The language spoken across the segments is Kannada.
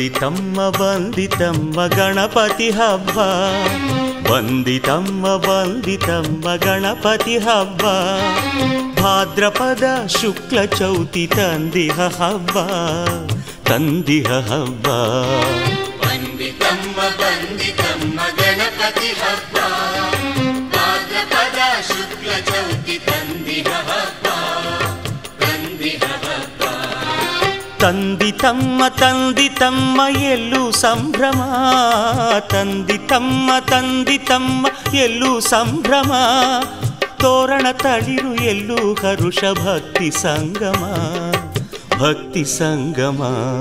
ಬಂದಿತಮ್ಮ ಬಂದಿತಮ್ಮ ಗಣಪತಿ ಹಬ್ಬ ಬಂದಿತಮ್ಮ ಬಂದಿತಮ್ಮ ಗಣಪತಿ ಹಬ್ಬ ಭಾದ್ರಪದ ಶುಕ್ಲ ಚೌತಿ ತಂದಿಹ ಹಬ್ಬ ತಂದಿಹ ಹಬ್ಬ ಬಂದಿತಮ್ಮ ಬಂದಿತಮ್ಮ ಗಣಪತಿ ಹಬ್ಬ ಭಾದ್ರಪದ ಶುಕ್ಲ ಚೌತಿ ತಂದಿಹ ಹಬ್ಬ ತಂದಿಹ ಹಬ್ಬ ತಂದಿತಮ್ಮ ತಂದಿತಮ್ಮ ಎಲ್ಲೂ ಸಂಭ್ರಮ ತಂದಿತಮ್ಮ ತಂದಿತಮ್ಮ ಎಲ್ಲೂ ಸಂಭ್ರಮ ತೋರಣ ತಳಿರು ಎಲ್ಲೂ ಹರುಷ ಭಕ್ತಿ ಸಂಗಮ ಭಕ್ತಿ ಸಂಗಮ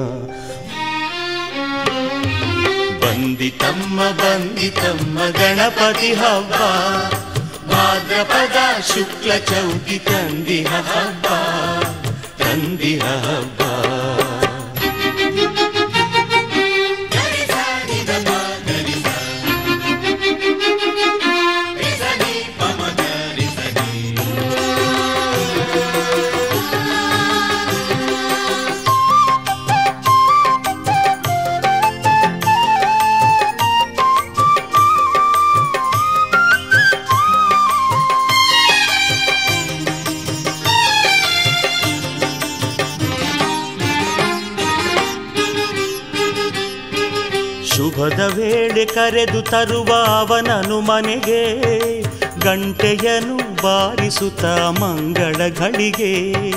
ಬಂದಿತಮ್ಮ ಬಂದಿತಮ್ಮ ಗಣಪತಿ ಹಬ್ಬ ಭಾದ್ರಪದ ಶುಕ್ಲ ಚೌತಿ ತಂದಿಹ ಹಬ್ಬ ತಂದಿಹ ಹಬ್ಬ ಶುಭದ ವೇಳೆ ಕರೆದು ತರುವ ಅವನನು ಮನೆಗೆ ಗಂಟೆಯನು ಬಾರಿಸುತ್ತ ಮಂಗಳ ಘಳಿಗೆ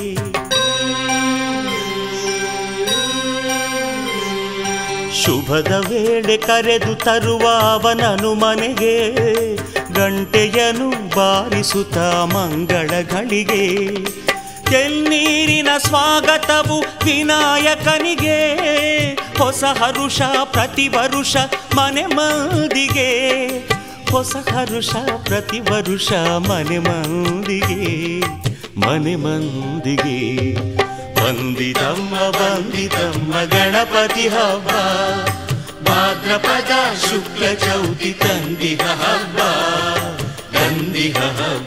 ಶುಭದ ವೇಳೆ ಕರೆದು ತರುವ ಅವನನು ಮನೆಗೆ ಗಂಟೆಯನು ಬಾರಿಸುತ್ತ ಮಂಗಳ ಘಳಿಗೆ ತೆನ್ನೀರಿನ ಸ್ವಾಗತವು ವಿನಾಯಕನಿಗೆ ಹೊಸ ಹರುಷ ಪ್ರತಿ ವರುಷ ಮನೆ ಮಂದಿಗೆ ಹೊಸ ಹರುಷ ಪ್ರತಿ ವರುಷ ಮನೆ ಮಂದಿಗೆ ಮನೆ ಮಂದಿಗೆ ಬಂದಿತಮ್ಮ ಬಂದಿತಮ್ಮ ಗಣಪತಿ ಹಬ್ಬ ಭಾದ್ರಪದ ಶುಕ್ಲ ಚೌತಿ ತಂದಿಹ ಹಬ್ಬ ತಂದಿಹ ಹಬ್ಬ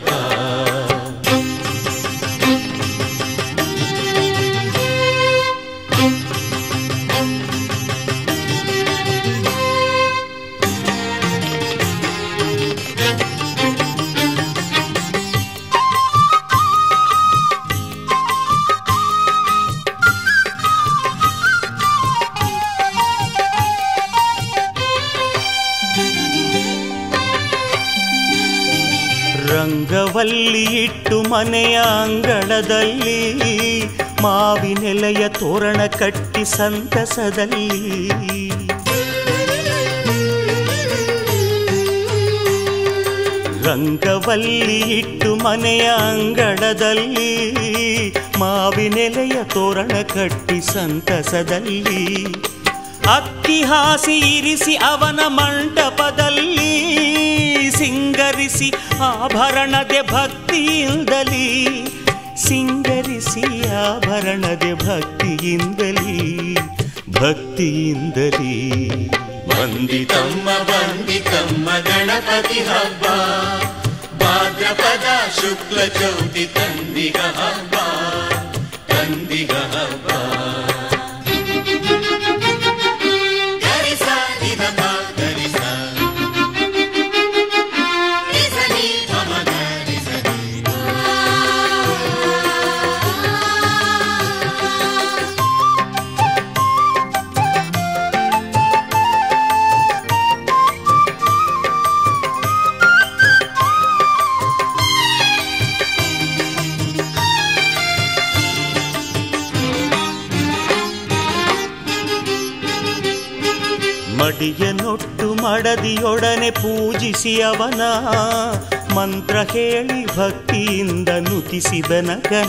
ರಂಗವಲ್ಲಿ ಇಟ್ಟು ಮನೆಯ ಅಂಗಳದಲ್ಲಿ ಮಾವಿನೆಲೆಯ ತೋರಣ ಕಟ್ಟಿ ಸಂತಸದಲ್ಲಿ ರಂಗವಲ್ಲಿ ಇಟ್ಟು ಮನೆಯ ಅಂಗಳದಲ್ಲಿ ಮಾವಿನೆಲೆಯ ತೋರಣ ಕಟ್ಟಿ ಸಂತಸದಲ್ಲಿ ಅಕ್ಕಿ ಹಾಸಿ ಇರಿಸಿ ಅವನ ಮಂಟಪದಲ್ಲಿ ಸಿಂಗರಿಸಿ ಆಭರಣದೆ ಭಕ್ತಿಯಿಂದಲಿ ಸಿಂಗರಿಸಿ ಆಭರಣದೆ ಭಕ್ತಿಯಿಂದಲಿ ಭಕ್ತಿಯಿಂದಲಿ ಬಂದಿತಮ್ಮ ಬಂದಿತಮ್ಮ ಗಣಪತಿ ಹಬ್ಬ ಭಾದ್ರಪದ ಶುಕ್ಲ ಚೌತಿ ತಂದಿಗ ಹಬ್ಬ ತಂದಿಗ ಹಬ್ಬ ಗರಿಸ ನಿಧಮ ಗರಿಸ ನಿಸನಿ ಮಮ ಗರಿಸನಿ ಮಡಿಯನೊಟ್ಟು ಮಡದಿಯೊಡನೆ ಪೂಜಿಸಿ ಅವನ ಮಂತ್ರ ಹೇಳಿ ಭಕ್ತಿಯಿಂದ ನುತಿಸಿದ ನಗನ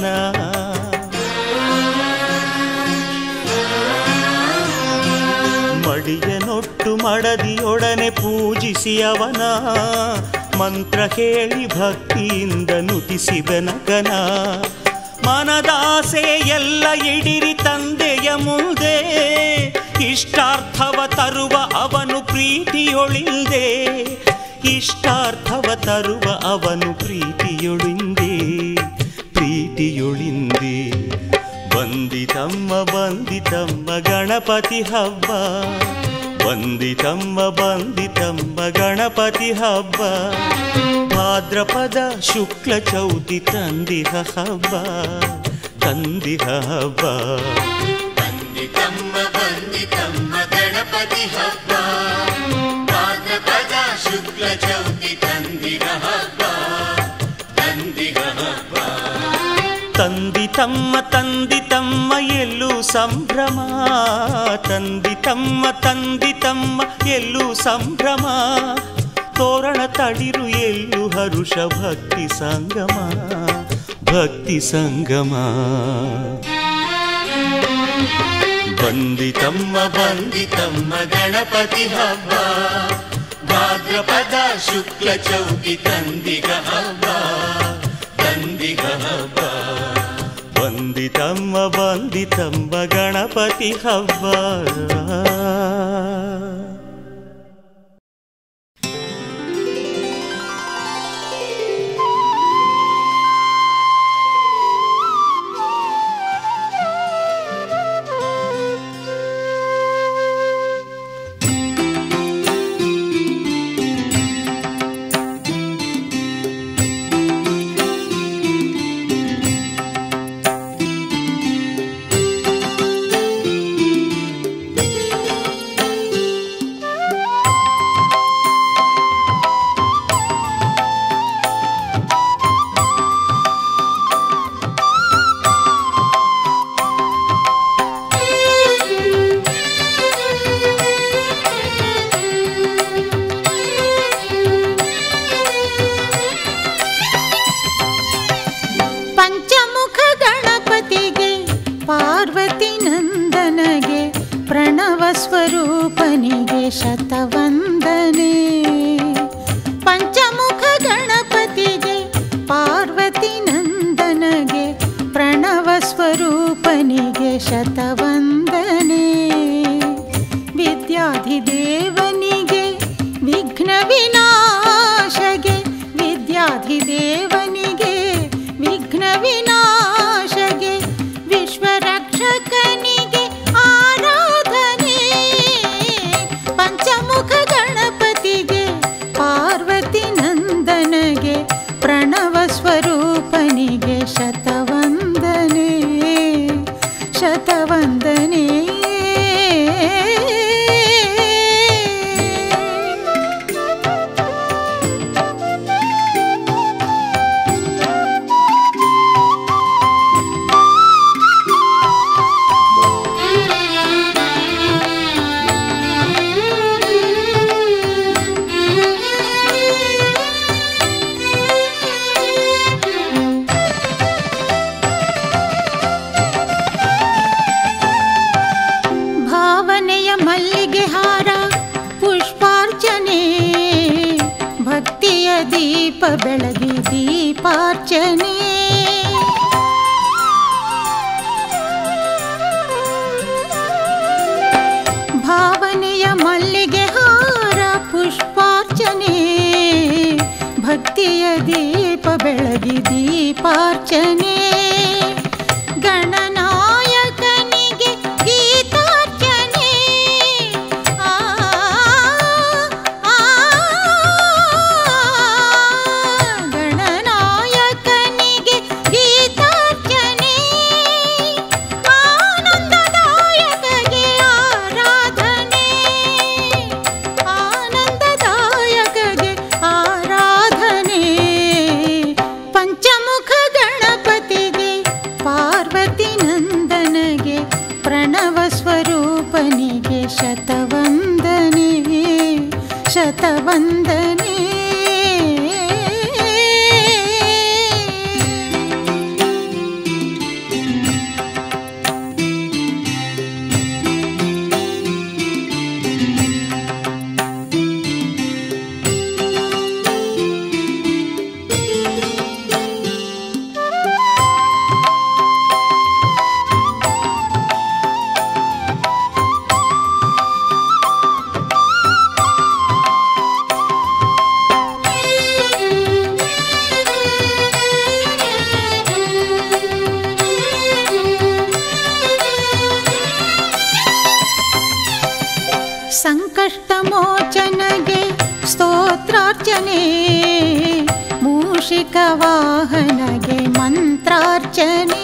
ಮಡಿಯನೊಟ್ಟು ಮಡದಿಯೊಡನೆ ಪೂಜಿಸಿ ಅವನ ಮಂತ್ರ ಹೇಳಿ ಭಕ್ತಿಯಿಂದ ನುತಿಸಿದ ನಗನ ಮನದಾಸೆ ಎಲ್ಲ ಇಡಿರಿ ತಂದೆಯ ಮುಂದೆ ಇಷ್ಟಾರ್ಥವ ತರುವ ಅವನು ಪ್ರೀತಿಯೊಳಿಂದೆ ಇಷ್ಟಾರ್ಥವ ತರುವ ಅವನು ಪ್ರೀತಿಯೊಳಿಂದೆ ಪ್ರೀತಿಯೊಳಿಂದೆ ಬಂದಿತಮ್ಮ ಬಂದಿತಮ್ಮ ಗಣಪತಿ ಹಬ್ಬ ಬಂದಿತಮ್ಮ ಬಂದಿತಮ್ಮ ಗಣಪತಿ ಹಬ್ಬ ಭಾದ್ರಪದ ಶುಕ್ಲ ಚೌತಿ ತಂದಿಹ ಹಬ್ಬ ತಂದಿಹ ಹಬ್ಬ ಬಂದಿತಮ್ಮ ಬಂದಿತಮ್ಮ ಗಣಪತಿ ಹಬ್ಬ ಭಾದ್ರಪದ ಶುಕ್ಲ ಚೌತಿ ತಂದಿಗ ಹಬ್ಬ ತಂದಿಗ ಹಬ್ಬ ತಂದಿತಮ್ಮ ತಂದಿತಮ್ಮ ಎಲ್ಲೂ ಸಂಭ್ರಮ ತಂದಿತಮ್ಮ ತಂದಿತಮ್ಮ ಎಲ್ಲೂ ಸಂಭ್ರಮ ತೋರಣ ತಳಿರು ಎಲ್ಲೂ ಹರುಷ ಭಕ್ತಿ ಸಂಗಮ ಭಕ್ತಿ ಸಂಗಮ ಬಂದಿತಮ್ಮ ಬಂದಿತಮ್ಮ ಗಣಪತಿ ಹಬ್ಬ ಭಾದ್ರಪದ ಶುಕ್ಲ ಚೌತಿ ತಂದಿಗ ಹಬ್ಬ ತಂದಿಗ ಹಬ್ಬ ಬಂದಿತಮ್ಮ ಬಂದಿತಮ್ಮ ಗಣಪತಿ ಹಬ್ಬ ಪಂಚಮುಖ ಗಣಪತಿಗೆ ಪಾರ್ವತಿ ನಂದನಗೆ ಪ್ರಣವ ಸ್ವರೂಪನಿಗೆ ಶತವಂದನೆ ಪಂಚಮುಖ ಗಣಪತಿಗೆ ಪಾರ್ವತಿ ನಂದನಗೆ ಪ್ರಣವ ಸ್ವರೂಪನಿಗೆ ಶತವಂದನೆ ವಿದ್ಯಾಧಿದೇವನಿಗೆ ವಿಘ್ನ ವಿನಾಶಗೆ ವಿದ್ಯಾಧಿದೇವನಿಗೆ ವಿಘ್ನ ವಿನಾಶಗೆ ವಿಶ್ವರಕ್ಷಕನಿಗೆ ಆರಾಧನೆ ಪಂಚಮುಖ ಗಣಪತಿಗೆ ಪಾರ್ವತಿ ನಂದನಗೆ ಪ್ರಣವ ಸ್ವರೂಪನಿಗೆ ಶತವಂದನೆ ಶತವಂದನೆ ಭಾವನೆಯ ಮಲ್ಲಿಗೆ ಹಾರ ಪುಷ್ಪಾರ್ಚನೆ ಭಕ್ತಿಯ ದೀಪ ಬೆಳಗಿ ದೀಪಾರ್ಚನೆ ಭಾವನೆಯ ಮಲ್ಲಿಗೆ ಹಾರ ಪುಷ್ಪಾರ್ಚನೆ ಭಕ್ತಿಯ ದೀಪ ಬೆಳಗಿ ದೀಪಾರ್ಚನೆ ಗಣನಾಯಕನಿಗೆ ಗೀತಾರ್ಚನೆ ಆ, ಆ, ಗಣನಾಯಕನಿಗೆ ಗೀತಾರ್ಚನೆ ಆನಂದದಾಯಕಗೆ ಆರಾಧನೆ ಆನಂದದಾಯಕಗೆ ಆರಾಧನೆ ಪಂಚಮುಖ ಗಣಪತಿಗೆ ಪಾರ್ವತಿ ನಂದನಗೆ ಪ್ರಣವ ಸ್ವರೂಪನಿಗೆ ಶತವಂದನೆ ಶತವಂದನೆ ಸಂಕಷ್ಟಮೋಚನಗೆ ಸ್ತೋತ್ರಾರ್ಚನೆ ಮೂಷಿಕ ವಾಹನಗೆ ಮಂತ್ರಾರ್ಚನೆ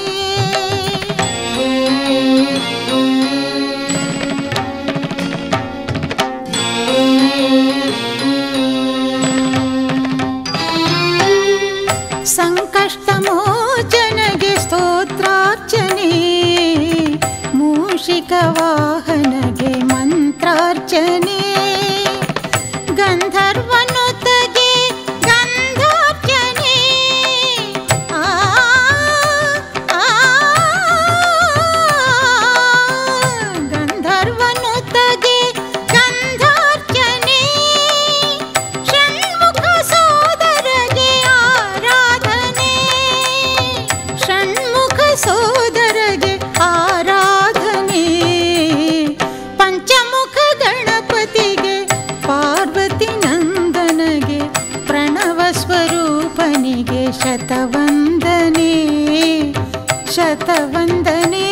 ಸಂಕಷ್ಟಮೋಚನಗೆ ಸ್ತೋತ್ರಾರ್ಚನೆ ಮೂಷಿಕ ವಾಹನಗೆ ಮಂತ್ರಾರ್ಚನೆ ಗಂಧರ್ವನುತಗೆ ಗಂಧಾರ್ಚನೆ ಆ ಆ, ಗಂಧರ್ವನುತಗೆ ಗಂಧಾರ್ಚನೆ ಷಣ್ಮುಖ ಸೋದರಗೆ ಆರಾಧನೆ ಷಣ್ಮುಖ ಸೋದರಗೆ ಆರಾಧನೆ ಪಂಚಮುಖ ಗಣಪತಿಗೆ ಪಾರ್ವತಿ ನಂದನಗೆ ಪ್ರಣವ ಸ್ವರೂಪನಿಗೆ ಶತವಂದನೆ ಶತವಂದನೆ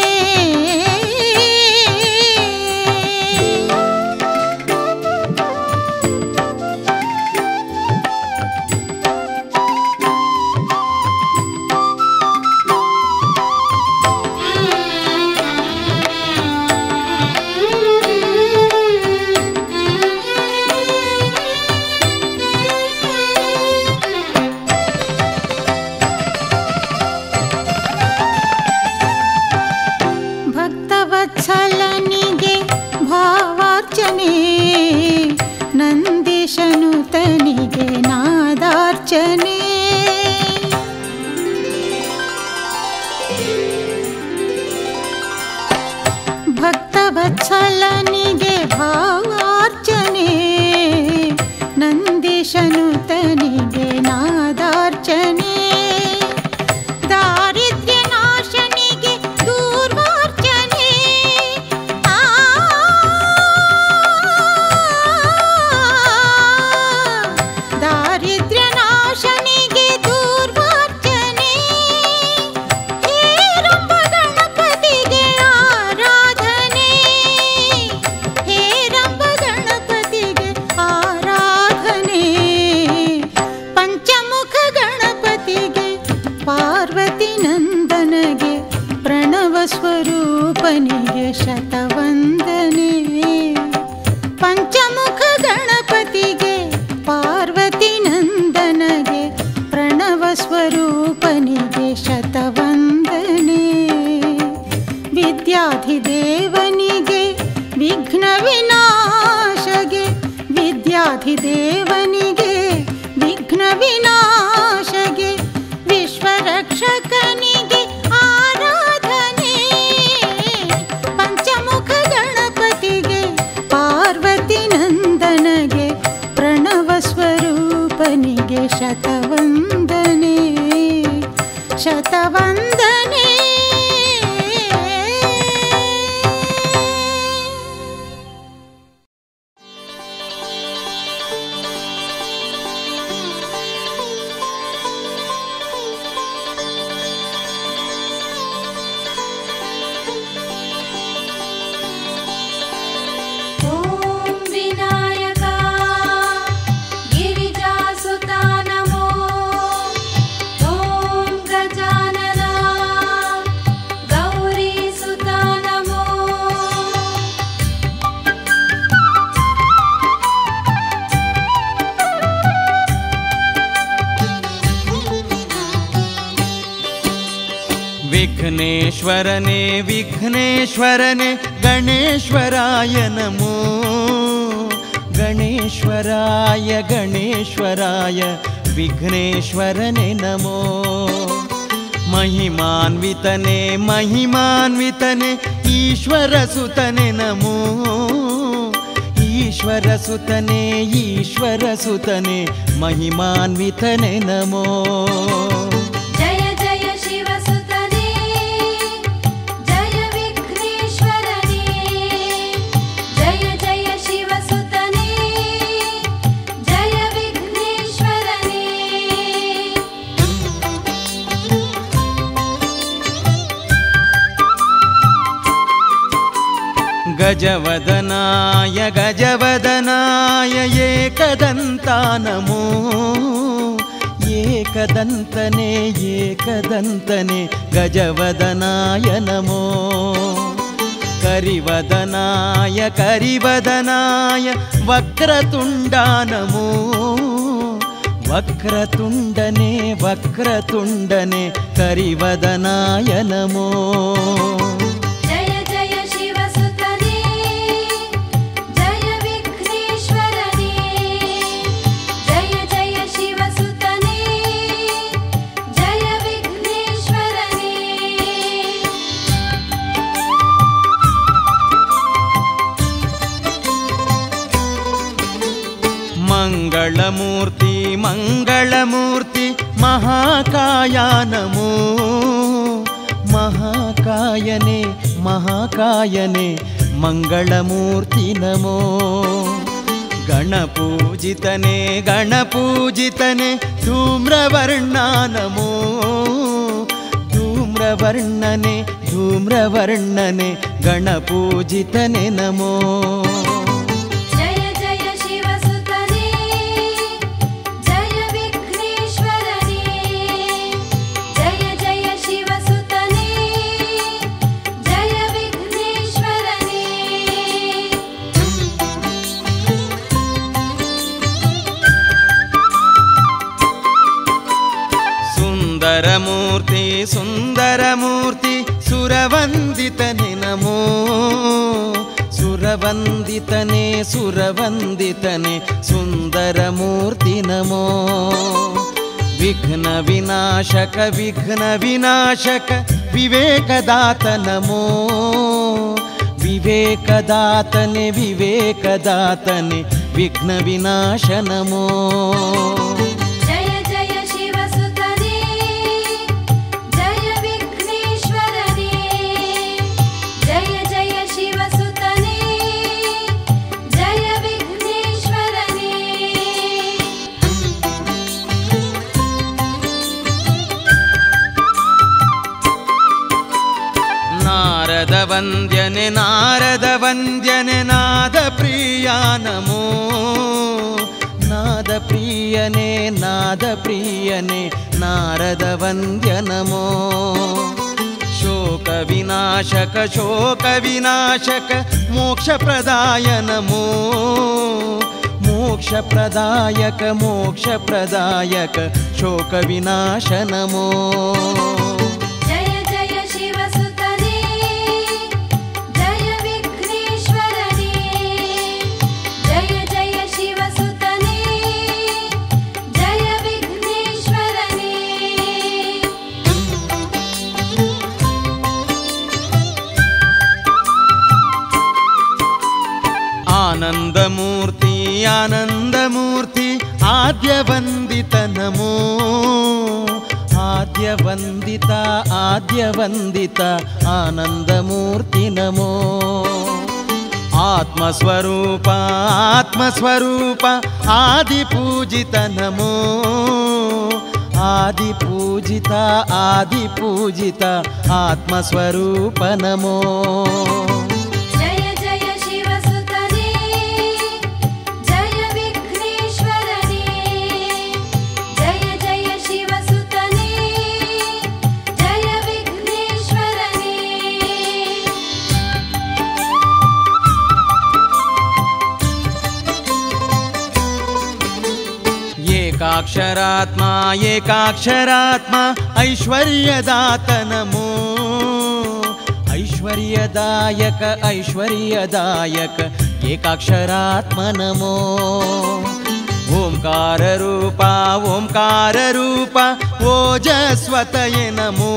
ಭಕ್ತವತ್ಸಲನಿಗೆ ಭಾವಾರ್ಚನೆ ನಂದೀಶನುತನಿಗೆ ನಾದಾರ್ಚನೆ ಭಕ್ತವತ್ಸಲನಿಗೆ ಭಾವಾರ್ಚನೆ ನಂದೀಶನುತನಿಗೆ ನಾದಾರ್ಚನೆ ದಾರಿದ್ರ್ಯ ನಾಶನಿಗೆ ದೂರ್ವಾರ್ಚನೆ ಆ ದಾರಿದ್ರ್ಯ ನಾಶನಿಗೆ ದೂರ್ವಾರ್ಚನೆ ಹೇರಂಬ ಗಣಪತಿಗೆ ಆರಾಧನೆ ಹೇರಂಬ ಗಣಪತಿಗೆ ಆರಾಧನೆ ಪಂಚಮುಖ ಗಣಪತಿಗೆ ಪಾರ್ವತಿ ನಂದನಗೆ ಪ್ರಣವ ಸ್ವರೂಪನಿಗೆ ಶತವಂದನೆ ಪಂಚಮುಖ ಗಣಪತಿಗೆ ಪಾರ್ವತಿ ನಂದನಗೆ ಪ್ರಣವ ಸ್ವರೂಪನಿಗೆ ಶತವಂದನೆ ವಿದ್ಯಾಧಿದೇವನಿಗೆ ವಿಘ್ನ ವಿನಾಶಗೆ ವಿದ್ಯಾಧಿದೇವನಿಗೆ ವಿಘ್ನ ವಿನಾಶಗೆ ವಿಶ್ವರಕ್ಷಕನಿಗೆ ಆರಾಧನೆ ಪಂಚಮುಖ ಗಣಪತಿಗೆ ಪಾರ್ವತಿ ನಂದನಗೆ ಪ್ರಣವ ಸ್ವರೂಪನಿಗೆ ಶತವಂದನೆ ಶತವಂದನೆ ॐ विनायका गिरिजासुता नमो ॐ गजानना गौरीसुता नमो ವಿಘ್ನೇಶ್ವರನೇ ವಿಘ್ನೇಶ್ವರನೇ ಗಣೇಶ್ವರಾಯ ನಮೋ ಗಣೇಶ್ವರಾಯ ಗಣೇಶ್ವರಾಯ ವಿಘ್ನೇಶ್ವರನೇ ನಮೋ ಮಹಿಮಾನ್ವಿತನೆ ಮಹಿಮಾನ್ವಿತನೆ ಈಶ್ವರ ಸುತನೆ ನಮೋ ಈಶ್ವರ ಸುತನೆ ಈಶ್ವರ ಸುತನೆ ಮಹಿಮಾನ್ವಿತನೆ ನಮೋ जय जय शिवसुतने जय विघ्नेश्वरने जय जय शिवसुतने जय विघ्नेश्वरने ಗಜವದನ गणनाय गजवदनाय एकदन्ता नमो एकदन्तने एकदन्तने गजवदनाय नमो करिवदनाय करिवदनाय वक्रतुण्डा नमो वक्रतुण्डने वक्रतुण्डने करिवदनाय नमो जय जय शिवसुतने जय विघ्नेश्वरने जय जय शिवसुतने जय विघ्नेश्वरने मङ्गलमूर्ति मङ्गलमूर्ति महाकाया नमो महाकायने महाकायने मङ्गलमूर्ति नमो गणपूजितने गणपूजितने धूम्रवर्णा नमो धूम्रवर्णने धूम्रवर्णने गणपूजितने नमो जय जय शिवसुतने जय विघ्नेश्वरने जय जय शिवसुतने जय विघ्नेश्वरने सुन्दरमूर्ति सुन्दरमूर्ति सुरवन्दितने नमो सुरवन्दितने सुरवन्दितने सुन्दरमूर्ति नमो विघ्नविनाशक विघ्नविनाशक विवेकदात नमो विवेकदातने विवेकदातने विघ्नविनाश नमो जय जय शिवसुतने जय विघ्नेश्वरने जय जय शिवसुतने जय विघ्नेश्वरने नारदवन्द्यने नारदवन्द्यने नादप्रिया नमो नादप्रियने नादप्रियने नारदवन्द्य नमो शोकविनाशक शोकविनाशक मोक्षप्रदाय नमो मोक्षप्रदायक मोक्षप्रदायक शोकविनाश नमो जय जय शिवसुतने जय विघ्नेश्वरने जय जय शिवसुतने जय विघ्नेश्वरने आनन्दमूर्ति आनन्दमूर्ति आद्यवन्दित नमो आद्यवन्दित आद्यवन्दित आनन्दमूर्ति नमो आत्मस्वरूप आत्मस्वरूप आदिपूजित नमो आदिपूजित आदिपूजित आत्मस्वरूप नमो जय जय शिवसुतने जय विघ्नेश्वरने जय जय शिवसुतने जय विघ्नेश्वरने एकाक्षरात्मा एकाक्षरात्मा ऐश्वर्यदात नमो ऐश्वर्यदायक ऐश्वर्यदायक एकाक्षरात्मा नमो ओङ्काररूपा ओङ्काररूपा ओजस्वतये नमो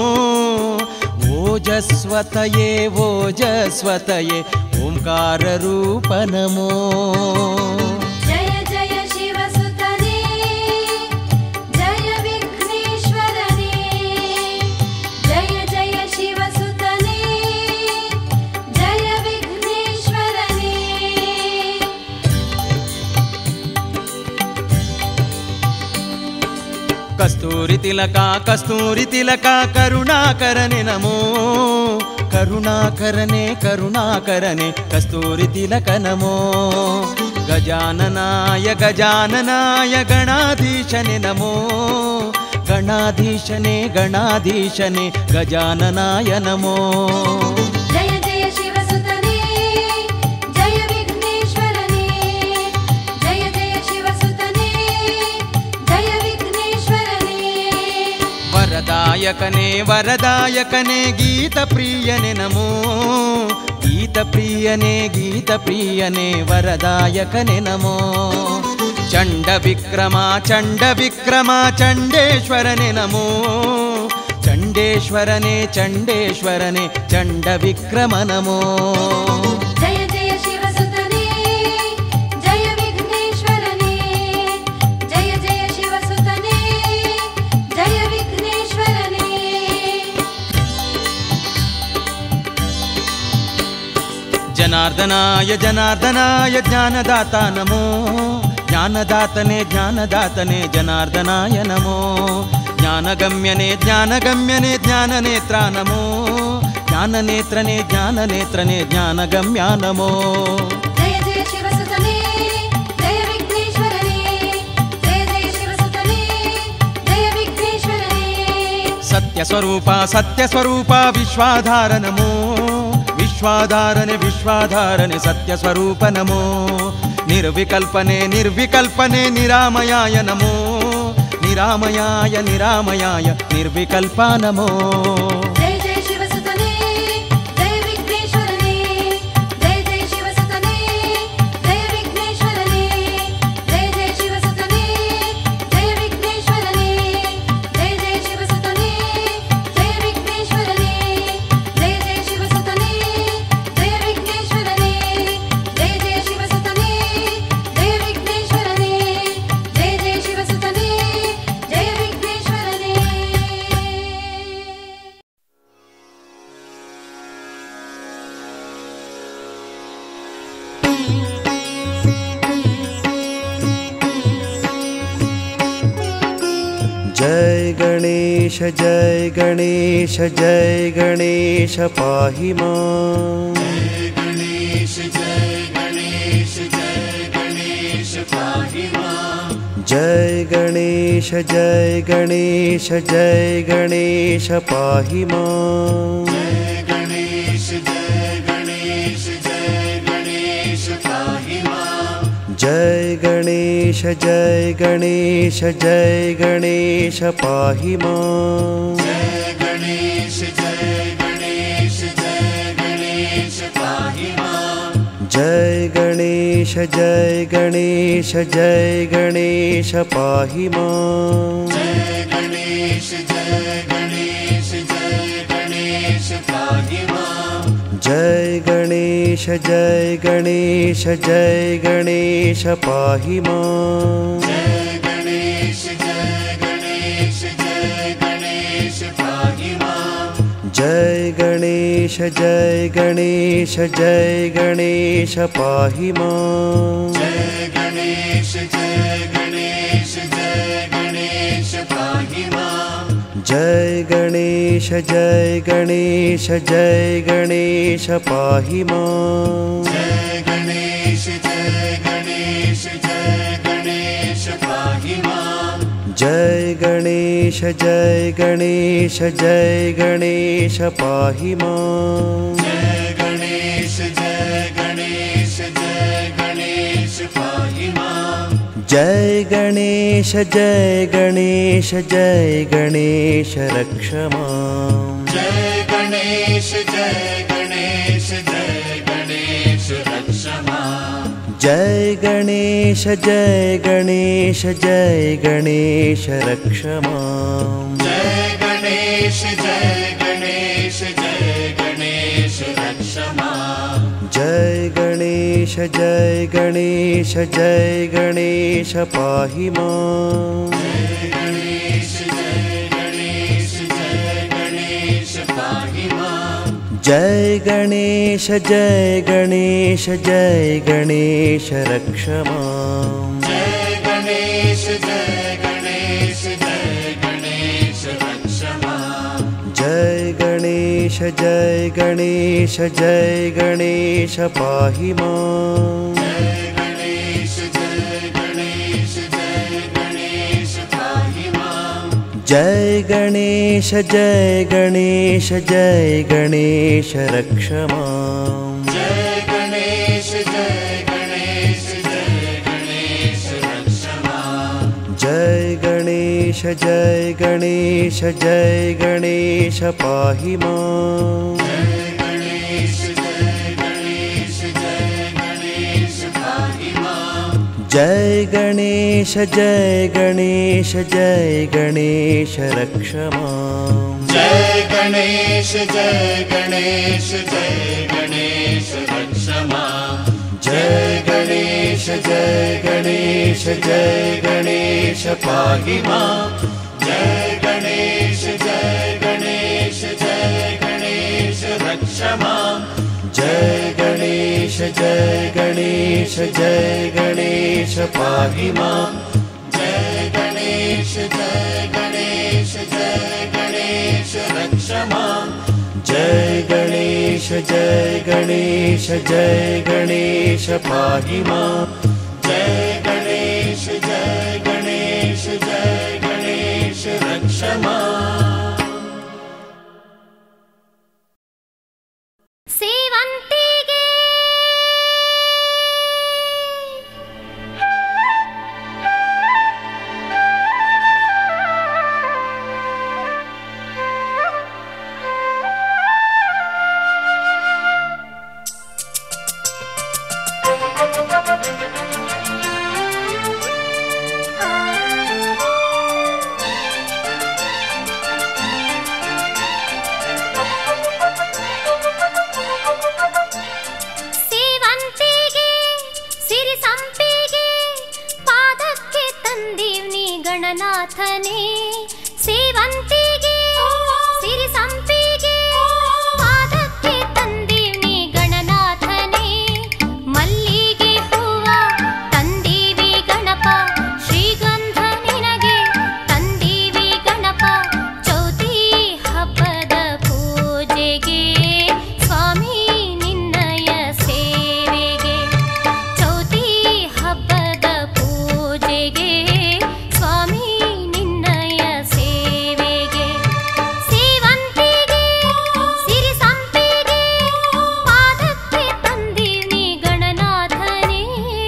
ओजस्वतये ओजस्वतये ओङ्काररूप नमो जय जय शिवसुतने जय विघ्नेश्वरने जय जय शिवसुतने जय विघ्नेश्वरने ಕಸ್ತೂರಿ ತಿಲಕ ಕಸ್ತೂರಿ ತಿಲಕ ಕರುಣಾಕರನೆ ನಮೋ ಕರುಣಾಕರನೆ ಕರುಣಾಕರನೆ ಕಸ್ತೂರಿ ತಿಲಕ ನಮೋ ಗಜಾನನಾಯ ಗಜಾನನಾಯ ಗಣಾಧೀಶನೆ ನಮೋ ಗಣಾಧೀಶನೆ ಗಣಾಧೀಶನೆ ಗಜಾನನಾಯ ನಮೋ ಜಯ ಜಯ ಶಿವಸುತನೇ ಜಯ ವಿಘ್ನೇಶ್ವರನೇ ಜಯ ಜಯ ಶಿವಸುತನೇ ಜಯ ವಿಘ್ನೇಶ್ವರನೇ ವರದಾಯಕನೇ ವರದಾಯಕನೇ ಗೀತ ಪ್ರಿಯನೆ ನಮೋ ಗೀತ ಪ್ರಿಯನೇ ಗೀತ ಪ್ರಿಯನೇ ವರದಾಯಕನೆ ನಮೋ ಚಂಡ ವಿಕ್ರಮ ಚಂಡ ವಿಕ್ರಮ ಚಂಡೇಶ್ವರನೆ ನಮೋ ಚಂಡೇಶ್ವರನೇ ಚಂಡೇಶ್ವರನೇ ಚಂಡ ವಿಕ್ರಮ ನಮೋ ಜಯ ಜಯ ಶಿವಸುತನೇ ಜಯ ವಿಘ್ನೇಶ್ವರನೇ ಜಯ ಜಯ ಶಿವಸುತನೇ ಜಯ ವಿಘ್ನೇಶ್ವರನೇ ಜನಾರ್ದನಾಯ ಜನಾರ್ದನಾಯ ಜ್ಞಾನದಾತ ನಮೋ ಜ್ಞಾನದಾತನೇ ಜ್ಞಾನದಾತನೇ ಜನಾರ್ದನಾಯ ನಮೋ ಜ್ಞಾನಗಮ್ಯನೇ ಜ್ಞಾನಗಮ್ಯನೇ ಜ್ಞಾನನೇತ್ರ ನಮೋ ಜ್ಞಾನನೇತ್ರನೇ ಜ್ಞಾನನೇತ್ರನೇ ಜ್ಞಾನಗಮ್ಯ ನಮೋ ಜಯ ಜಯ ಶಿವಸುತನೇ ಜಯ ವಿಘ್ನೇಶ್ವರನೇ ಜಯ ಜಯ ಶಿವಸುತನೇ ಜಯ ವಿಘ್ನೇಶ್ವರನೇ ಸತ್ಯ ಸ್ವರೂಪ ಸತ್ಯ ಸ್ವರೂಪ ವಿಶ್ವಾಧಾರ ನಮೋ ವಿಶ್ವಾಧಾರನೆ ವಿಶ್ವಾಧಾರನೆ ಸತ್ಯ ಸ್ವರೂಪ ನಮೋ ನಿರ್ವಿಕಲ್ಪನೆ ನಿರ್ವಿಕಲ್ಪನೆ ನಿರಾಮಯಾಯ ನಮೋ ನಿರಾಮಯಾಯ ನಿರಾಮಯಾಯ ನಿರ್ವಿಕಲ್ಪ ನಮೋ ಜಯ ಜಯ ಶಿವಸುತನೇ ಜಯ ವಿಘ್ನೇಶ್ವರನೇ ಜಯ ಜಯ ಶಿವಸುತನೇ ಜಯ ವಿಘ್ನೇಶ್ವರನೇ ಜಯ ಜಯ ಶಿವಸುತನೇ ಜಯ ವಿಘ್ನೇಶ್ವರನೇ ಜಯ ಜಯ ಶಿವಸುತನೇ ಜಯ ವಿಘ್ನೇಶ್ವರನೇ ಜಯ ಜಯ ಶಿವಸುತನೇ ಜಯ ವಿಘ್ನೇಶ್ವರನೇ ಜಯ ಜಯ ಶಿವಸುತನೇ ಜಯ ವಿಘ್ನೇಶ್ವರನೇ ಜಯ ಜಯ ಶಿವಸುತನೇ ಜಯ ವಿಘ್ನೇಶ್ವರನೇ जय गणेश जय गणेश जय गणेश पाहि मां गणेश जय गणेश जय गणेश पाहि मां जय गणेश जय गणेश जय गणेश पाहि मां जय गणेश जय गणेश जय गणेश पाहि मां जय गणेश जय गणेश जय गणेश पाहि मां जय गणेश जय गणेश जय गणेश पाहि मां जय गणेश जय गणेश जय गणेश पाहि मां जय गणेश जय गणेश जय गणेश पाहि मां जय गणेश जय गणेश जय गणेश पाहि मां जय गणेश जय गणेश जय गणेश पाहि मां जय गणेश जय गणेश जय गणेश पाहि मां जय गणेश जय गणेश जय गणेश पाहि मां जय गणेश जय गणेश जय गणेश पाहि मां जय गणेश जय गणेश जय गणेश पाहि मां जय गणेश जय गणेश जय गणेश पाहि मां जय गणेश जय गणेश जय गणेश पाहि मां जय गणेश जय गणेश जय गणेश रक्ष मां जय गणेश जय गणेश जय गणेश रक्ष मां जय गणेश जय गणेश जय गणेश रक्ष मां जय गणेश जय गणेश जय गणेश रक्ष मां जय गणेश जय गणेश जय गणेश पाहि मां जय गणेश जय गणेश जय गणेश पाहि मां जय गणेश जय गणेश जय गणेश रक्ष मां जय गणेश जय गणेश जय गणेश जय गणेश जय गणेश पाहि माम् जय गणेश जय गणेश जय गणेश पाहि माम् जय गणेश जय गणेश जय गणेश रक्ष माम् जय गणेश जय गणेश जय गणेश रक्ष माम् जय गणेश जय गणेश जय गणेश पाहि माम् जय गणेश जय गणेश जय गणेश पाहि माम् जय गणेश जय गणेश जय गणेश रक्ष माम् जय गणेश जय गणेश जय गणेश रक्ष माम् जय गणेश जय गणेश जय गणेश पाहि माम् जय गणेश जय गणेश जय गणेश रक्ष माम् जय गणेश जय गणेश जय गणेश पाहि माम् जय गणेश जय गणेश जय गणेश रक्ष माम् जय गणेश जय गणेश जय गणेश पाहि माम् जय गणेश जय गणेश जय गणेश रक्ष माम् ಸೇವಂತಿಗೆ ಸೇವಂತಿಗೆ ಸಿರಿ ಸಂಪಿಗೆ ಪಾದಕ್ಕೆ ತಂದೀವ್ನಿ ಗಣನಾಥನೇ ಸೇವಂತಿಗೆ ಸಿರಿ ಸಂಪಿಗೆ ಪಾದಕ್ಕೆ ತಂದೀವ್ನಿ ಗಣನಾಥನೇ ಮಲ್ಲಿಗೆ ಹೂವ ತಂದೀವಿ ಗಣಪ ಶ್ರೀಗಂಧ ನಿನಗೆ ತಂದೀವಿ ಗಣಪ ಚೌತಿ ಹಬ್ಬದ ಪೂಜೆಗೆ ಸ್ವಾಮಿ ನಿನ್ನಯ ಸೇವೆಗೆ ಚೌತಿ ಹಬ್ಬದ ಪೂಜೆಗೆ ಸ್ವಾಮಿ ನಿನ್ನಯ ಸೇವೆಗೆ ಸೇವಂತಿಗೆ ಸಿರಿ ಸಂಪಿಗೆ ಪಾದಕ್ಕೆ ತಂದೀನಿ ಗಣನಾಥನೇ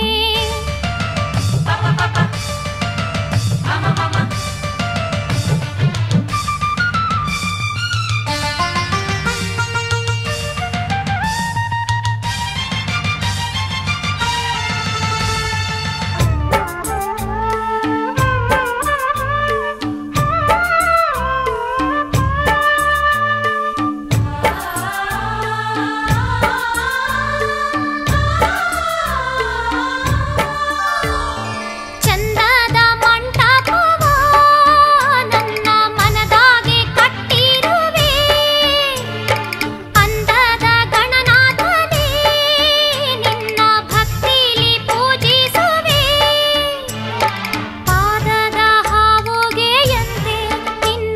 ಚಂದದ ಮಂಟಪವ ನನ್ನ ಮನದಾಗೆ ಕಟ್ಟಿರುವೆ ಅಂದದ ಗಣನಾಥನೇ ನಿನ್ನ ಭಕ್ತಿಲಿ ಪೂಜಿಸುವೆ ಪಾದದ ಹಾವುಗೆಯಂತೆ ನಿನ್ನ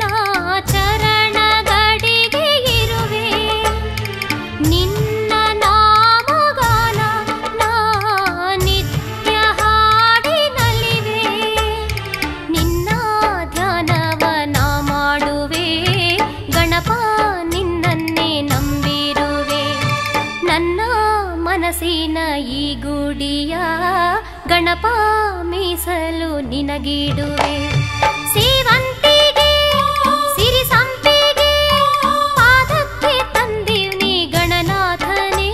ಚರಣಗಡಿಗೆ ಇರುವೆ ನಿನ್ನ ನಾಮಗಾನ ನಾ ನಿತ್ಯ ಹಾಡಿನಲಿವೆ ನಿನ್ನ ಧ್ಯಾನವ ನಾ ಮಾಡುವೆ ಗಣಪ ನಿನ್ನನ್ನೇ ನಂಬಿರುವೆ ನನ್ನ ಮನಸ್ಸಿನ ಈ ಗುಡಿಯ ಗಣಪ ಮೀಸಲು ನಿನಗಿಡುವೆ ಸೇವಂತಿಗೆ ಸಿರಿ ಸಂಪಿಗೆ ಪಾದಕ್ಕೆ ತಂದೀವ್ನಿ ಗಣನಾಥನೇ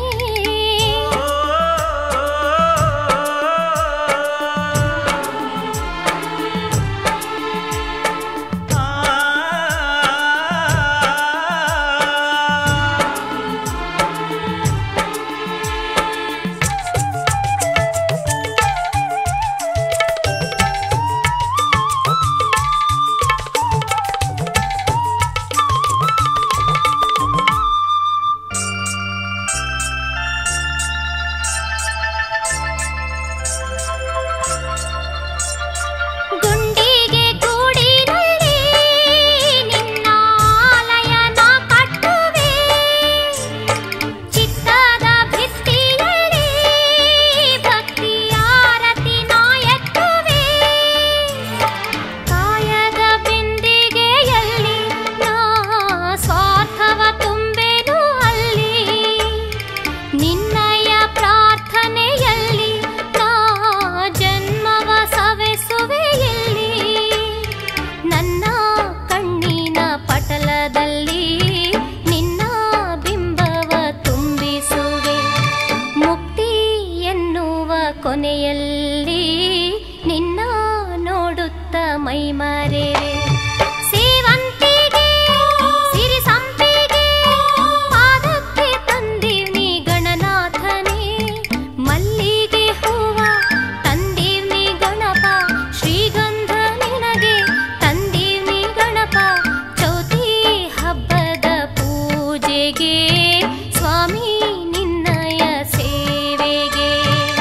ಮೈಮರೆವೆ ಸೇವಂತಿಗೆ ಸಿರಿ ಸಂಪಿಗೆ ಪಾದಕ್ಕೆ ತಂದೀವ್ನಿ ಗಣನಾಥನೇ ಮಲ್ಲಿಗೆ ಹೂವ ತಂದೀವ್ನಿ ಗಣಪ ಶ್ರೀಗಂಧ ನಿನಗೆ ತಂದೀವ್ನಿ ಗಣಪ ಚೌತಿ ಹಬ್ಬದ ಪೂಜೆಗೆ ಸ್ವಾಮಿ ನಿನ್ನಯ ಸೇವೆಗೆ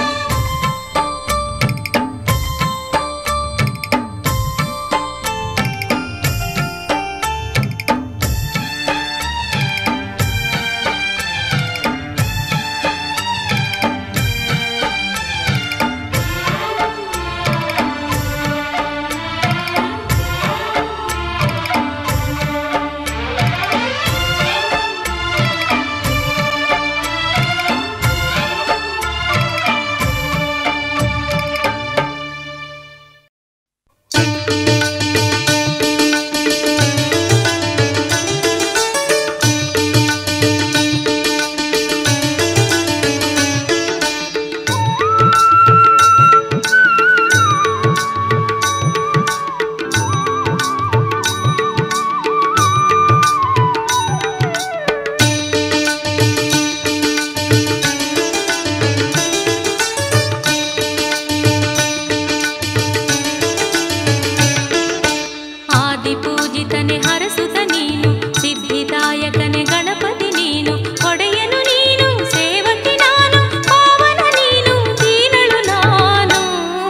ಆದಿಪೂಜಿತನೆ ಹರಸುತ ನೀನು ಸಿದ್ಧಿದಾಯಕನೆ ಗಣಪತಿ ನೀನು ಒಡೆಯನು ನೀನು ಸೇವಕಿ ನಾನು ಪಾವನ ನೀನು ದೀನಳು ನಾನು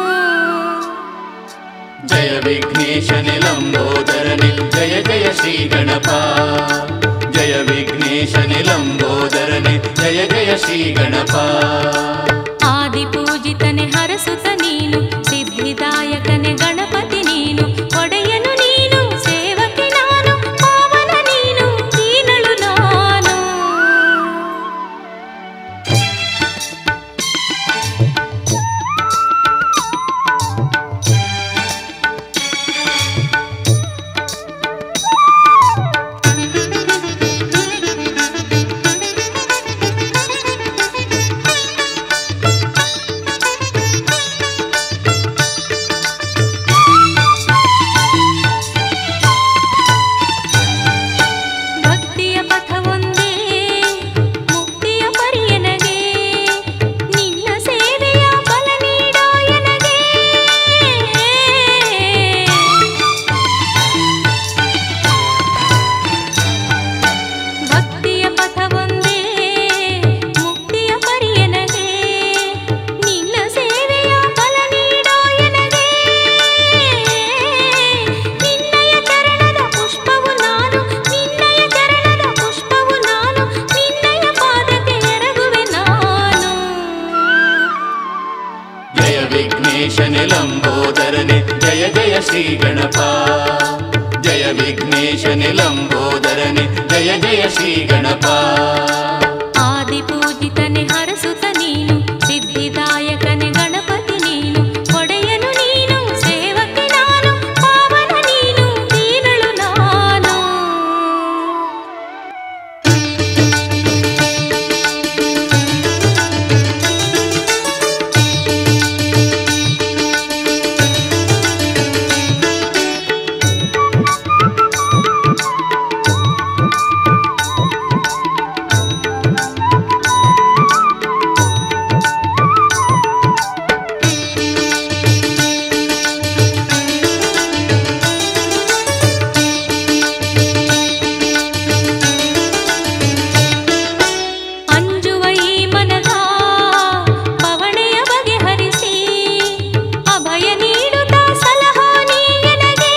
ಜಯ ವಿಘ್ನೇಶನೆ ಲಂಬೋದರನೆ ಜಯ ಜಯ ಶ್ರೀ ಗಣಪ ಜಯ ವಿಘ್ನೇಶನೆ ಲಂಬೋದರನೆ ಜಯ ಜಯ ಶ್ರೀ ಗಣಪ ಆದಿಪೂಜಿತನೆ ಹರಸುತ ನೀನು ಸಿದ್ಧಿದಾಯಕನೆ ಗಣಪತಿ ನೀನು ಒಡೆಯನು ನೀನು ಸೇವಕಿ ನಾನು ಪಾವನ ನೀನು ದೀನಳು ನಾನು ಭಕ್ತಿಯ ಪಥವೊಂದೇ ಮುಕ್ತಿಯ ಪರಿಯನಗೆ ನಿನ್ನ ಸೇವೆಯ ಫಲ ನೀಡೋ ಎನಗೆ ಭಕ್ತಿಯ ಪಥವೊಂದೇ ಮುಕ್ತಿಯ ಪರಿಯನಗೆ ನಿನ್ನ ಸೇವೆಯ ಫಲ ನೀಡೋ ಎನಗೆ ನಿನ್ನಯ ಚರಣದ ಪುಷ್ಪವು ನಾನು ನಿನ್ನಯ ಚರಣದ ಪುಷ್ಪವು ನಾನು ನಿನ್ನಯ ಪಾದಕ್ಕೆ ಎರಗುವೆ ನಾನು ಜಯ ವಿಘ್ನೇಶನೆ ಲಂಬೋದರನೆ ಜಯ ಜಯ ಶ್ರೀ ಗಣಪ ಜಯ ವಿಘ್ನೇಶನೆ ಲಂಬೋದರನೆ ಜಯ ಜಯ ಶ್ರೀ ಗಣಪ ಆದಿಪೂಜಿತನೆ ಹರಸುತ ನೀನು ಸಿದ್ಧಿದಾಯಕನೆ ಗಣಪತಿ ನೀನು ಒಡೆಯನು ನೀನು ಸೇವಕಿ ನಾನು ಪಾವನ ನೀನು ದೀನಳು ನಾನು ಅಂಜುವ ಈ ಮನದ ಪವಣೆಯ ಬಗೆಹರಿಸಿ ಅಭಯ ನೀಡುತ್ತಾ ಸಲಹಾ ನೀ ಎನಗೆ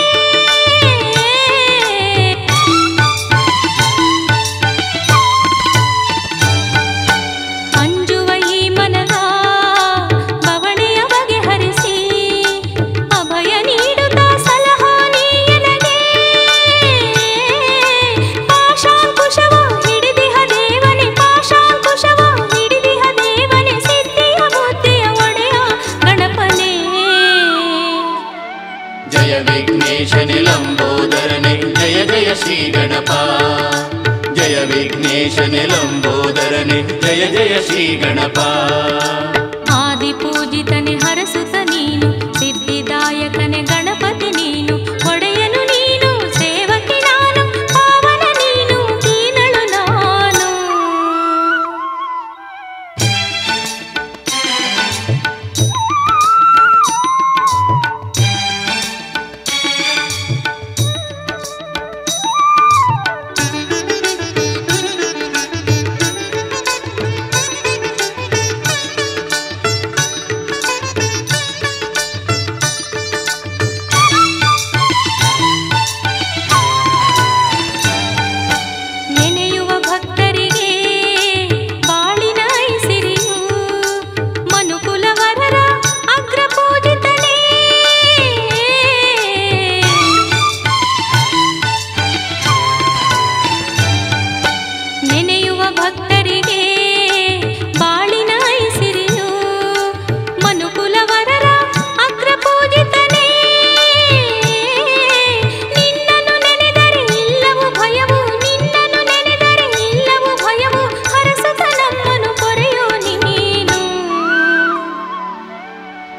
ಅಂಜುವ ಈ ಮನದ ಪವಣೆಯ ಬಗೆಹರಿಸಿ ಅಭಯ ನೀಡುತ್ತಾ ಸಲಹಾ ನೀ ಎನಗೆ ಪಾಶಾಂಕುಶವ ಹಿಡಿದಿಹ ದೇವನೇ ಪಾಶಾಂಕುಶವ ಹಿಡಿದಿಹ ದೇವನೇ ಸಿದ್ಧಿಯ ಬುದ್ಧಿಯ ಒಡೆಯ ಗಣಪನೇ ಜಯ ವಿಘ್ನೇಶನೆ ಲಂಬೋದರನೆ ಜಯ ಜಯ ಶ್ರೀ ಗಣಪ ಜಯ ವಿಘ್ನೇಶನೆ ಲಂಬೋದರನೆ ಜಯ ಜಯ ಶ್ರೀ ಗಣಪ ಆದಿಪೂಜಿತನೆ ಹರಸುತ ನೀನು ಸಿದ್ಧಿದಾಯಕನೆ ಗಣಪತಿ ನೀನು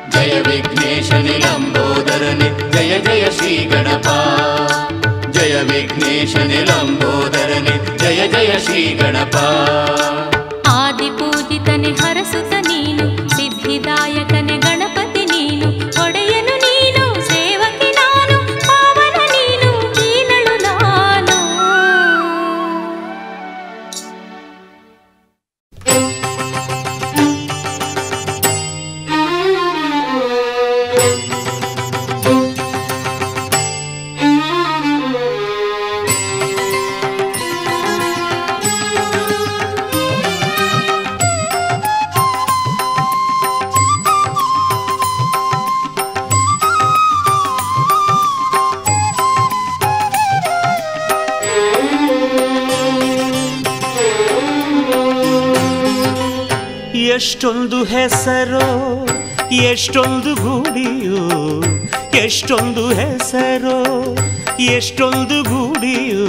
जय विघ्नेश निलम्बोदरने जय जय श्रीगणप जय विघ्नेश निलम्बोदरने जय जय श्रीगणप ಆದಿಪೂಜಿತನೆ ಹರಸುತ ನೀನು ಸಿದ್ಧಿದಾಯಕನೆ ಗಣಪತಿ ನೀನು ಒಡೆಯನು ನೀನು ಸೇವಕಿ ನಾನು ಪಾವನ ನೀನು ದೀನಳು ನಾನು ಎಷ್ಟೊಂದು ಹೆಸರೋ ಎಷ್ಟೊಂದು ಗುಡಿಯೋ ಎಷ್ಟೊಂದು ಹೆಸರೋ ಎಷ್ಟೊಂದು ಗುಡಿಯೋ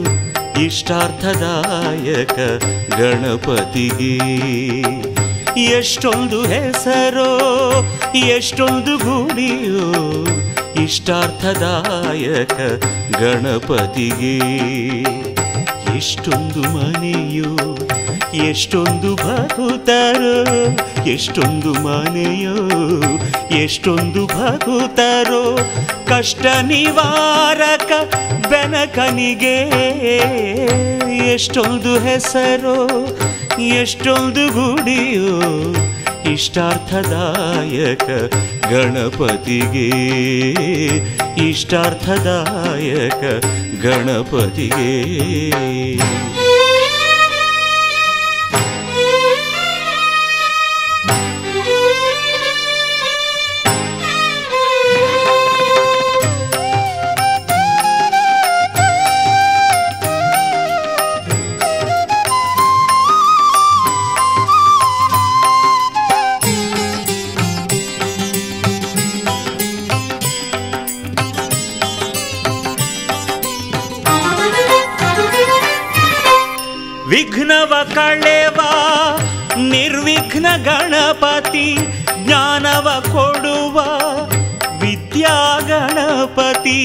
ಇಷ್ಟಾರ್ಥದಾಯಕ ಗಣಪತಿಗೆ ಎಷ್ಟೊಂದು ಹೆಸರೋ ಎಷ್ಟೊಂದು ಗುಡಿಯೋ ಇಷ್ಟಾರ್ಥದಾಯಕ ಗಣಪತಿಗೆ ಎಷ್ಟೊಂದು ಮನೆಯೋ ಎಷ್ಟೊಂದು ಭಕ್ತರು ಎಷ್ಟೊಂದು ಮನೆಯೋ ಎಷ್ಟೊಂದು ಭಕ್ತರು ಕಷ್ಟ ನಿವಾರಕ ಬೆನಕನಿಗೆ ಎಷ್ಟೊಂದು ಹೆಸರು ಎಷ್ಟೊಂದು ಗುಡಿಯೋ ಇಷ್ಟಾರ್ಥದಾಯಕ ಗಣಪತಿಗೆ ಇಷ್ಟಾರ್ಥದಾಯಕ ಗಣಪತಿಗೆ ವಿಘ್ನವ ಕಳೆವ ನಿರ್ವಿಘ್ನ ಗಣಪತಿ ಜ್ಞಾನವ ಕೊಡುವ ವಿದ್ಯಾ ಗಣಪತಿ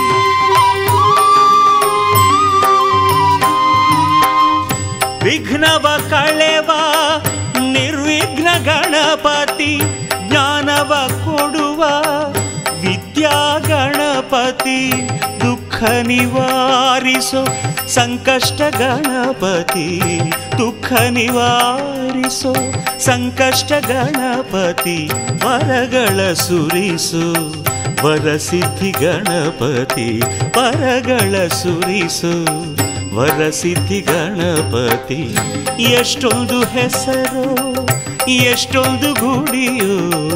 ವಿಘ್ನವ ಕಳೆವ ನಿರ್ವಿಘ್ನ ಗಣಪತಿ ಜ್ಞಾನವ ಕೊಡುವ ವಿದ್ಯಾ ಗಣಪತಿ ದುಃಖ ನಿವಾರಿಸೋ ಸಂಕಷ್ಟ ಗಣಪತಿ ದುಃಖ ನಿವಾರಿಸೋ ಸಂಕಷ್ಟ ಗಣಪತಿ ವರಗಳ ಸುರಿಸು ವರಸಿದ್ಧಿ ಗಣಪತಿ ವರಗಳ ಸುರಿಸು ವರಸಿದ್ಧಿ ಗಣಪತಿ ಎಷ್ಟೊಂದು ಹೆಸರು ಎಷ್ಟೊಂದು ಗುಡಿಯೋ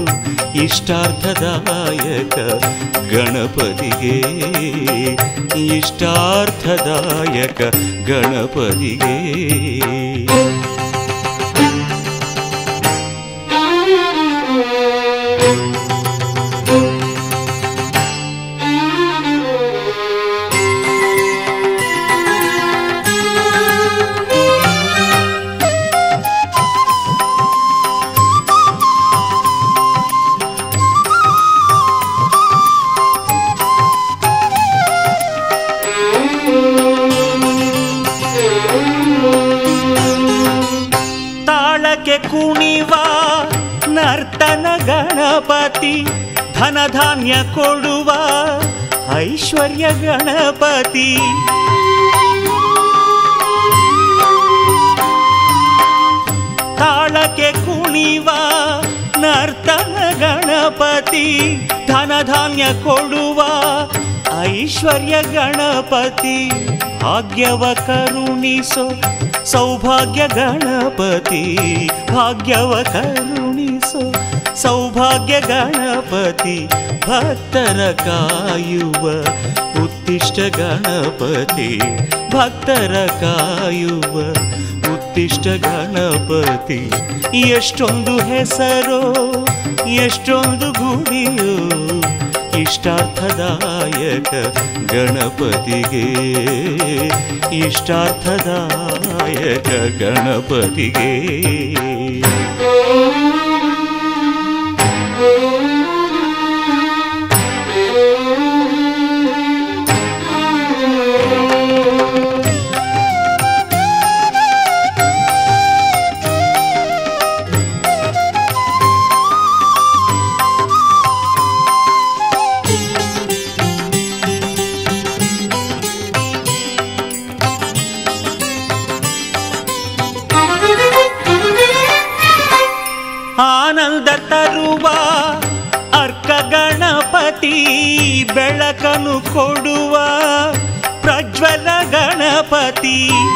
ಇಷ್ಟಾರ್ಥದಾಯಕ ಗಣಪತಿಗೆ ಇಷ್ಟಾರ್ಥದಾಯಕ ಗಣಪತಿಗೆ ತಾಳಕ್ಕೆ ಕುಣಿವ ನರ್ತನ ಗಣಪತಿ ಧನಧಾನ್ಯ ಕೊಡುವ ಐಶ್ವರ್ಯ ಗಣಪತಿ ತಾಳಕ್ಕೆ ಕುಣಿವ ನರ್ತನ ಗಣಪತಿ ಧನಧಾನ್ಯ ಕೊಡುವ ಐಶ್ವರ್ಯ ಗಣಪತಿ ಭಾಗ್ಯವ ಕರುಣಿಸೋ ಸೌಭಾಗ್ಯ ಗಣಪತಿ ಭಾಗ್ಯವ ಕರುಣಿಸೋ ಸೌಭಾಗ್ಯ ಗಣಪತಿ ಭಕ್ತರ ಕಾಯುವ ಉತ್ತಿಷ್ಟ ಗಣಪತಿ ಭಕ್ತರ ಕಾಯುವ ಉತ್ತಿಷ್ಟ ಗಣಪತಿ ಎಷ್ಟೊಂದು ಹೆಸರೋ ಎಷ್ಟೊಂದು ಗುಡಿಯೋ ಇಷ್ಟಾರ್ಥದಾಯಕ ಗಣಪತಿಗೆ ಇಷ್ಟಾರ್ಥದಾಯಕ ಗಣಪತಿಗೆ ದಾಟಿ ಬೆಳಕನ್ನು ಕೊಡುವ ಪ್ರಜ್ವಲ ಗಣಪತಿ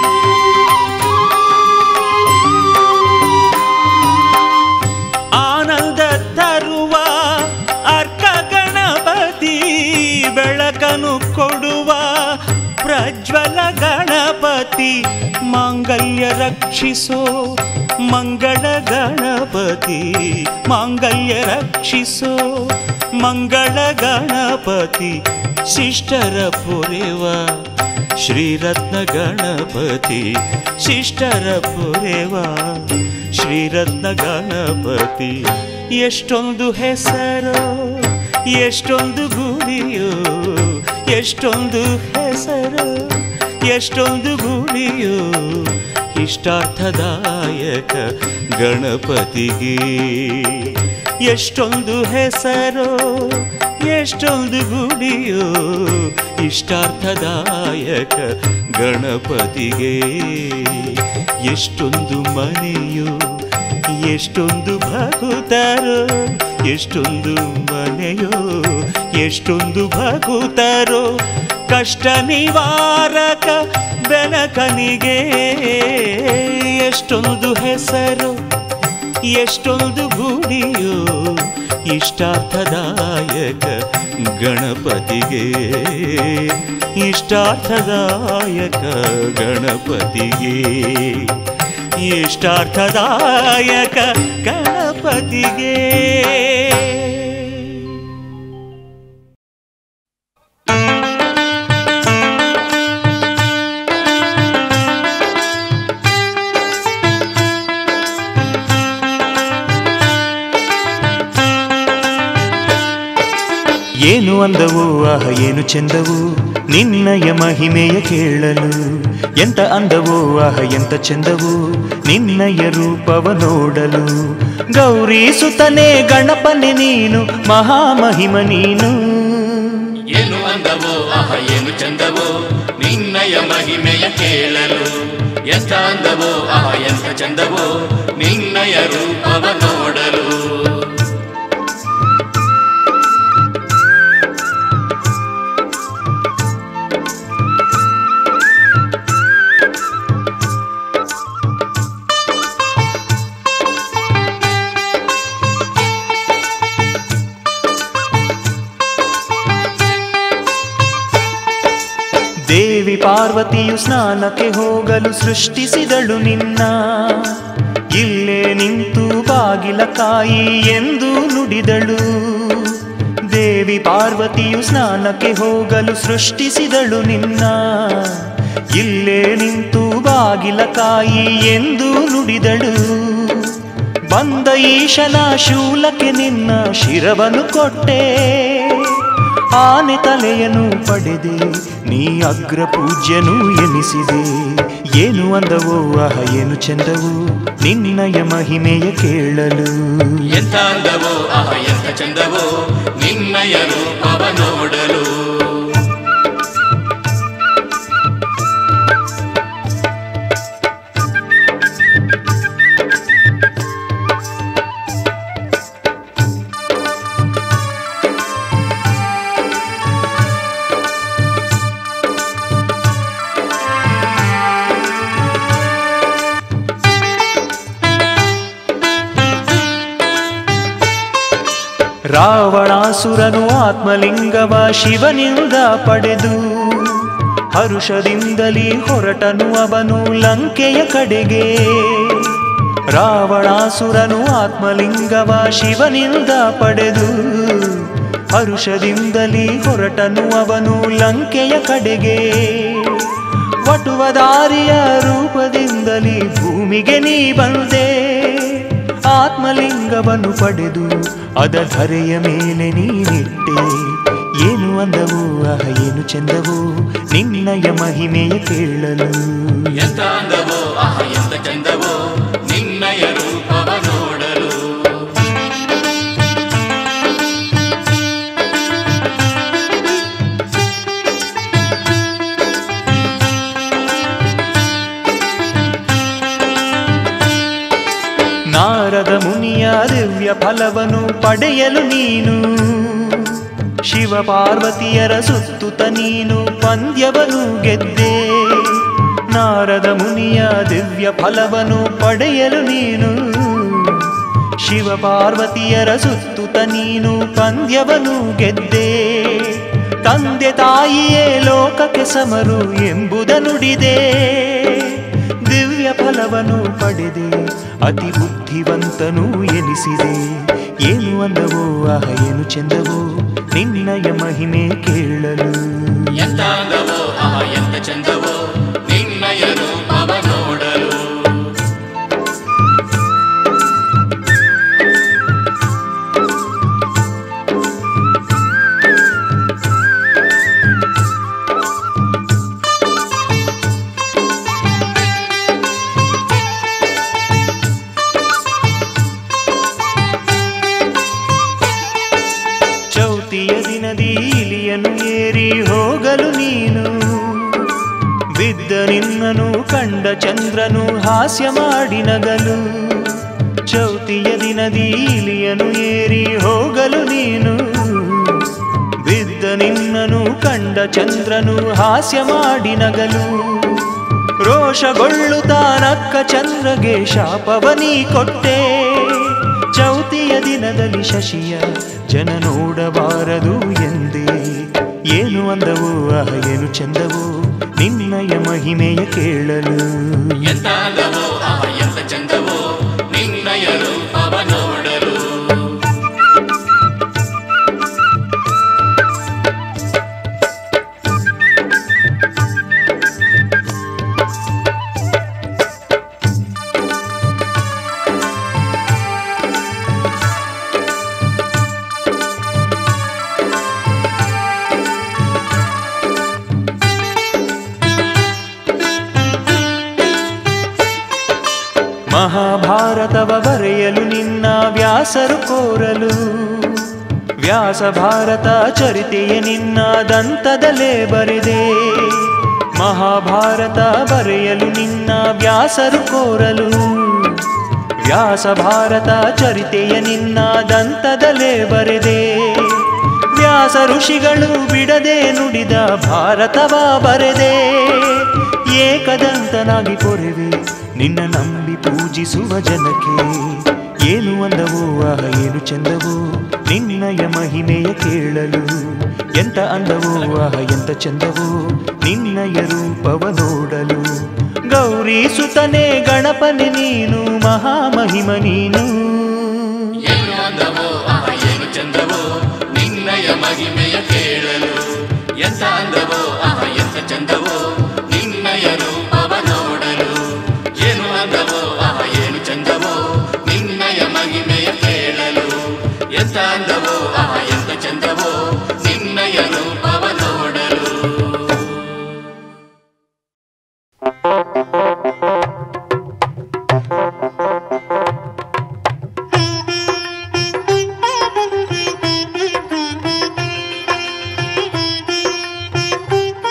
ಆನಂದ ತರುವ ಅರ್ಕ ಗಣಪತಿ ಬೆಳಕನು ಕೊಡುವ ಪ್ರಜ್ವಲ ಗಣಪತಿ ಮಾಂಗಲ್ಯ ರಕ್ಷಿಸೋ ಮಂಗಳ ಗಣಪತಿ ಮಾಂಗಲ್ಯ ರಕ್ಷಿಸೋ ಮಂಗಳ ಗಣಪತಿ ಶಿಷ್ಟರ ಪುರೆವ ಶ್ರೀರತ್ನ ಗಣಪತಿ ಶಿಷ್ಟರ ಪುರೆವ ಶ್ರೀರತ್ನ ಗಣಪತಿ ಎಷ್ಟೊಂದು ಹೆಸರು ಎಷ್ಟೊಂದು ಗುರಿಯೋ ಎಷ್ಟೊಂದು ಹೆಸರು ಎಷ್ಟೊಂದು ಗುರಿಯೋ ಇಷ್ಟಾರ್ಥದಾಯಕ ಗಣಪತಿಗೆ ಎಷ್ಟೊಂದು ಹೆಸರು ಎಷ್ಟೊಂದು ಗುಡಿಯೋ ಇಷ್ಟಾರ್ಥದಾಯಕ ಗಣಪತಿಗೆ ಎಷ್ಟೊಂದು ಮನೆಯೋ ಎಷ್ಟೊಂದು ಭಕುತರು ಎಷ್ಟೊಂದು ಮನೆಯೋ ಎಷ್ಟೊಂದು ಭಕುತರು ಕಷ್ಟ ನಿವಾರಕ ಬೆನಕನಿಗೆ ಎಷ್ಟೊಂದು ಹೆಸರು ಎಷ್ಟೊಂದು ಗುಡಿಯೋ ಇಷ್ಟಾರ್ಥದಾಯಕ ಗಣಪತಿಗೆ ಇಷ್ಟಾರ್ಥದಾಯಕ ಗಣಪತಿಗೆ ಇಷ್ಟಾರ್ಥದಾಯಕ ಗಣಪತಿಗೆ ಏನು ಅಂದವು ಆಹ ಏನು ಚೆಂದವು ನಿನ್ನಯ ಮಹಿಮೆಯ ಕೇಳಲು ಎಂತ ಅಂದವು ಆಹ ಎಂತ ಚೆಂದವು ನಿನ್ನಯ ರೂಪವ ನೋಡಲು ಗೌರಿ ಸುತನೆ ಗಣಪನೆ ನೀನು ಮಹಾಮಹಿಮ ನೀನು ಏನು ಅಂದವೋ ಆಹ ಏನು ಚಂದವೋ ನಿನ್ನಯ ಮಹಿಮೆಯ ಕೇಳಲು ಎಂತ ಅಂದವೋ ಆಹ ಎಂತ ಚಂದವೋ ನಿನ್ನಯ ರೂಪವ ನೋಡಲು ದೇವಿ ಪಾರ್ವತಿಯು ಸ್ನಾನಕ್ಕೆ ಹೋಗಲು ಸೃಷ್ಟಿಸಿದಳು ನಿನ್ನ ಇಲ್ಲೇ ನಿಂತು ಬಾಗಿಲ ಕಾಯಿ ಎಂದು ನುಡಿದಳು ದೇವಿ ಪಾರ್ವತಿಯು ಸ್ನಾನಕ್ಕೆ ಹೋಗಲು ಸೃಷ್ಟಿಸಿದಳು ನಿನ್ನ ಇಲ್ಲೇ ನಿಂತು ಬಾಗಿಲ ಕಾಯಿ ಎಂದು ನುಡಿದಳು ಬಂದ ಈಶನ ಶೂಲಕ್ಕೆ ನಿನ್ನ ಶಿರವನ್ನು ಕೊಟ್ಟೆ ಆನೆ ತಲೆಯನ್ನು ಪಡೆದೆ ನೀ ಅಗ್ರ ಪೂಜ್ಯನು ಎನಿಸಿದೆ ಏನು ಅಂದವೋ ಆಹ ಏನು ಚೆಂದವು ನಿನ್ನಯ ಮಹಿಮೆಯ ಕೇಳಲು ಎಂತ ಅಂದವೋ ಆಹ ಎಂತ ಚಂದವೋ ನಿನ್ನಯ ರೂಪವ ನೋಡಲು ರಾವಣಾಸುರನು ಆತ್ಮಲಿಂಗವ ಶಿವನಿಂದ ಪಡೆದು ಹರುಷದಿಂದಲೇ ಹೊರಟನು ಅವನು ಲಂಕೆಯ ಕಡೆಗೆ ರಾವಣಾಸುರನು ಆತ್ಮಲಿಂಗವ ಶಿವನಿಂದ ಪಡೆದು ಹರುಷದಿಂದಲೇ ಹೊರಟನು ಅವನು ಲಂಕೆಯ ಕಡೆಗೆ ವಟುವದಾರಿಯ ರೂಪದಿಂದಲೇ ಭೂಮಿಗೆ ನೀ ಬಂದೆ ಆತ್ಮಲಿಂಗವನ್ನು ಪಡೆದು ಅದ ಧರೆಯ ಮೇಲೆ ನೀನಿಟ್ಟೆ ಏನು ಅಂದವು ಆಹ ಏನು ಚೆಂದವು ನಿನ್ನಯ ಮಹಿಮೆಯ ಕೇಳಲು ಎಂತ ಅಂದವೋ ಆಹ ಎಂತ ಚಂದವೋ ನಿನ್ನಯ ರೂಪವ ನೋಡಲು ನಾರದ ಮುನಿಯ ದಿವ್ಯ ಫಲವನ್ನು ಪಡೆಯಲು ನೀನು ಶಿವ ಪಾರ್ವತಿಯರ ಸುತ್ತುತ್ತ ನೀನು ಪಂದ್ಯವನ್ನು ಗೆದ್ದೆ ನಾರದ ಮುನಿಯ ದಿವ್ಯ ಫಲವನ್ನು ಪಡೆಯಲು ನೀನು ಶಿವ ಪಾರ್ವತಿಯರ ಸುತ್ತುತ್ತ ನೀನು ಪಂದ್ಯವನ್ನು ಗೆದ್ದೆ ತಂದೆ ತಾಯಿಯೇ ಲೋಕಕ್ಕೆ ಸಮರು ಎಂಬುದ ನುಡಿದೆ ದಿವ್ಯ ಫಲವನ್ನು ಪಡೆದೆ ಅತಿ ಬುದ್ಧಿವಂತನೂ ಎನಿಸಿದೆ ಏನು ಅಂದವೋ ಆಹ ಏನು ಚೆಂದವೋ ನಿನ್ನಯ ಮಹಿಮೆ ಕೇಳಲು ಎಂತ ಅಂದವೋ ಆಹ ಎಂತ ಚಂದವೋ ನಿನ್ನಯ ರೂಪವ ನೋಡಲು ಚೌತಿಯ ದಿನದಿ ಇಲಿಯನ್ನು ಏರಿ ಹೋಗಲು ನೀನು ಬಿದ್ದ ನಿನ್ನನು ಕಂಡ ಚಂದ್ರನು ಹಾಸ್ಯ ಮಾಡಿ ನಗಲು ಚೌತಿಯ ದಿನದಿ ಇಲಿಯನ್ನು ಏರಿ ಹೋಗಲು ನೀನು ಬಿದ್ದ ನಿನ್ನನು ಕಂಡ ಚಂದ್ರನು ಹಾಸ್ಯ ಮಾಡಿ ನಗಲು ರೋಷಗೊಳ್ಳುತ್ತಾ ನಕ್ಕ ಚಂದ್ರಗೆ ಶಾಪವನಿ ಕೊಟ್ಟೆ ಚೌತಿಯ ದಿನದಲ್ಲಿ ಶಶಿಯ ಜನ ನೋಡಬಾರದು ಎಂದೇ ಏನು ಅಂದವೋ ಆಹ ಏನು ಚಂದವೋ ನಿನ್ನಯ ಮಹಿಮೆಯ ಕೇಳಲು ಎಂತ ಅಂದವೋ ಆಹ ಎಂತ ಚಂದವೋ ನಿನ್ನಯ ರೂಪವ ನೋಡಲು ಮಹಾಭಾರತವ ಬರೆಯಲು ನಿನ್ನ ವ್ಯಾಸರು ಕೋರಲು ವ್ಯಾಸ ಭಾರತ ಚರಿತೆಯ ನಿನ್ನ ದಂತದಲ್ಲೇ ಬರೆದೆ ಮಹಾಭಾರತ ಬರೆಯಲು ನಿನ್ನ ವ್ಯಾಸರು ಕೋರಲು ವ್ಯಾಸ ಭಾರತ ಚರಿತೆಯ ನಿನ್ನ ದಂತದಲ್ಲೇ ಬರೆದೆ ವ್ಯಾಸ ಋಷಿಗಳು ಬಿಡದೆ ನುಡಿದ ಭಾರತವ ಬರೆದೆ ಏಕದಂತನಾಗಿ ಪೊರೆವೆ ನಿನ್ನ ನಂಬಿ ಪೂಜಿಸುವ ಜನಕ್ಕೆ ಏನು ಅಂದವೋ ಆಹ ಏನು ಚಂದವೋ ನಿನ್ನಯ ಮಹಿಮೆಯ ಕೇಳಲು ಎಂತ ಅಂದವೋ ಆಹ ಎಂತ ಚಂದವೋ ನಿನ್ನಯ ರೂಪವ ನೋಡಲು ಗೌರಿ ಸುತನೆ ಗಣಪನೆ ನೀನು ಮಹಾಮಹಿಮ ನೀನು ಏನು ಅಂದವೋ ಆಹ ಏನು ಚಂದವೋ ನಿನ್ನಯ ಮಹಿಮೆಯ ಕೇಳಲು ಎಂತ ಅಂದವೋ ಆಹ ಎಂತ ಚಂದವೋ ನಿನ್ನಯ ರೂಪವ ನೋಡಲು ಏನು ಅಂದವೋ ಆಹ ಏನು ಚಂದವೋ ನಿನ್ನಯ ಮಹಿಮೆಯ ಕೇಳಲು ಎಂತ ಅಂದವೋ ಆಹ ಎಂತ ಚಂದವೋ ನಿನ್ನಯ ರೂಪವ ನೋಡಲು Thank you.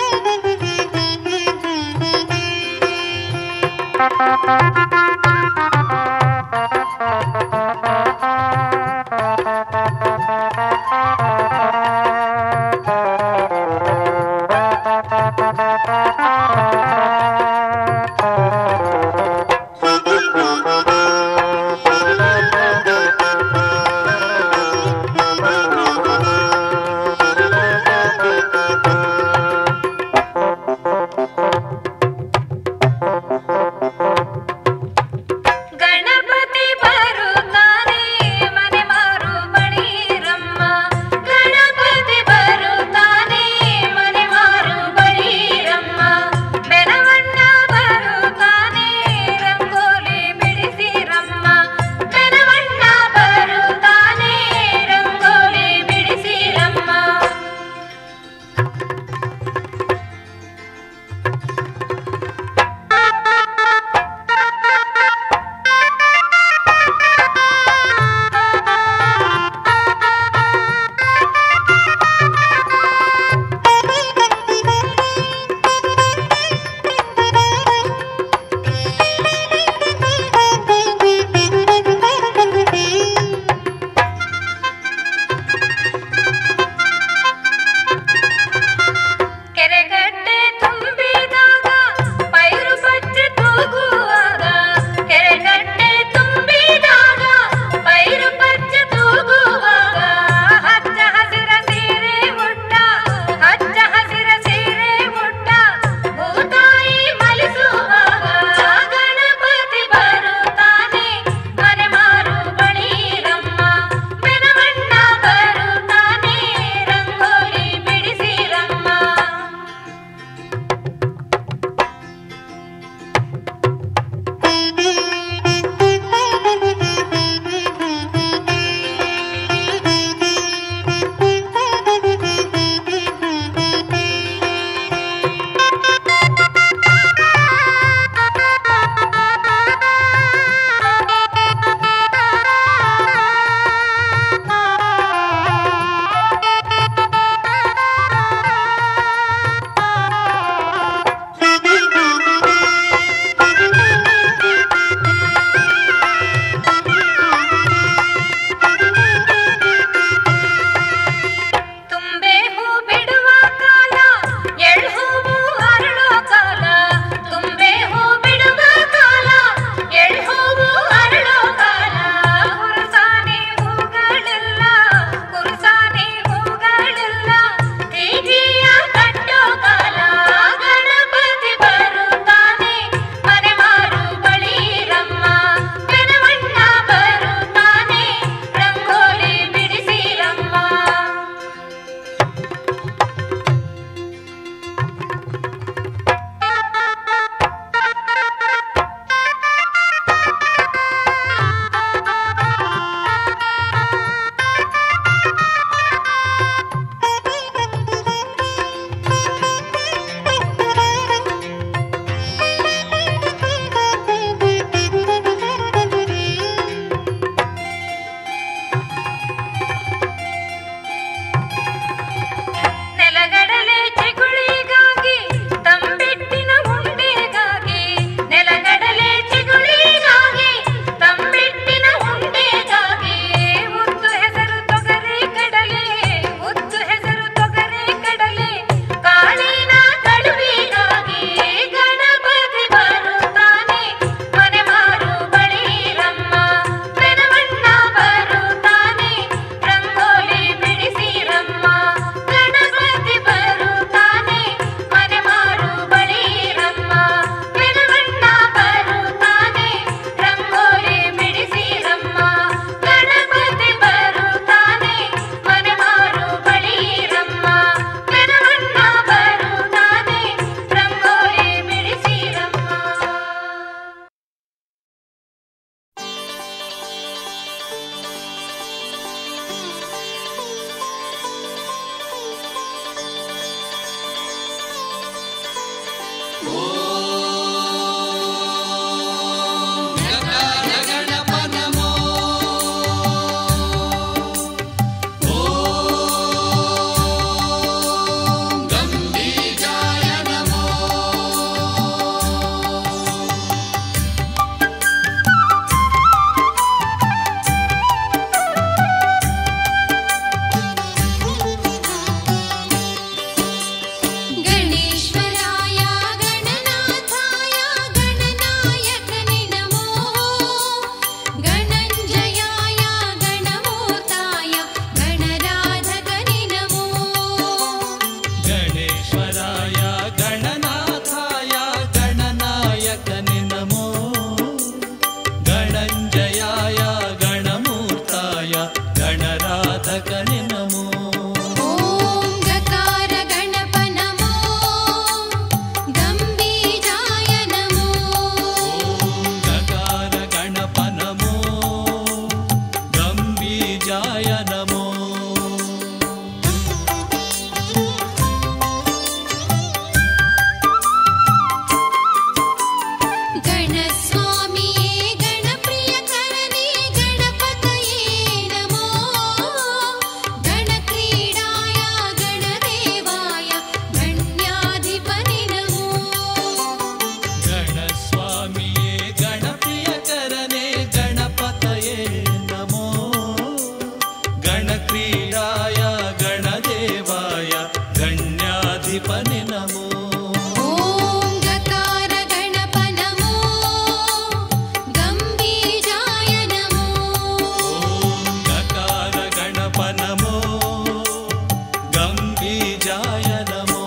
गणबीजाय नमो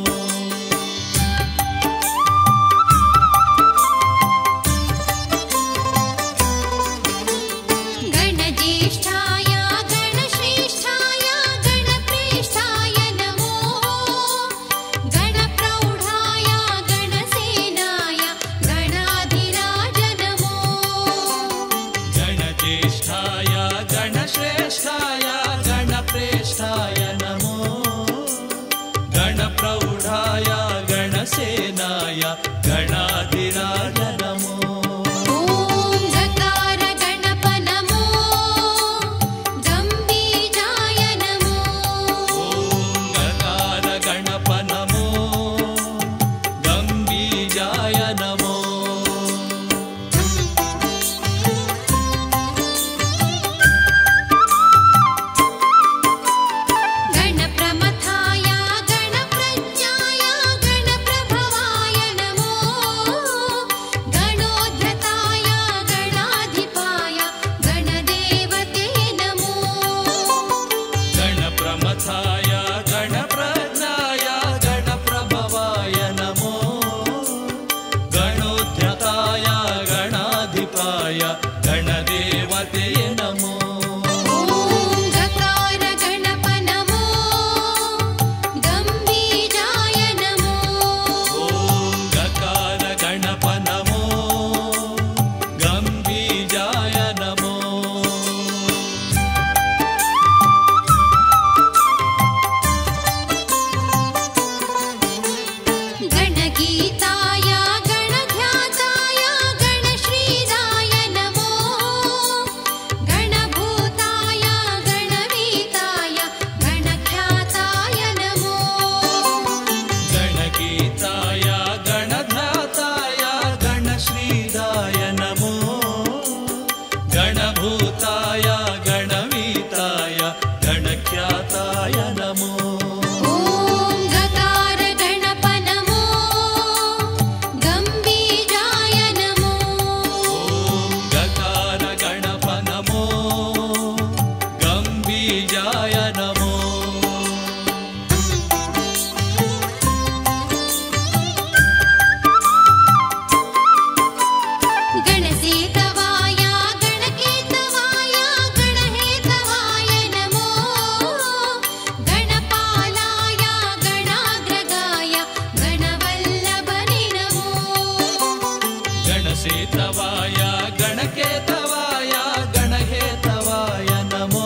गणज्येष्ठाय गणश्रेष्ठाय गणप्रेष्ठाय नमो गणप्रौढाय गणसेनाय गणाधिराज नमो गणज्येष्ठाय गणश्रेष्ठाय गणप्रेष्ठाय नमो गणप्रौढाय गणसेनाय गणाधिराज नमो ॐ गकार गणप नमो गम्बीजाय नमो ॐ गकार गणप नमो गम्बीजाय नमो गणप्रमथाय गणप्रज्ञाय गणप्रभवाय नमो गणोद्धताय गणाधिपाय गणदेवते नमो गणप्रमथाय गणप्रज्ञाय गणप्रभवाय नमो गणोद्यताय गणाधिपाय गणदेवते नमो ॐ गकार गणप नमो गम्बीजाय नमो ॐ गकार गणप नमो गम्बीजाय नमो गणगीताय गणध्याताय गणश्रीराय नमो गणभूताय गणवीताय गणख्याताय नमो गणगीताय गणध्याताय गणश्रीदाय नमो गणभूताय गणवीताय गणख्याताय नमो ॐ गकार गणप नमो गम्बीजाय नमो ॐ गकार गणप नमो गम्बीजाय नमो गणसेतवाय गणकेतवाय गणहेतवाय नमो गणपालाय गणाग्रगाय गणवल्लभने नमो गणसेतवाय गणकेतवाय गणहेतवाय नमो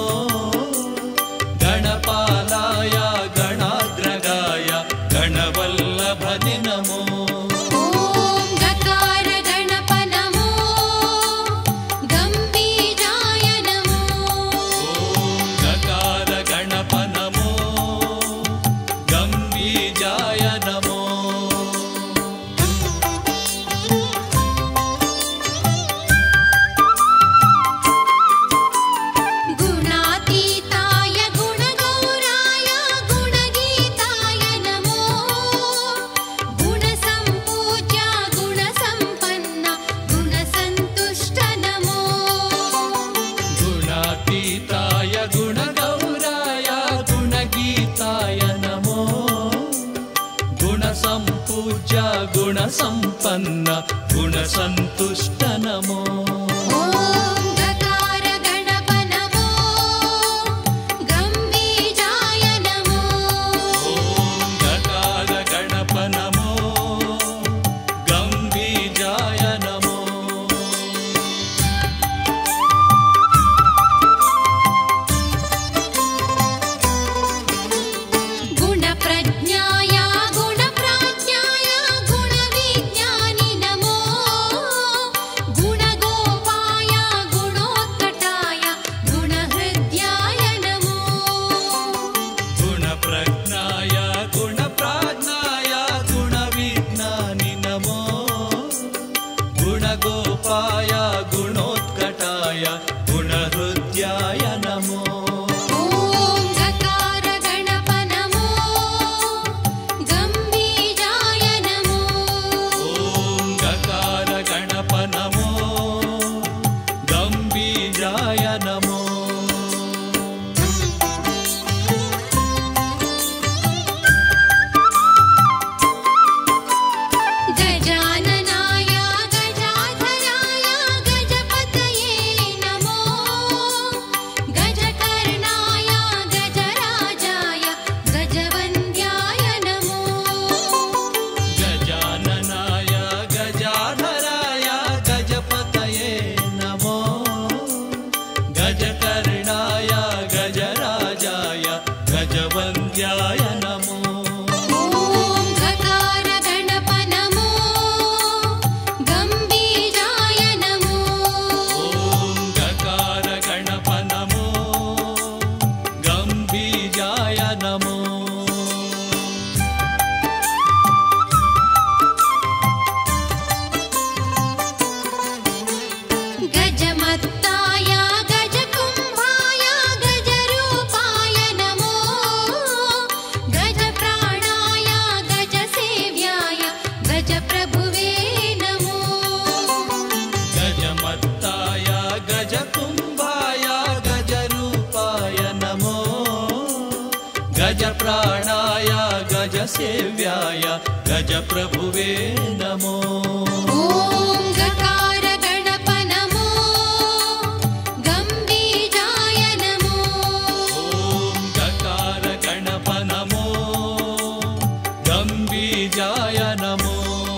गणपालाय गणाग्रगाय गणवल्लभनि नमो ॐ गकार गणप नमो गम्बीजाय नमो ॐ गकार गणप नमो गम्बीजाय नमो गुणातीताय गुणगौराय गुणगीताय नमो गुणसम्पूज्य गुणसम्पन्न गुणसन्तुष्ट नमो गुणातीताय गुणगौराय गुणगीताय नमो गुणसम्पूज्य गुणसम्पन्न गुणसन्तुष्ट नमो ॐ गकार गणप नमो गम्बीजाय नमो ॐ गकार गणप नमो गम्बीजाय नमो गुणप्रज्ञाय गुणप्राज्ञाय गुणविज्ञानि नमो गुणगो गजवन्द्याय नमो ॐ गकार गणप नमो गम्भीराय नमो ॐ गकार गणप नमो गम्भीराय नमो गजमत्ताय गजकुम्भाय गजरूपाय नमो गजप्राणाय गजसेव्याय गजप्रभुवे नमो गजमत्ताय गजकुम्भाय गजरूपाय नमो गजप्राणाय गजसेव्याय गजप्रभुवे नमो ॐ गकार गणप नमो गम्भीराय नमो ॐ गकार गणप नमो गम्भीजाय नमो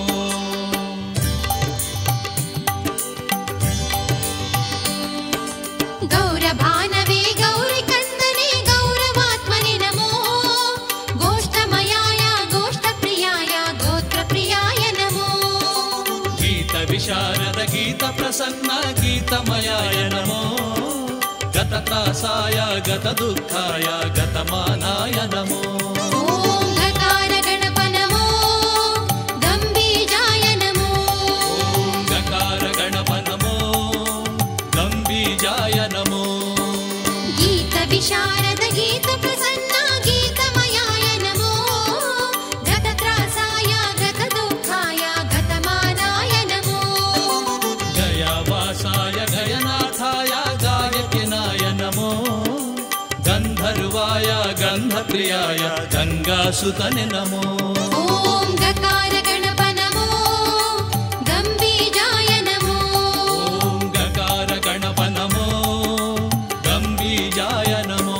गौरभानवे गौरिकन्दने गौरवात्मने नमो गोष्ठमयाय गोष्ठप्रियाय गोत्रप्रियाय नमो गीतविशारद गीतप्रसन्न गीतमयाय नमो गतत्रासाय गतदुःखाय गतमानाय नमो ॐ गकार गणप नमो गम्भीराय नमो ॐ गकार गणप नमो गम्भीजाय नमो गीतविशारद गीतप्रसन्न गीतमयाय नमो गतत्रासाय गतदुःखाय गतमानाय नमो गयावासाय गयनाथाय गायकिनाय नमो गन्धर्वाय गन्धप्रियाय गङ्गासुतने नमो ॐ गकार गणप नमो गम्भीराय नमो ॐ गकार गणप नमो गम्भीजाय नमो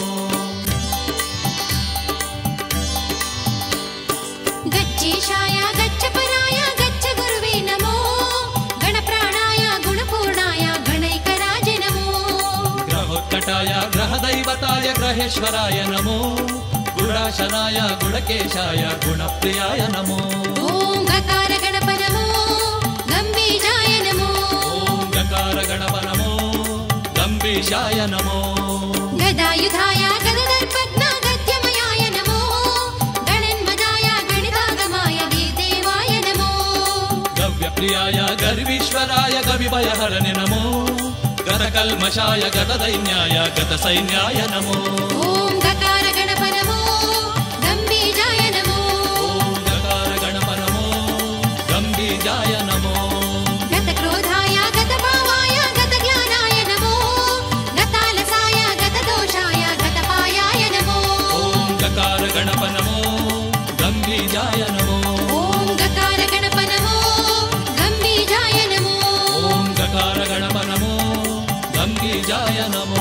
गच्छेशाय गच्छपराय गच्छ गुरुवे नमो गणप्राणाय गुणपूर्णाय गणैकराज नमो ग्रहोत्कटाय ग्रहदैवताय ग्रहेश्वराय नमो गुणाशनाय गुणकेशाय गुणप्रियाय नमो ॐ गकार गणप नमो गम्भीराय नमो ॐ गकार गणप नमो गम्भीशाय नमो गदायुधाय गददर्पज्ञ गद्यमयाय नमो गणन्मदाय गणितागमाय गीदेवाय नमो गव्यप्रियाय गर्वीश्वराय कविभयहरणे नमो गतकल्मषाय गतदैन्याय गतसैन्याय नमो ॐ गकार गणप नमो गम्भीराय नमो ॐ गकार गणप नमो गम्भीजाय नमो गतक्रोधाय गतभावाय गतज्ञानाय नमो गतालसाय गतदोषाय गतपायाय नमो ॐ गकार गणप नमो गम्भीजाय नमो ॐ गकार गणप नमो गम्भीराय नमो ॐ गकार गणप नमो गम्भीजाय नमो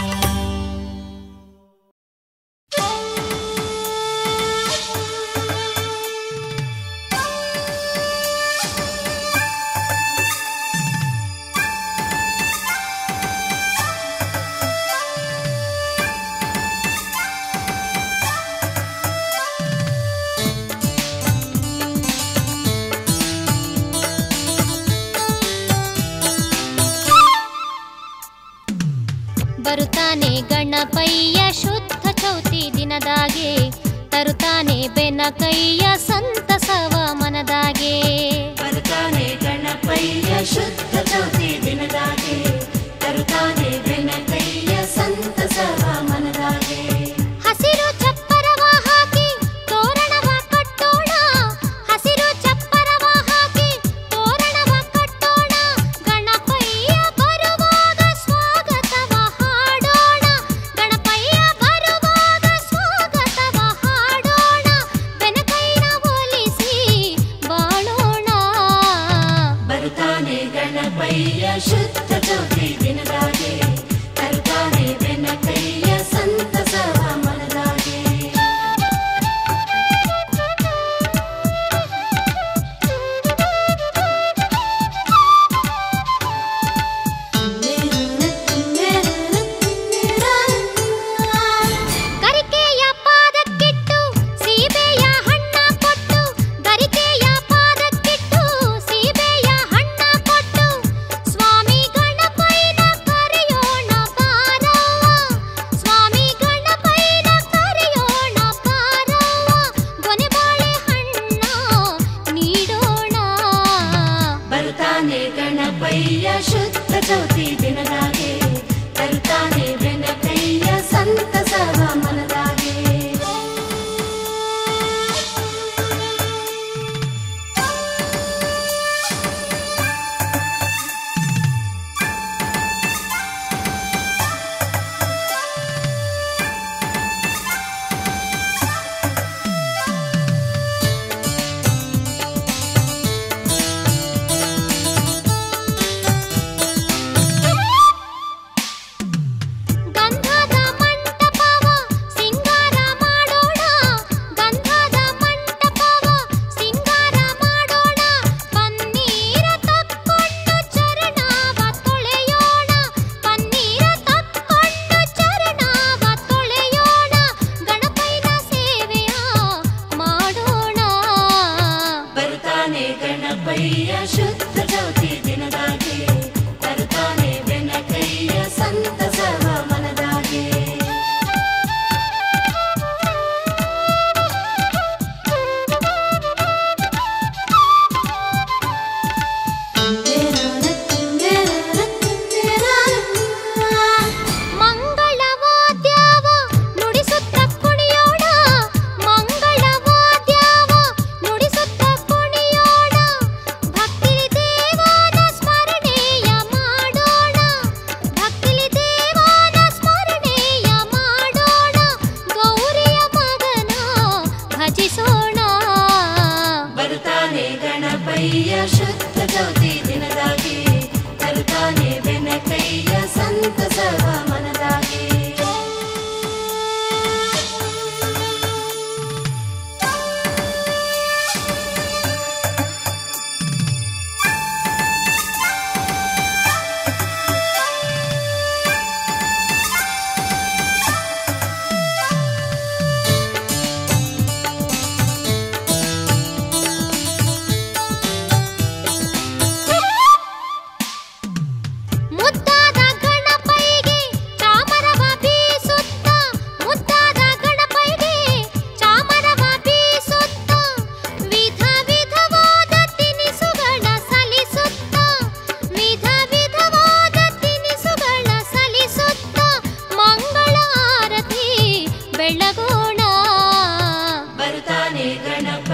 ಬರುತ್ತಾನೆ ಗಣಪಯ್ಯ ಶುದ್ಧ ಚೌತಿ ದಿನದಾಗೆ ತರುತ್ತಾನೆ ಬೆನಕಯ್ಯ ಸಂತಸವ ಮನದಾಗೆ ಬರುತ್ತಾನೆ ಗಣಪಯ್ಯ ಶುದ್ಧ ಚೌತಿ ದಿನದಾಗೆ ತರುತ್ತಾನೆ ಬೆನಕಯ್ಯ ಸಂತಸವ ಮನದಾಗೆ ಹಸಿರು ಚಪ್ಪರವ ಹಾಕಿ ತೋರಣವ ಕಟ್ಟೋಣ ಹಸಿರು ಚಪ್ಪರವ ಹಾಕಿ ತೋರಣವ ಕಟ್ಟೋಣ ಗಣಪಯ್ಯ ಬರುವಾಗ ಸ್ವಾಗತವ ಹಾಡೋಣ ಗಣಪಯ್ಯ ಬರುವಾಗ ಸ್ವಾಗತವ ಹಾಡೋಣ ಬೆನಕೈನ ಒಲಿಸಿ ಬಾಳೋಣ ಬರುತ್ತಾನೆ ಗಣಪಯ್ಯ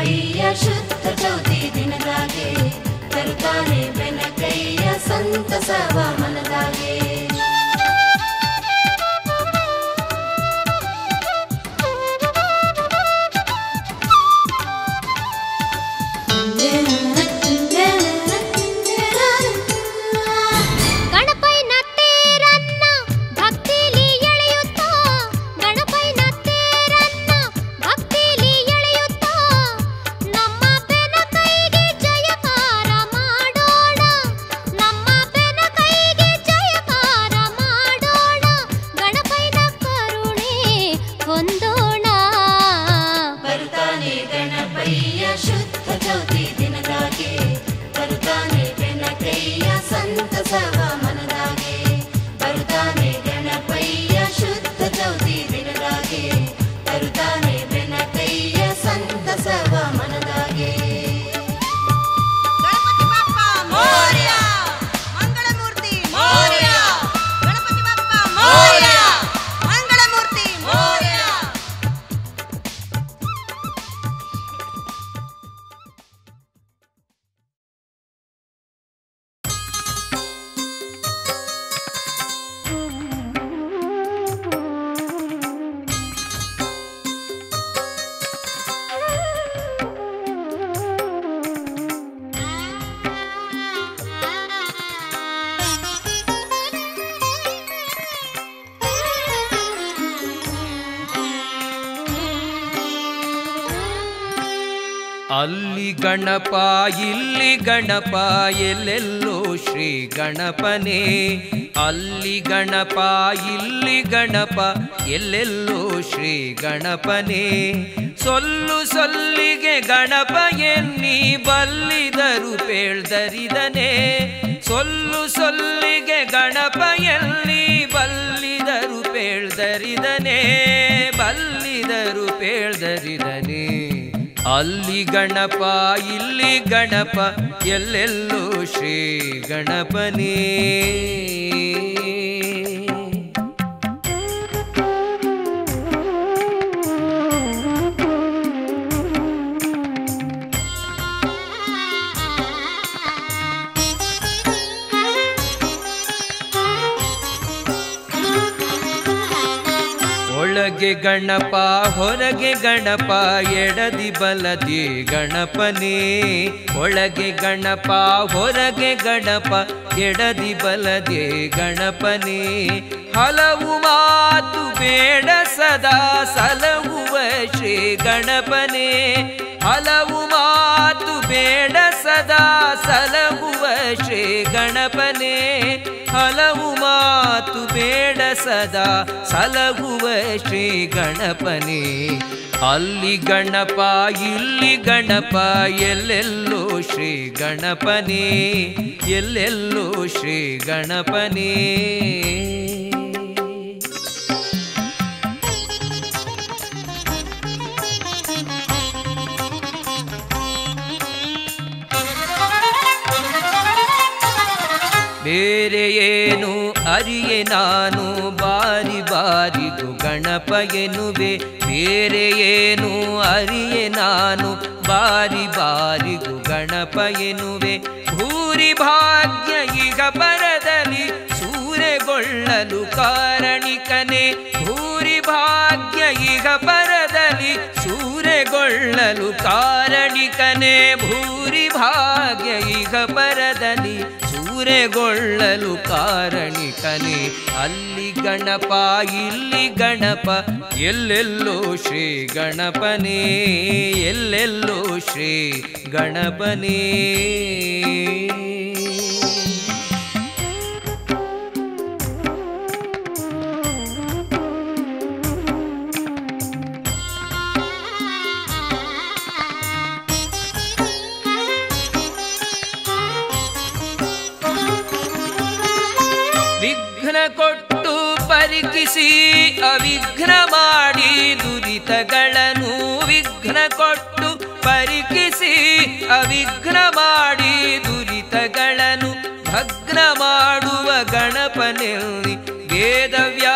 ಗಣಪಯ್ಯ ಶುದ್ಧ ಚೌತಿ ದಿನದಾಗೆ ತರುತ್ತಾನೆ ಬೆನಕಯ್ಯ ಸಂತಸವ ಮನದಾಗೆ ಗಣಪಯ್ಯನ ತೇರನ್ನ ಭಕ್ತಿಲಿ ಎಳೆಯುತ್ತಾ ಗಣಪಯ್ಯನ ತೇರನ್ನ ಭಕ್ತಿಲಿ ಎಳೆಯುತ್ತಾ ನಮ್ಮ ಬೆನ ಕೈಗೆ ಜಯಕಾರ ಮಾಡೋಣ ನಮ್ಮ ಬೆನ ಕೈಗೆ ಜಯಕಾರ ಮಾಡೋಣ ಗಣಪಯ್ಯನ ಕರುಣೆ ಹೊಂದೋಣ ಬರ್ತಾನೆ ಗಣಪಯ್ಯ ಶುದ್ಧ ಚೌತಿ ದಿನದಾಗೆ ಬರ್ತಾನೆ ಬೆನಕಯ್ಯ ಸಂತಸವ ಮನದಾಗೆ ಬರ್ತಾನೆ ಗಣಪಯ್ಯ ಶುದ್ಧ ಚೌತಿ ದಿನದಾಗೆ ತರುತ್ತಾನೆ ಬೆನಕಯ್ಯ ಸಂತಸವ ಮನದಾಗೆ ಗಣಪತಿ ಬಪ್ಪ ಮೋರ್ಯ ಮಂಗಳಮೂರ್ತಿ ಮೋರ್ಯ ಗಣಪತಿ ಬಪ್ಪ ಮೋರ್ಯ ಮಂಗಳಮೂರ್ತಿ ಮೋರ್ಯ ಅಲ್ಲಿ ಗಣಪ ಇಲ್ಲಿ ಗಣಪ ಎಲ್ಲೆಲ್ಲೋ ಶ್ರೀ ಗಣಪನೇ ಅಲ್ಲಿ ಗಣಪ ಇಲ್ಲಿ ಗಣಪ ಎಲ್ಲೆಲ್ಲೋ ಶ್ರೀ ಗಣಪನೇ ಸೊಲ್ಲು ಸೊಲ್ಲಿಗೆ ಗಣಪ ಎನ್ನಿ ಬಲ್ಲಿದರು ಪೇಳ್ದರಿದನೆ ಸೊಲ್ಲು ಸೊಲ್ಲಿಗೆ ಗಣಪ ಎಲ್ಲಿ ಬಲ್ಲಿದರು ಪೇಳ್ದರಿದನೆ ಬಲ್ಲಿದರು ಪೇಳ್ದರಿದನೆ ಅಲ್ಲಿ ಗಣಪ ಇಲ್ಲಿ ಗಣಪ ಎಲ್ಲೆಲ್ಲೋ ಶ್ರೀ ಗಣಪನೇ ಒಳಗೆ ಗಣಪ ಹೊರಗೆ ಗಣಪ ಎಡದಿ ಬಲದಿ ಗಣಪನೇ ಒಳಗೆ ಗಣಪ ಹೊರಗೆ ಗಣಪ ಎಡದಿ ಬಲದಿ ಗಣಪನೇ ಹಲವು ಮಾತು ಬೇಡ ಸದಾ ಸಲಹುವ ಶ್ರೀ ಗಣಪನೇ ಹಲವು ಮಾತು ಬೇಡ ಸದಾ ಸಲಹುವ ಶ್ರೀ ಗಣಪನೇ ಹಲವು ಮಾತು ಬೇಡ ಸದಾ ಸಲಹುವ ಶ್ರೀ ಗಣಪನೇ ಅಲ್ಲಿ ಗಣಪ ಇಲ್ಲಿ ಗಣಪ ಎಲ್ಲೆಲ್ಲೋ ಶ್ರೀ ಗಣಪನೇ ಎಲ್ಲೆಲ್ಲೋ ಶ್ರೀ ಗಣಪನೇ ಬೇರೆ ಏನು ಅರಿಯೆ ನಾನು ಬಾರಿ ಬಾರಿದು ಗಣಪ ಎನ್ನುವೆ ಬೇರೆ ಏನು ಅರಿಯೆ ನಾನು ಬಾರಿ ಬಾರಿದು ಗಣಪ ಎನ್ನುವೆ ಭೂರಿ ಭಾಗ್ಯ ಈಗ ಬರದಲ್ಲಿ ಸೂರೆಗೊಳ್ಳಲು ಕಾರಣಿಕನೇ ಭೂರಿ ಭಾಗ್ಯ ಈಗ ಬರದಲ್ಲಿ ಸೂರೆಗೊಳ್ಳಲು ಕಾರಣಿಕನೇ ಭೂರಿ ಭಾಗ್ಯ ಈಗ ಬರದಲ್ಲಿ ಸೂರೆಗೊಳ್ಳಲು ಕಾರಣಿಕನೇ ಅಲ್ಲಿ ಗಣಪ ಇಲ್ಲಿ ಗಣಪ ಎಲ್ಲೆಲ್ಲೋ ಶ್ರೀ ಗಣಪನೇ ಎಲ್ಲೆಲ್ಲೋ ಶ್ರೀ ಗಣಪನೇ ವಿಘ್ನ ಕೊಟ್ಟು ಪರಿಕಿಸಿ ಅವಿಘ್ನ ಮಾಡಿ ದುರಿತಗಳನ್ನು ವಿಘ್ನ ಕೊಟ್ಟು ಪರಿಕಿಸಿ ಅವಿಘ್ನ ಮಾಡಿ ದುರಿತಗಳನ್ನು ಭಗ್ನ ಮಾಡುವ ಗಣಪನೆಲ್ಲಿ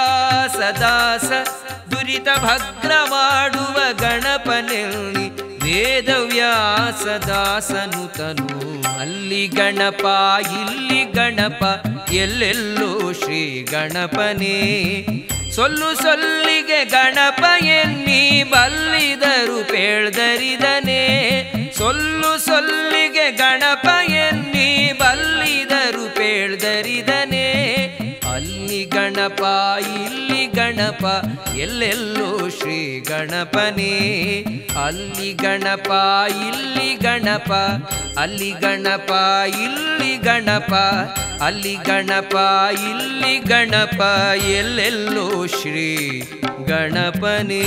ವೇದವ್ಯಾಸ ದಾಸ ದುರಿತ ಭಗ್ನ ಮಾಡುವ ಗಣಪನೆಲ್ಲಿ ವೇದವ್ಯಾಸದಾಸನು ತನು ಅಲ್ಲಿ ಗಣಪ ಇಲ್ಲಿ ಗಣಪ ಎಲ್ಲೆಲ್ಲೋ ಶ್ರೀ ಗಣಪನೇ ಸೊಲ್ಲು ಸೊಲ್ಲಿಗೆ ಗಣಪ ಎನ್ನಿ ಬಲ್ಲಿದರು ಪೇಳ್ದರಿದನೆ ಸೊಲ್ಲು ಸೊಲ್ಲಿಗೆ ಗಣಪ ಎನ್ನಿ ಬಲ್ಲಿದರು ಪೇಳ್ದರಿದನೆ ಅಲ್ಲಿ ಗಣಪ ಇಲ್ಲಿ ಗಣಪ ಎಲ್ಲೆಲ್ಲೋ ಶ್ರೀ ಗಣಪನೇ ಅಲ್ಲಿ ಗಣಪ ಇಲ್ಲಿ ಗಣಪ ಅಲ್ಲಿ ಗಣಪ ಇಲ್ಲಿ ಗಣಪ ಅಲ್ಲಿ ಗಣಪ ಇಲ್ಲಿ ಗಣಪ ಎಲ್ಲೆಲ್ಲೋ ಶ್ರೀ ಗಣಪನೇ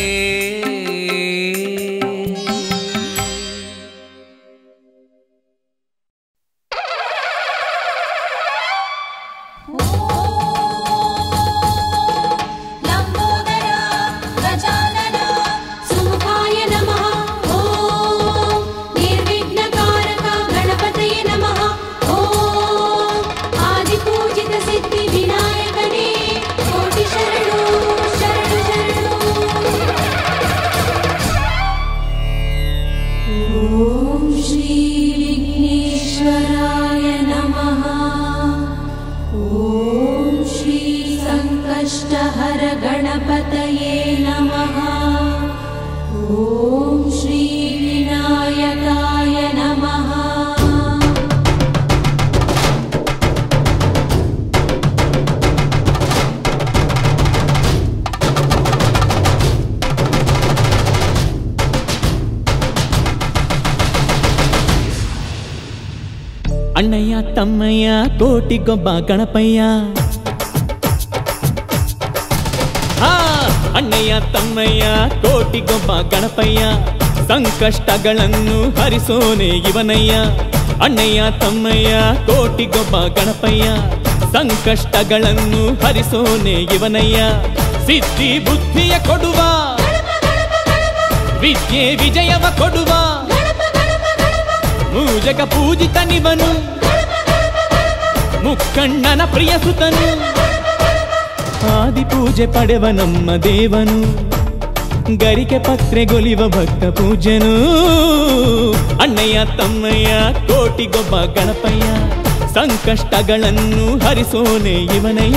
ಲಂಬೋದರ ಗಜಾನನ ಸುಮುಖಾಯ ನಮಃ ಓಂ ನಿರ್ವಿಘ್ನಕಾರಕ ಗಣಪತಯೇ ನಮಃ ಓಂ ಆದಿಪೂಜಿತ ಸಿದ್ಧಿ ವಿನಾಯಕನೇ ಕೋಟಿ ಶರಣು ಶರಣು ಶರಣು ಓಂ ಶ್ರೀ ವಿಘ್ನೇಶ್ವರಾಯ ನಮಃ ॐ श्री सङ्कष्टहर गणपतये नमः ॐ श्री विनायकाय नमः ಅಣ್ಣಯ್ಯ ತಮ್ಮಯ್ಯ ಕೋಟಿಗೊಬ್ಬ ಗಣಪಯ್ಯ ಹಾ ಅಣ್ಣಯ್ಯ ತಮ್ಮಯ್ಯ ಕೋಟಿಗೊಬ್ಬ ಗಣಪಯ್ಯ ಸಂಕಷ್ಟಗಳನ್ನು ಹರಿಸೋನೆ ಇವನಯ್ಯ ಅಣ್ಣಯ್ಯ ತಮ್ಮಯ್ಯ ಕೋಟಿಗೊಬ್ಬ ಗಣಪಯ್ಯ ಸಂಕಷ್ಟಗಳನ್ನು ಹರಿಸೋನೆ ಇವನಯ್ಯ ಸಿದ್ಧಿ ಬುದ್ಧಿಯ ಕೊಡುವ ವಿದ್ಯೆ ವಿಜಯವ ಕೊಡುವ ಮೂಜಕ ಪೂಜಿತ ನಿವನು ಮುಕ್ಕಣ್ಣನ ಪ್ರಿಯ ಸುತನು ಆದಿ ಪೂಜೆ ಪಡೆವ ನಮ್ಮ ದೇವನು ಗರಿಕೆ ಪತ್ರೆಗೊಲಿವ ಭಕ್ತ ಪೂಜನು ಅಣ್ಣಯ್ಯ ತಮ್ಮಯ್ಯ ಕೋಟಿಗೊಬ್ಬ ಗಣಪಯ್ಯ ಸಂಕಷ್ಟಗಳನ್ನು ಹರಿಸೋನೆ ಇವನಯ್ಯ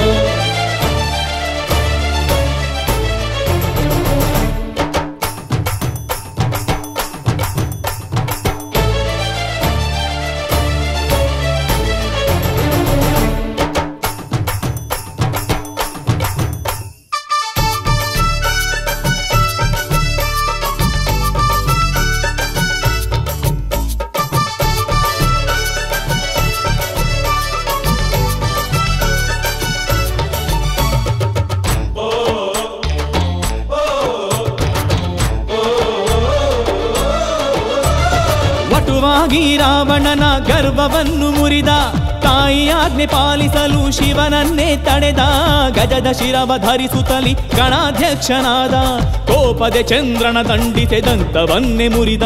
ವಟುವಾಗಿ ರಾವಣನ ಗರ್ವವನ್ನು ಮುರಿದ ತಾಯಿ ಆಜ್ಞೆ ಪಾಲಿಸಲು ಶಿವನನ್ನೇ ತಡೆದ ಗಜದ ಶಿರವ ಧರಿಸುತ್ತಲಿ ಗಣಾಧ್ಯಕ್ಷನಾದ ಕೋಪದೆ ಚಂದ್ರನ ದಂಡಿಸೆದಂತವನ್ನೇ ಮುರಿದ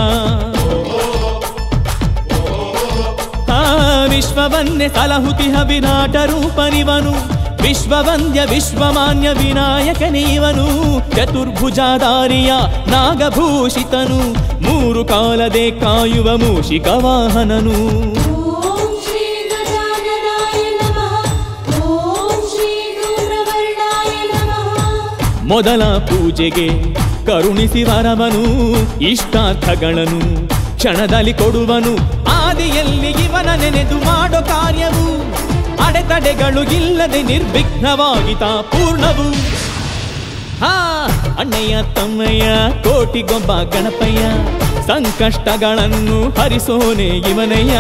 ಆ ವಿಶ್ವವನ್ನೇ ಸಲಹುತಿಹ ವಿರಾಟ ರೂಪನಿವನು ವಿಶ್ವವಂದ್ಯ ವಿಶ್ವಮಾನ್ಯ ವಿನಾಯಕನೀವನು ಚತುರ್ಭುಜಾಧಾರಿಯ ನಾಗಭೂಷಿತನು ಮೂರು ಕಾಲದೆ ಕಾಯುವ ಮೂಷಿಕ ವಾಹನನು ॐ श्री गजाननाय नमः ॐ श्री धूಮ್ರವರ್ಣಾಯ ನಮಃ ಮೊದಲ ಪೂಜೆಗೆ ಕರುಣಿಸಿ ವರವನು ಇಷ್ಟಾರ್ಥಗಳನ್ನು ಕ್ಷಣದಲ್ಲಿ ಕೊಡುವನು ಆದಿಯಲ್ಲಿ ಇವನ ನೆನೆದು ಮಾಡೋ ಕಾರ್ಯವು ಅಡೆತಡೆಗಳು ಇಲ್ಲದೆ ನಿರ್ವಿಘ್ನವಾಗಿ ತಾ ಪೂರ್ಣವು ಹಾ ಅಣ್ಣಯ್ಯ ತಮ್ಮಯ್ಯ ಕೋಟಿಗೊಬ್ಬ ಗಣಪಯ್ಯ ಸಂಕಷ್ಟಗಳನ್ನು ಹರಿಸೋನೆ ಇವನಯ್ಯ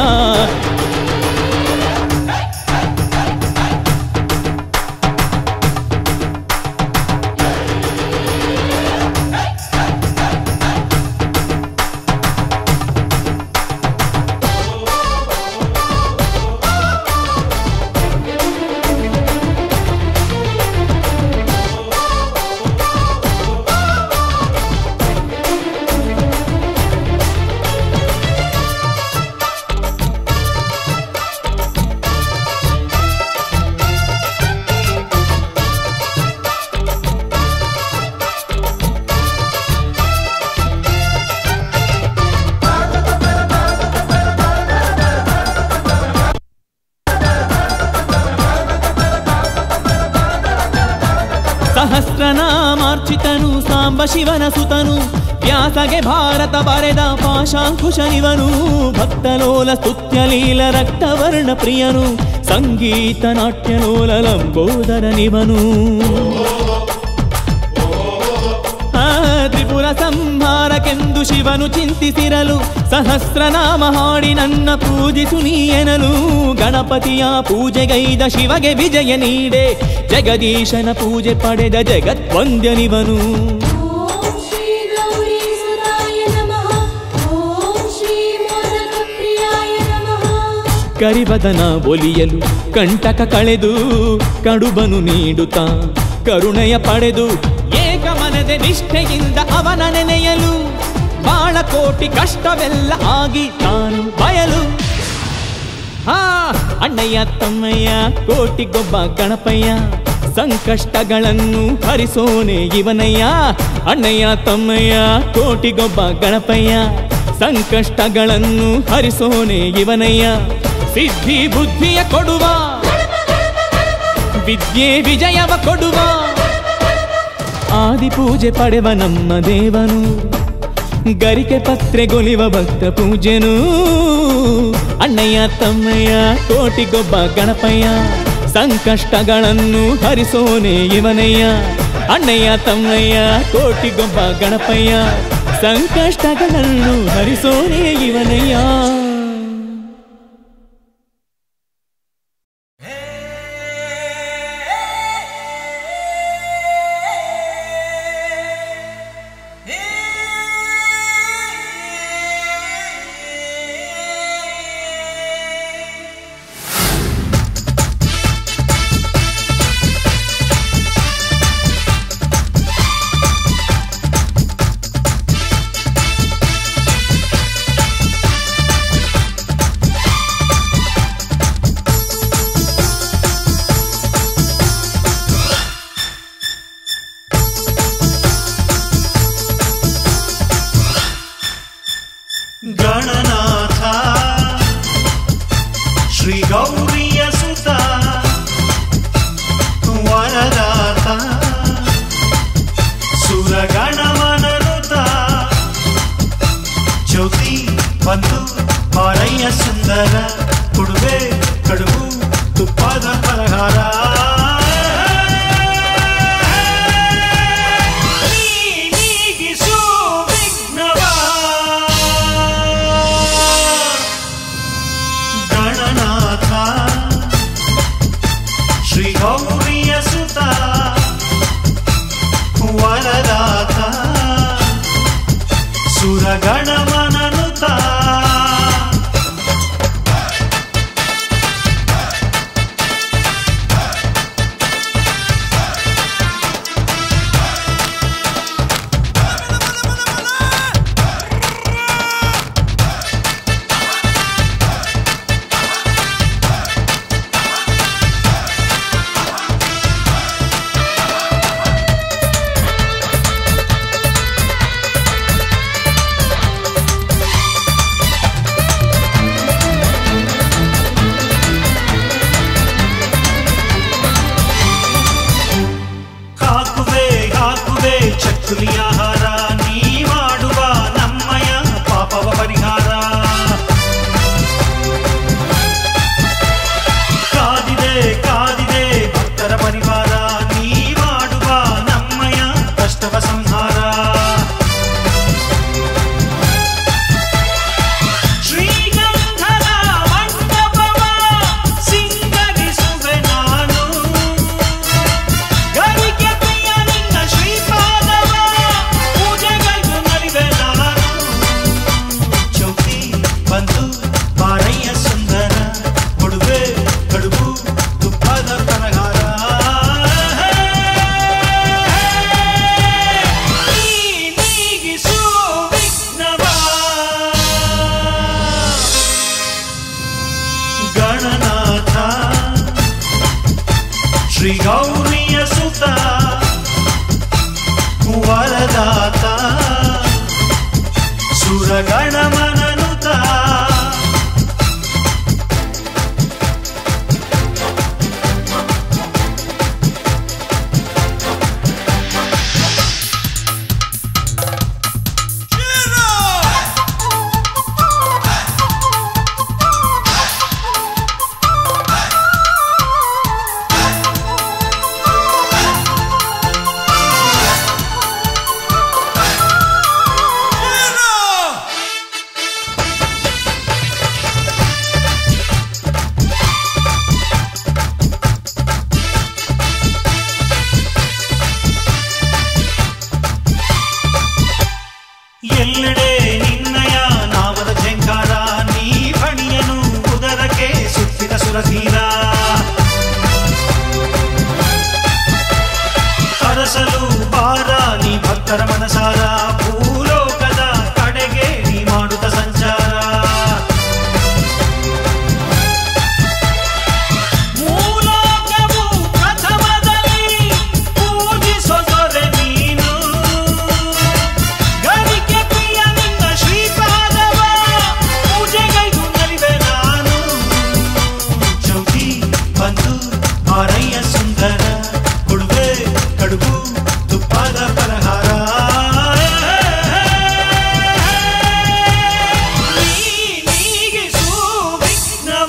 ಪರಾಜಿತನು ಸಾಂಬ ಶಿವನ ಸುತನು ವ್ಯಾಸಗೆ ಭಾರತ ಬರೆದ ಪಾಶಾಂಕುಶನಿವನು ಭಕ್ತಲೋಲ ಸ್ತುತ್ಯಲೀಲ ರಕ್ತವರ್ಣ ಪ್ರಿಯನು ಸಂಗೀತ ನಾಟ್ಯಲೋಲ ಲಂಬೋದರನಿವನು ಆ ತ್ರಿಪುರ ಸಂಹಾರಕ್ಕೆಂದು ಶಿವನು ಚಿಂತಿಸಿರಲು ಸಹಸ್ರನಾಮ ಹಾಡಿ ನನ್ನ ಪೂಜಿಸು ನೀ ಎನಲು ಗಣಪತಿಯ ಪೂಜೆಗೈದ ಶಿವಗೆ ವಿಜಯ ನೀಡೆ ಜಗದೀಶನ ಪೂಜೆ ಪಡೆದ ಜಗತ್ವಂದ್ಯನಿವನು ಓಂ ಶ್ರೀ ಗೌರಿ ಸುರಾಯ ನಮಃ ಓಂ ಶ್ರೀ ಮೋದಕ ಪ್ರಿಯಾಯ ನಮಃ ಕರಿಬದನ ಒಲಿಯಲು ಕಂಟಕ ಕಳೆದು ಕಡುಬನು ನೀಡುತ್ತಾ ಕರುಣೆಯ ಪಡೆದು ಏಕಮನದೆ ನಿಷ್ಠೆಯಿಂದ ಅವನ ನೆನೆಯಲು ಬಾಳ ಕೋಟಿ ಕಷ್ಟವೆಲ್ಲ ಆಗಿ ತಾನು ಬಯಲು ಹಾ ಅಣ್ಣಯ್ಯ ತಮ್ಮಯ್ಯ ಕೋಟಿಗೊಬ್ಬ ಗಣಪಯ್ಯ ಸಂಕಷ್ಟಗಳನ್ನು ಹರಿಸೋನೆ ಇವನಯ್ಯ ಅಣ್ಣಯ್ಯ ತಮ್ಮಯ್ಯ ಕೋಟಿಗೊಬ್ಬ ಗಣಪಯ್ಯ ಸಂಕಷ್ಟಗಳನ್ನು ಹರಿಸೋನೆ ಇವನಯ್ಯ ಸಿದ್ಧಿ ಬುದ್ಧಿಯ ಕೊಡುವ ವಿದ್ಯೆ ವಿಜಯವ ಕೊಡುವ ಆದಿ ಪೂಜೆ ಪಡೆವ ನಮ್ಮ ದೇವನು ಗರಿಕೆ ಪತ್ರೆಗೊಲಿವ ಭಕ್ತ ಪೂಜೆನು ಅಣ್ಣಯ್ಯ ತಮ್ಮಯ್ಯ ಕೋಟಿಗೊಬ್ಬ ಗಣಪಯ್ಯ ಸಂಕಷ್ಟಗಳನ್ನು ಹರಿಸೋನೆ ಇವನಯ್ಯ ಅಣ್ಣಯ್ಯ ತಮ್ಮಯ್ಯ ಕೋಟಿಗೊಬ್ಬ ಗಣಪಯ್ಯ ಸಂಕಷ್ಟಗಳನ್ನು ಹರಿಸೋನೆ ಇವನಯ್ಯ ಗಣನಾಥ ಶ್ರೀ ಗೌರಿಯ ಸುತ ವರದಾತ ಸುರಗಣವನರುತ ಜ್ಯೋತಿ ಬಂದು ಮಾರಯ್ಯ ಸುಂದರ ಕುಡುವೆ ಕಡುಬು ತುಪ್ಪದ ಫಲಹಾರ ನೀಗಿಸು ವಿಘ್ನವ ಗಣನಾಥ ಶ್ರೀ ಗೌರಿಯ ಸುತ ವರದಾತ ಸುರಗಣವನನುತ ಹಾಕುವೆ ಹಾಕುವೆ ಚಕ್ಕುಲಿಯ ಹಾರ ನೀ ಮಾಡುವ ನಮ್ಮಯ ಪಾಪವ ಪರಿಹಾರ ಕಾದಿದೆ ಕಾದಿದೆ ಭಕ್ತರ ಪರಿವಾರ ನೀ ಮಾಡುವ ನಮ್ಮಯ ಕಷ್ಟವ ಸಂಹಾರ ಶ್ರೀಗಂಧದ ಮಂಟಪವ ಸಿಂಗರಿಸುವೆ ನಾನು ಗರಿಕೆ ಪ್ರಿಯ ನಿನ್ನ ಶ್ರೀಪಾದವ ಪೂಜೆಗೈದು ನಲಿವೆ ನಾನು ಚೌಕಿ ಬಂದು ಮಾರಯ್ಯ ಸುಂದರ ಕೊಡುವೆ ಕಡುಬು ತುಪ್ಪದ ಪರಗಾರ ನೀಗಿಸು ವಿಘ್ನವ ಗಣನಾಥ ಶ್ರೀ ಗೌರಿಯ ಸುತ ವರದಾತ ಸುರಗಣಮನನುತ ಎಲ್ಲೆಡೆ ನಿನ್ನಯ ನಾವದ ಝಂಕಾರ ನೀ ಫಣಿಯನು ಉದರಕ್ಕೆ ಸುತ್ತಿದ ಸುರಧೀರ ಹರಸಲು ಬಾರ ನೀ ಭಕ್ತರ ಮನಸಾರ ಭೂಲೋಕದ ಕಡೆಗೆ ನೀ ಮಾಡುತ್ತ ಸಂಚಾರ ಮೂಲೋಕವು ಪ್ರಥಮದಲ್ಲಿ ಪೂಜಿಸೋ ದೊರೆ ನೀನು ಗರಿಕೆ ಪ್ರಿಯ ನಿನ್ನ ಶ್ರೀಪಾದವ ಪೂಜೆಗೈದು ನಲಿವೆ ನಾನು ಚೌಕಿ ಬಂದು ಮಾರಯ್ಯ ಸುಂದರ ಕೊಡುವೆ ಕಡುಬು ತುಪ್ಪದ ಪಲಹಾರ ನೀ ನೀಗಿಸು ವಿಘ್ನವ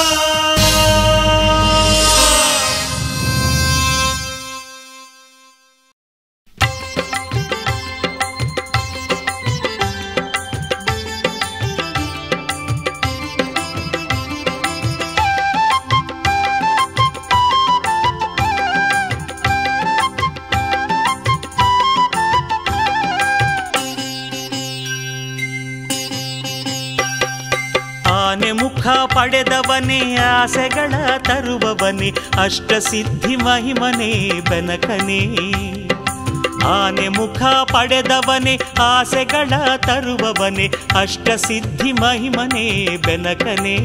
ಆನೆ ಮುಖ ಪಡೆದವನೇ ಆಸೆಗಳ ತರುವವನೇ ಅಷ್ಟಸಿದ್ಧಿ ಮಹಿಮನೇ ಬೆನಕನೇ ಆನೆ ಮುಖ ಪಡೆದವನೇ ಆಸೆಗಳ ತರುವವನೇ ಅಷ್ಟಸಿದ್ಧಿ ಮಹಿಮನೇ ಬೆನಕನೇ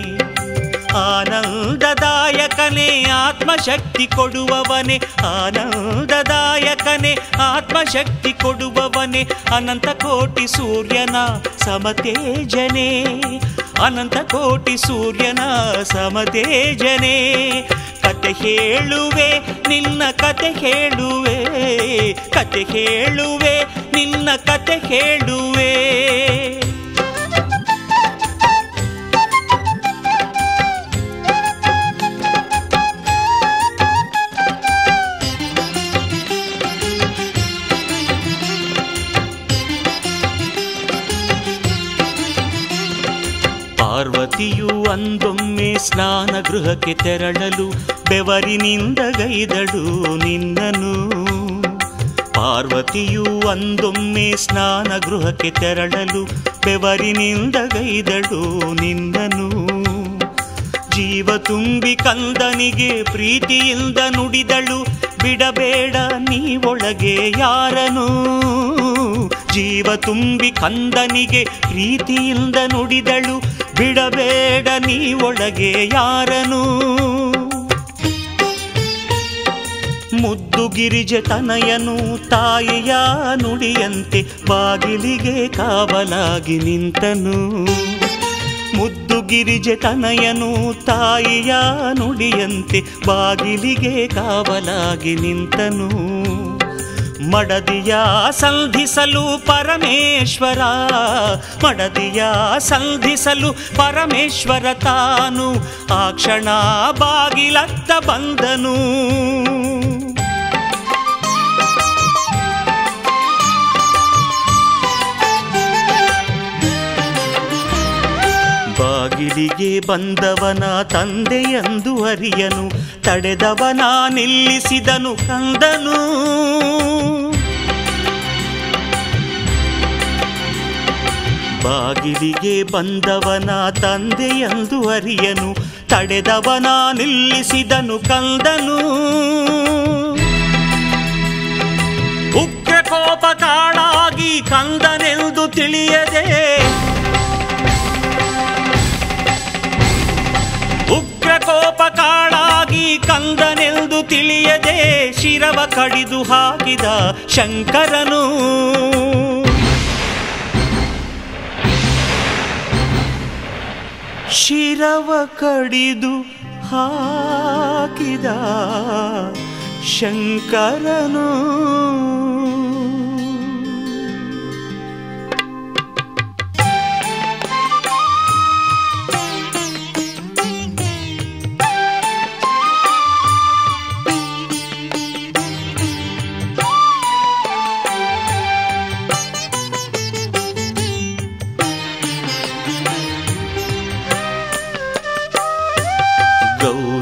ಆನಂದದಾಯಕನೇ ಆತ್ಮಶಕ್ತಿ ಕೊಡುವವನೇ ಆನಂದದಾಯಕನೇ ಆತ್ಮಶಕ್ತಿ ಕೊಡುವವನೇ ಅನಂತ ಕೋಟಿ ಸೂರ್ಯನ ಸಮತೇಜನೇ ಅನಂತ ಕೋಟಿ ಸೂರ್ಯನ ಸಮತೇಜನೇ ಕತೆ ಹೇಳುವೆ ನಿನ್ನ ಕತೆ ಹೇಳುವೆ ಕತೆ ಹೇಳುವೆ ನಿನ್ನ ಕತೆ ಹೇಳುವೆ ಪಾರ್ವತಿಯು ಅಂದೊಮ್ಮೆ ಸ್ನಾನ ಗೃಹಕ್ಕೆ ತೆರಳಲು ಬೆವರಿನಿಂದ ಗೈದಳು ನಿನ್ನನು ಪಾರ್ವತಿಯು ಅಂದೊಮ್ಮೆ ಸ್ನಾನ ಗೃಹಕ್ಕೆ ತೆರಳಲು ಬೆವರಿನಿಂದ ಗೈದಳು ನಿನ್ನನು ಜೀವ ತುಂಬಿ ಕಂದನಿಗೆ ಪ್ರೀತಿಯಿಂದ ನುಡಿದಳು ಬಿಡಬೇಡ ನೀ ಒಳಗೆ ಯಾರನು ಜೀವ ತುಂಬಿ ಕಂದನಿಗೆ ಪ್ರೀತಿಯಿಂದ ನುಡಿದಳು ಬಿಡಬೇಡ ನೀ ಒಳಗೆ ಯಾರನು ಮುದ್ದು ಗಿರಿಜೆ ತನಯನು ತಾಯಿಯ ನುಡಿಯಂತೆ ಬಾಗಿಲಿಗೆ ಕಾವಲಾಗಿ ನಿಂತನು ಮುದ್ದು ಗಿರಿಜೆ ತನಯನು ತಾಯಿಯ ನುಡಿಯಂತೆ ಬಾಗಿಲಿಗೆ ಕಾವಲಾಗಿ ನಿಂತನು ಮಡದಿಯ ಸಂಧಿಸಲು ಪರಮೇಶ್ವರ ಮಡದಿಯ ಸಂಧಿಸಲು ಪರಮೇಶ್ವರ ತಾನು ಆ ಕ್ಷಣ ಬಾಗಿಲತ್ತ ಬಂದನು ಬಾಗಿಲಿಗೆ ಬಂದವನ ತಂದೆಯಂದು ಅರಿಯನು ತಡೆದವನ ನಿಲ್ಲಿಸಿದನು ಕಂದನು ಬಾಗಿಲಿಗೆ ಬಂದವನ ತಂದೆಯಂದು ಅರಿಯನು ತಡೆದವನ ನಿಲ್ಲಿಸಿದನು ಕಂದನು ಉಗ್ರ ಕೋಪ ಕಾಳಾಗಿ ಕಂದನೆಂದು ತಿಳಿಯದೆ ಉಗ್ರ ಕೋಪ ಕಾಳಾಗಿ ಕಂದನೆಂದು ತಿಳಿಯದೆ ಶಿರವ ಕಡಿದು ಹಾಕಿದ ಶಂಕರನು ಶಿರವ ಕಡಿದು ಹಾಕಿದ ಶಂಕರನು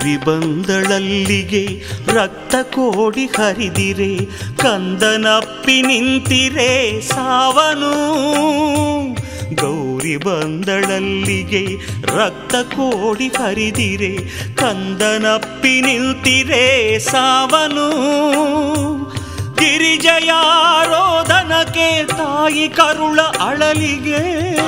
ಗೌರಿ ಬಂದಳಲ್ಲಿಗೆ ರಕ್ತ ಕೋಡಿ ಹರಿದಿರೆ ಕಂದನಪ್ಪಿ ನಿಂತಿರೆ ಸಾವನು ಗೌರಿ ಬಂದಳಲ್ಲಿಗೆ ರಕ್ತ ಕೋಡಿ ಹರಿದಿರೆ ಕಂದನಪ್ಪಿ ನಿಂತಿರೆ ಸಾವನು ಗಿರಿಜಯಾರೋದನಕ್ಕೆ ತಾಯಿ ಕರುಳ ಅಳಲಿಗೆ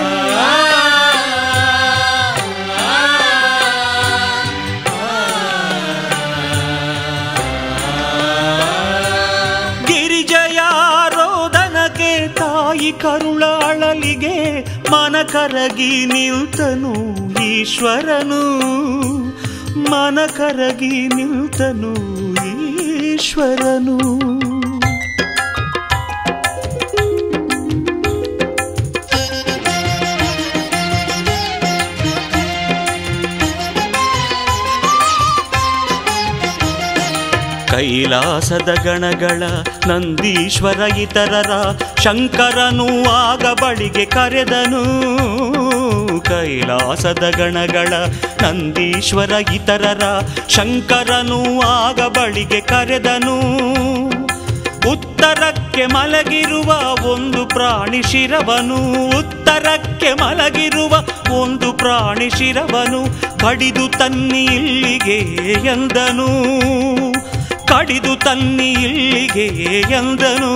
ಗಿರಿಜಯಾರೋದನಕ್ಕೆ ತಾಯಿ ಕರುಳ ಅಳಲಿಗೆ ಮನ ಕರಗಿ ನಿಲ್ತನು ಈಶ್ವರನು ಮನ ಕರಗಿ ನಿಲ್ತನು ಈಶ್ವರನು ಕೈಲಾಸದ ಗಣಗಳ ನಂದೀಶ್ವರ ಇತರರ ಶಂಕರನು ಆಗ ಬಳಿಗೆ ಕರೆದನು ಕೈಲಾಸದ ಗಣಗಳ ನಂದೀಶ್ವರ ಇತರರ ಶಂಕರನು ಆಗ ಬಳಿಗೆ ಕರೆದನು ಉತ್ತರಕ್ಕೆ ಮಲಗಿರುವ ಒಂದು ಪ್ರಾಣಿ ಶಿರವನು ಉತ್ತರಕ್ಕೆ ಮಲಗಿರುವ ಒಂದು ಪ್ರಾಣಿ ಶಿರವನು ಕಡಿದು ತನ್ನಿ ಇಲ್ಲಿಗೆ ಎಂದನು ಕಡಿದು ತನ್ನಿ ಇಲ್ಲಿಗೆ ಎಂದನು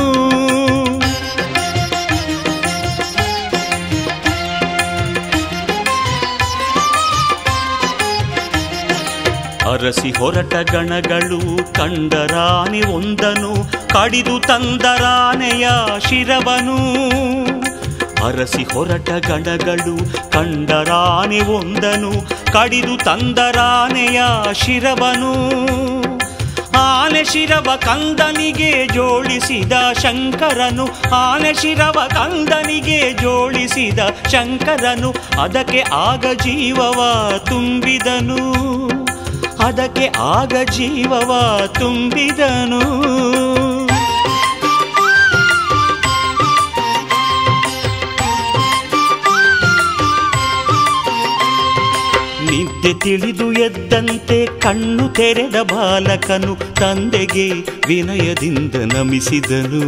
ಅರಸಿ ಹೊರಟ ಗಣಗಳು ಕಂಡರಾನೆ ಒಂದನು ಕಡಿದು ತಂದರಾನೆಯ ಶಿರವನು ಅರಸಿ ಹೊರಟ ಗಣಗಳು ಕಂಡರಾನೆ ಒಂದನು ಕಡಿದು ತಂದರಾನೆಯ ಶಿರವನು ಆನೆ ಶಿರವ ಕಂದನಿಗೆ ಜೋಡಿಸಿದ ಶಂಕರನು ಆನೆ ಶಿರವ ಕಂದನಿಗೆ ಜೋಡಿಸಿದ ಶಂಕರನು ಅದಕ್ಕೆ ಆಗ ಜೀವವ ತುಂಬಿದನು ಅದಕ್ಕೆ ಆಗ ಜೀವವ ತುಂಬಿದನು ನಿದ್ದೆ ತಿಳಿದು ಎದ್ದಂತೆ ಕಣ್ಣು ತೆರೆದ ಬಾಲಕನು ತಂದೆಗೆ ವಿನಯದಿಂದ ನಮಿಸಿದನು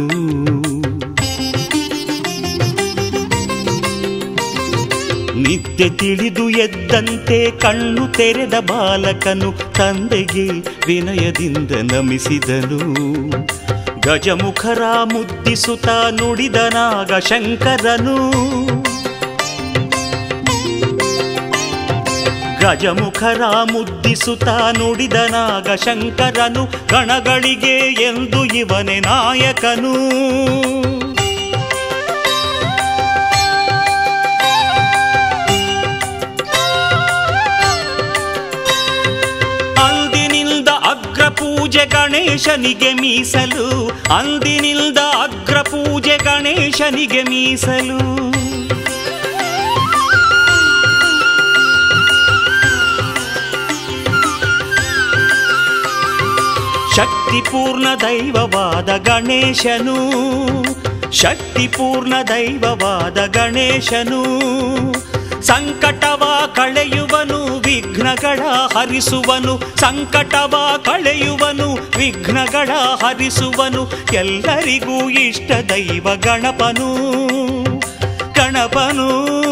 ನಿದ್ದೆ ತಿಳಿದು ಎದ್ದಂತೆ ಕಣ್ಣು ತೆರೆದ ಬಾಲಕನು ತಂದೆಗೆ ವಿನಯದಿಂದ ನಮಿಸಿದನು ಗಜಮುಖರ ಮುದ್ದಿಸುತ್ತ ನುಡಿದನಾಗ ಶಂಕರನು ಗಜಮುಖರ ಮುದ್ದಿಸುತ್ತ ನುಡಿದನಾಗ ಶಂಕರನು ಗಣಗಳಿಗೆ ಎಂದು ಇವನೇ ನಾಯಕನು ಅಂದಿನಿಂದ ಅಗ್ರ ಪೂಜೆ ಗಣೇಶನಿಗೆ ಮೀಸಲು ಅಂದಿನಿಂದ ಅಗ್ರ ಪೂಜೆ ಗಣೇಶನಿಗೆ ಮೀಸಲು ಶಕ್ತಿಪೂರ್ಣ ದೈವವಾದ ಗಣೇಶನು ಶಕ್ತಿಪೂರ್ಣ ದೈವವಾದ ಗಣೇಶನು ಸಂಕಟವ ಕಳೆಯುವನು ವಿಘ್ನಗಳ ಹರಿಸುವನು ಸಂಕಟವ ಕಳೆಯುವನು ವಿಘ್ನಗಳ ಹರಿಸುವನು ಎಲ್ಲರಿಗೂ ಇಷ್ಟ ದೈವ ಗಣಪನು ಗಣಪನು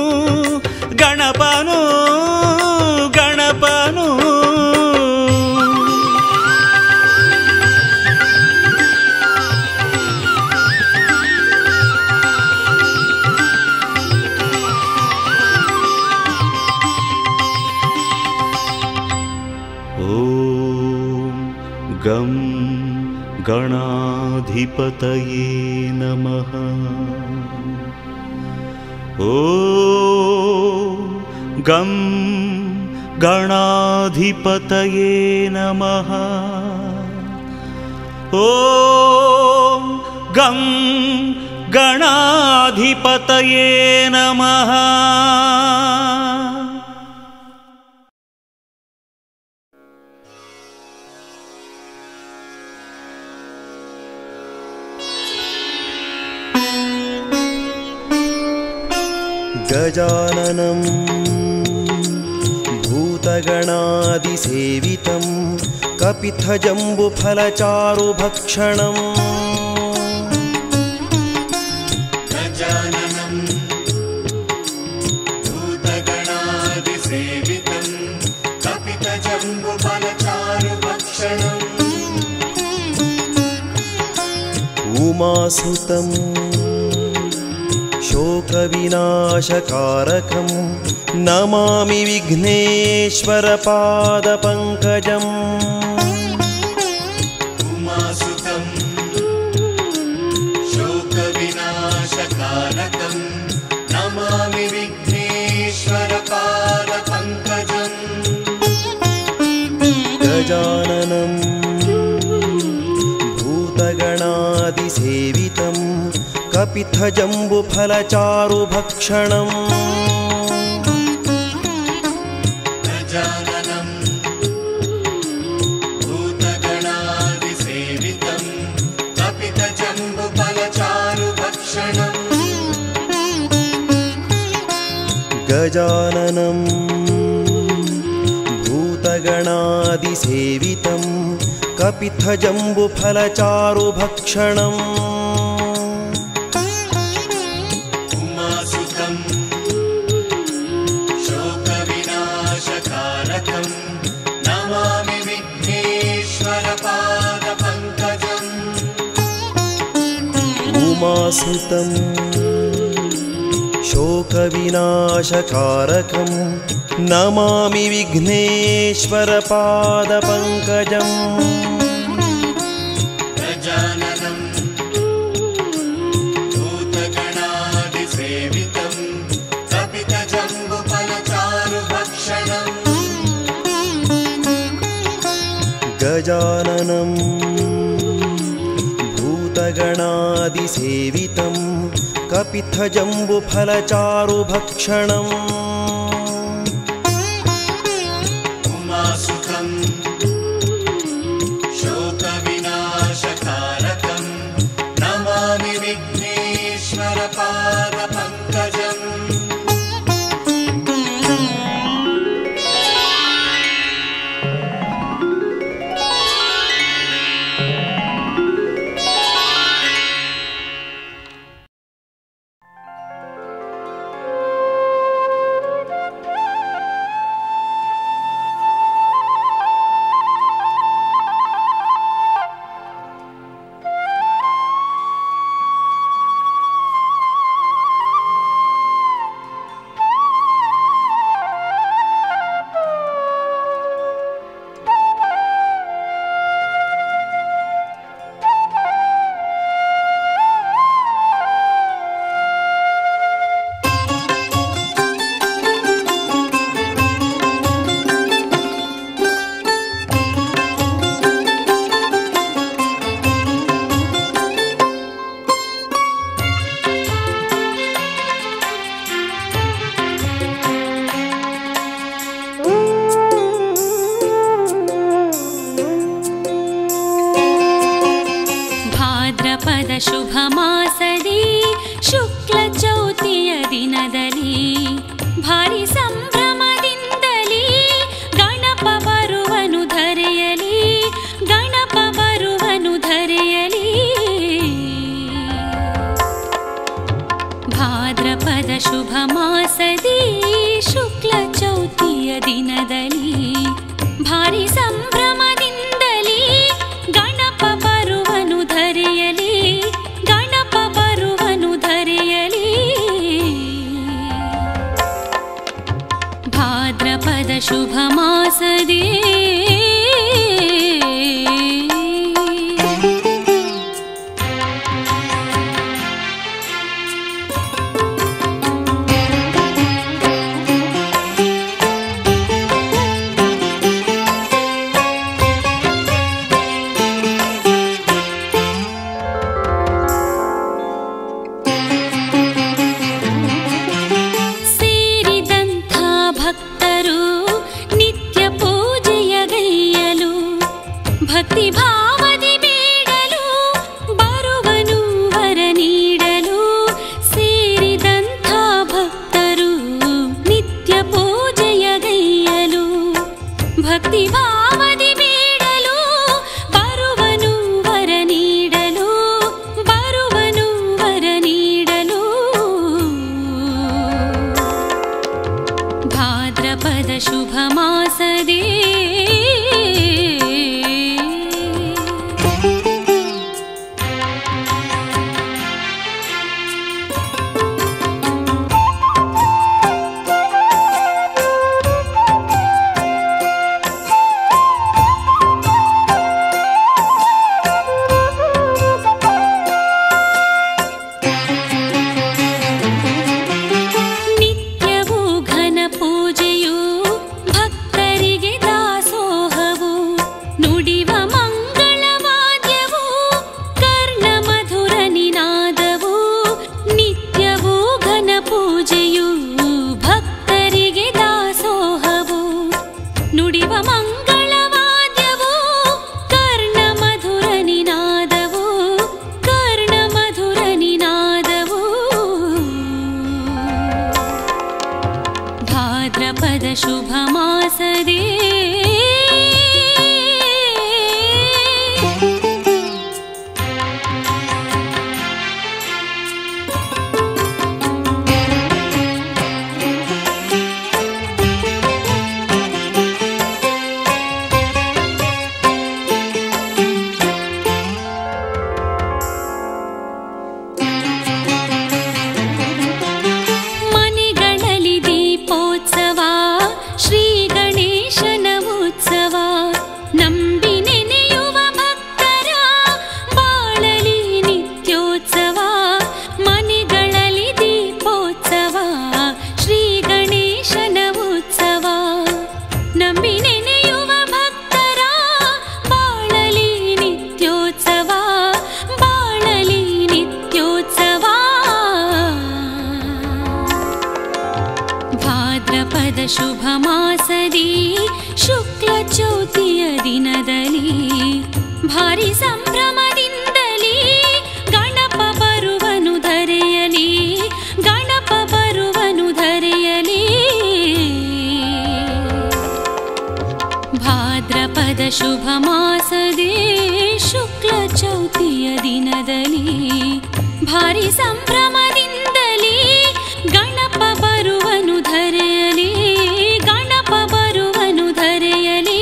ಗಣಪನು ಗಣಪನು ॐ गं गणाधिपतये नमः ॐ गं गणाधिपतये नमः ॐ गं गणाधिपतये नमः गजाननं भूतगणादिसेवितं कपिथजम्बुफलचारुभक्षणम् गजाननम् भूतगणादिसेवितं कपितजम्बुफलचारुभक्षणम् उमासुतं शोकविनाशकारकं नमामि विघ्नेश्वरपादपङ्कजम् उमासुतं शोकविनाशकारकं नमामि विघ्नेश्वरपादपङ्कजम् गजाननं भूतगणादिसेवितं कपिथजम्बुफलचारुभक्षणम् गजाननं भूतगणादिसेवितं कपितजम्बुफलचारुभक्षणम् गजाननं भूतगणादिसेवितं कपिथजम्बुफलचारुभक्षणम् उमासुतं शोकविनाशकारकं नमामि विघ्नेश्वरपादपङ्कजम् उमासुतं शोकविनाशकारकं नमामि विघ्नेश्वरपादपङ्कजम् गजाननं भूतगणादिसेवितं कपितजम्बुफलचारुभक्षणम् गजाननं भूतगणादिसेवितं कपिथजम्बुफलचारुभक्षणम् उमासुतं शोकविनाशकारकं नमामि विघ्नेश्वरपादपङ्कजम् ಭಾದ್ರಪದ ಶುಭ ಮಾಸದಿ ಶುಕ್ಲ ಚೌತಿಯ ದಿನದಲ್ಲಿ ಭಾರಿ ಸಂಭ್ರಮದಿಂದಲೇ ಗಣಪ ಬರುವನು ಧರೆಯಲಿ ಗಣಪ ಬರುವನು ಧರೆಯಲಿ ಭಾದ್ರಪದ ಶುಭ ಮಾಸದಿ ಶುಕ್ಲ ಚೌತಿಯ ದಿನದಲ್ಲಿ ಭಾರಿ ಸಂಭ್ರಮದಿಂದಲೇ ಗಣಪ ಬರುವನು ಧರೆಯಲಿ ಗಣಪ ಬರುವನು ಧರೆಯಲಿ ಭಾದ್ರಪದ ಶುಭ ಮಾಸದಿ ಸೇರಿದಂಥ ಭಕ್ತರು ನಿತ್ಯ ಪೂಜೆಯ शुभमासदे ನಿತ್ಯವೂ ಘನ ಪೂಜೆಯು ಭಕ್ತರಿಗೆ ದಾಸೋಹವು ನುಡಿವ ಮಂಗಳವಾದ್ಯವು ಕರ್ಣ ಮಧುರ ನಿನಾದವು ನಿತ್ಯವೂ ಘನ ಪೂಜೆಯು ಭಕ್ತರಿಗೆ ದಾಸೋಹವು ನುಡಿವ ಮಂಗಳವಾದ್ಯವು ಕರ್ಣ ಮಧುರ ನಿನಾದವು ಕರ್ಣ ಮಧುರ ನಿನಾದವು ಭಾದ್ರಪದ ಶುಭ ಮಾಸದೇ ಮನೆಗಳಲ್ಲಿ ದೀಪೋತ್ಸವ ಶ್ರೀ ಗಣೇಶನ ಉತ್ಸವ ನಂಬಿ ನೆನೆಯುವ ಭಕ್ತರ ಬಾಳಲಿ ನಿತ್ಯೋತ್ಸವ ಮನೆಗಳಲ್ಲಿ ದೀಪೋತ್ಸವ ಶ್ರೀ ಗಣೇಶನ ಉತ್ಸವ ನಂಬಿ ನೆನೆಯುವ ಭಕ್ತರ ಬಾಳಲಿ ನಿತ್ಯೋತ್ಸವ ಬಾಳಲಿ ನಿತ್ಯೋತ್ಸವ ಭಾದ್ರಪದ ಶುಭ ಮಾಸದಿ ಶುಕ್ಲ ಚೌತಿಯ ದಿನದಲ್ಲಿ ಭಾರಿ ಸಂಭ್ರಮದಿಂದಲೇ ಗಣಪ ಬರುವನು ಧರೆಯಲಿ ಗಣಪ ಬರುವನು ಧರೆಯಲಿ ಭಾದ್ರಪದ ಶುಭ ಮಾಸದೇ ಶುಕ್ಲ ಚೌತಿಯ ದಿನದಲ್ಲಿ ಭಾರಿ ಸಂಭ್ರಮದಿಂದಲೇ ಗಣಪ ಬರುವನು ಧರೆಯಲಿ ಗಣಪ ಬರುವನು ಧರೆಯಲಿ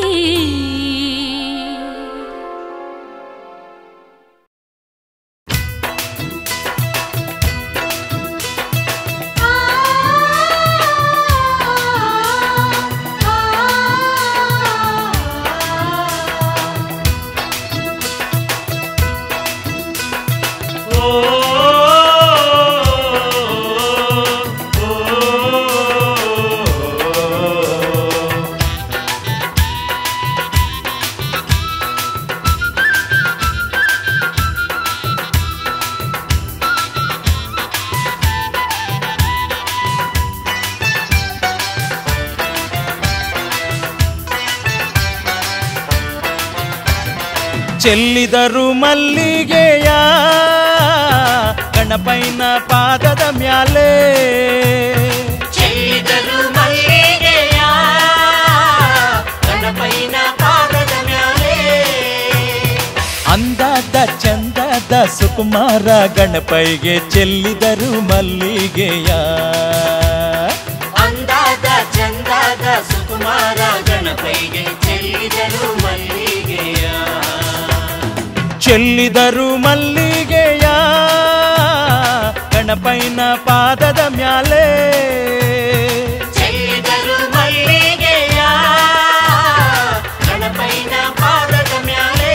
ಚೆಲ್ಲಿದರು ಮಲ್ಲಿಗೆಯ ಗಣಪೈನ ಪಾದದ ಮ್ಯಾಲೆ ಚೆಲ್ಲಿದರು ಮಲ್ಲಿಗೆಯ ಗಣಪೈನ ಪಾದದ ಮ್ಯಾಲೆ ಅಂದಾದ ಚಂದದ ಸುಕುಮಾರ ಗಣಪೈಗೆ ಚೆಲ್ಲಿದರು ಮಲ್ಲಿಗೆಯ ಅಂದಾದ ಚಂದಾದ ಸುಕುಮಾರ ಗಣಪೈಗೆ ಚೆಲ್ಲಿದರು ಮಲ್ಲಿಗೆಯ ಚೆಲ್ಲಿದರು ಮಲ್ಲಿಗೆಯ ಗಣಪೈನ ಪಾದದ ಮ್ಯಾಲೆ ಚೆಲ್ಲಿದರು ಮಲ್ಲಿಗೆಯ ಗಣಪೈನ ಪಾದದ ಮ್ಯಾಲೆ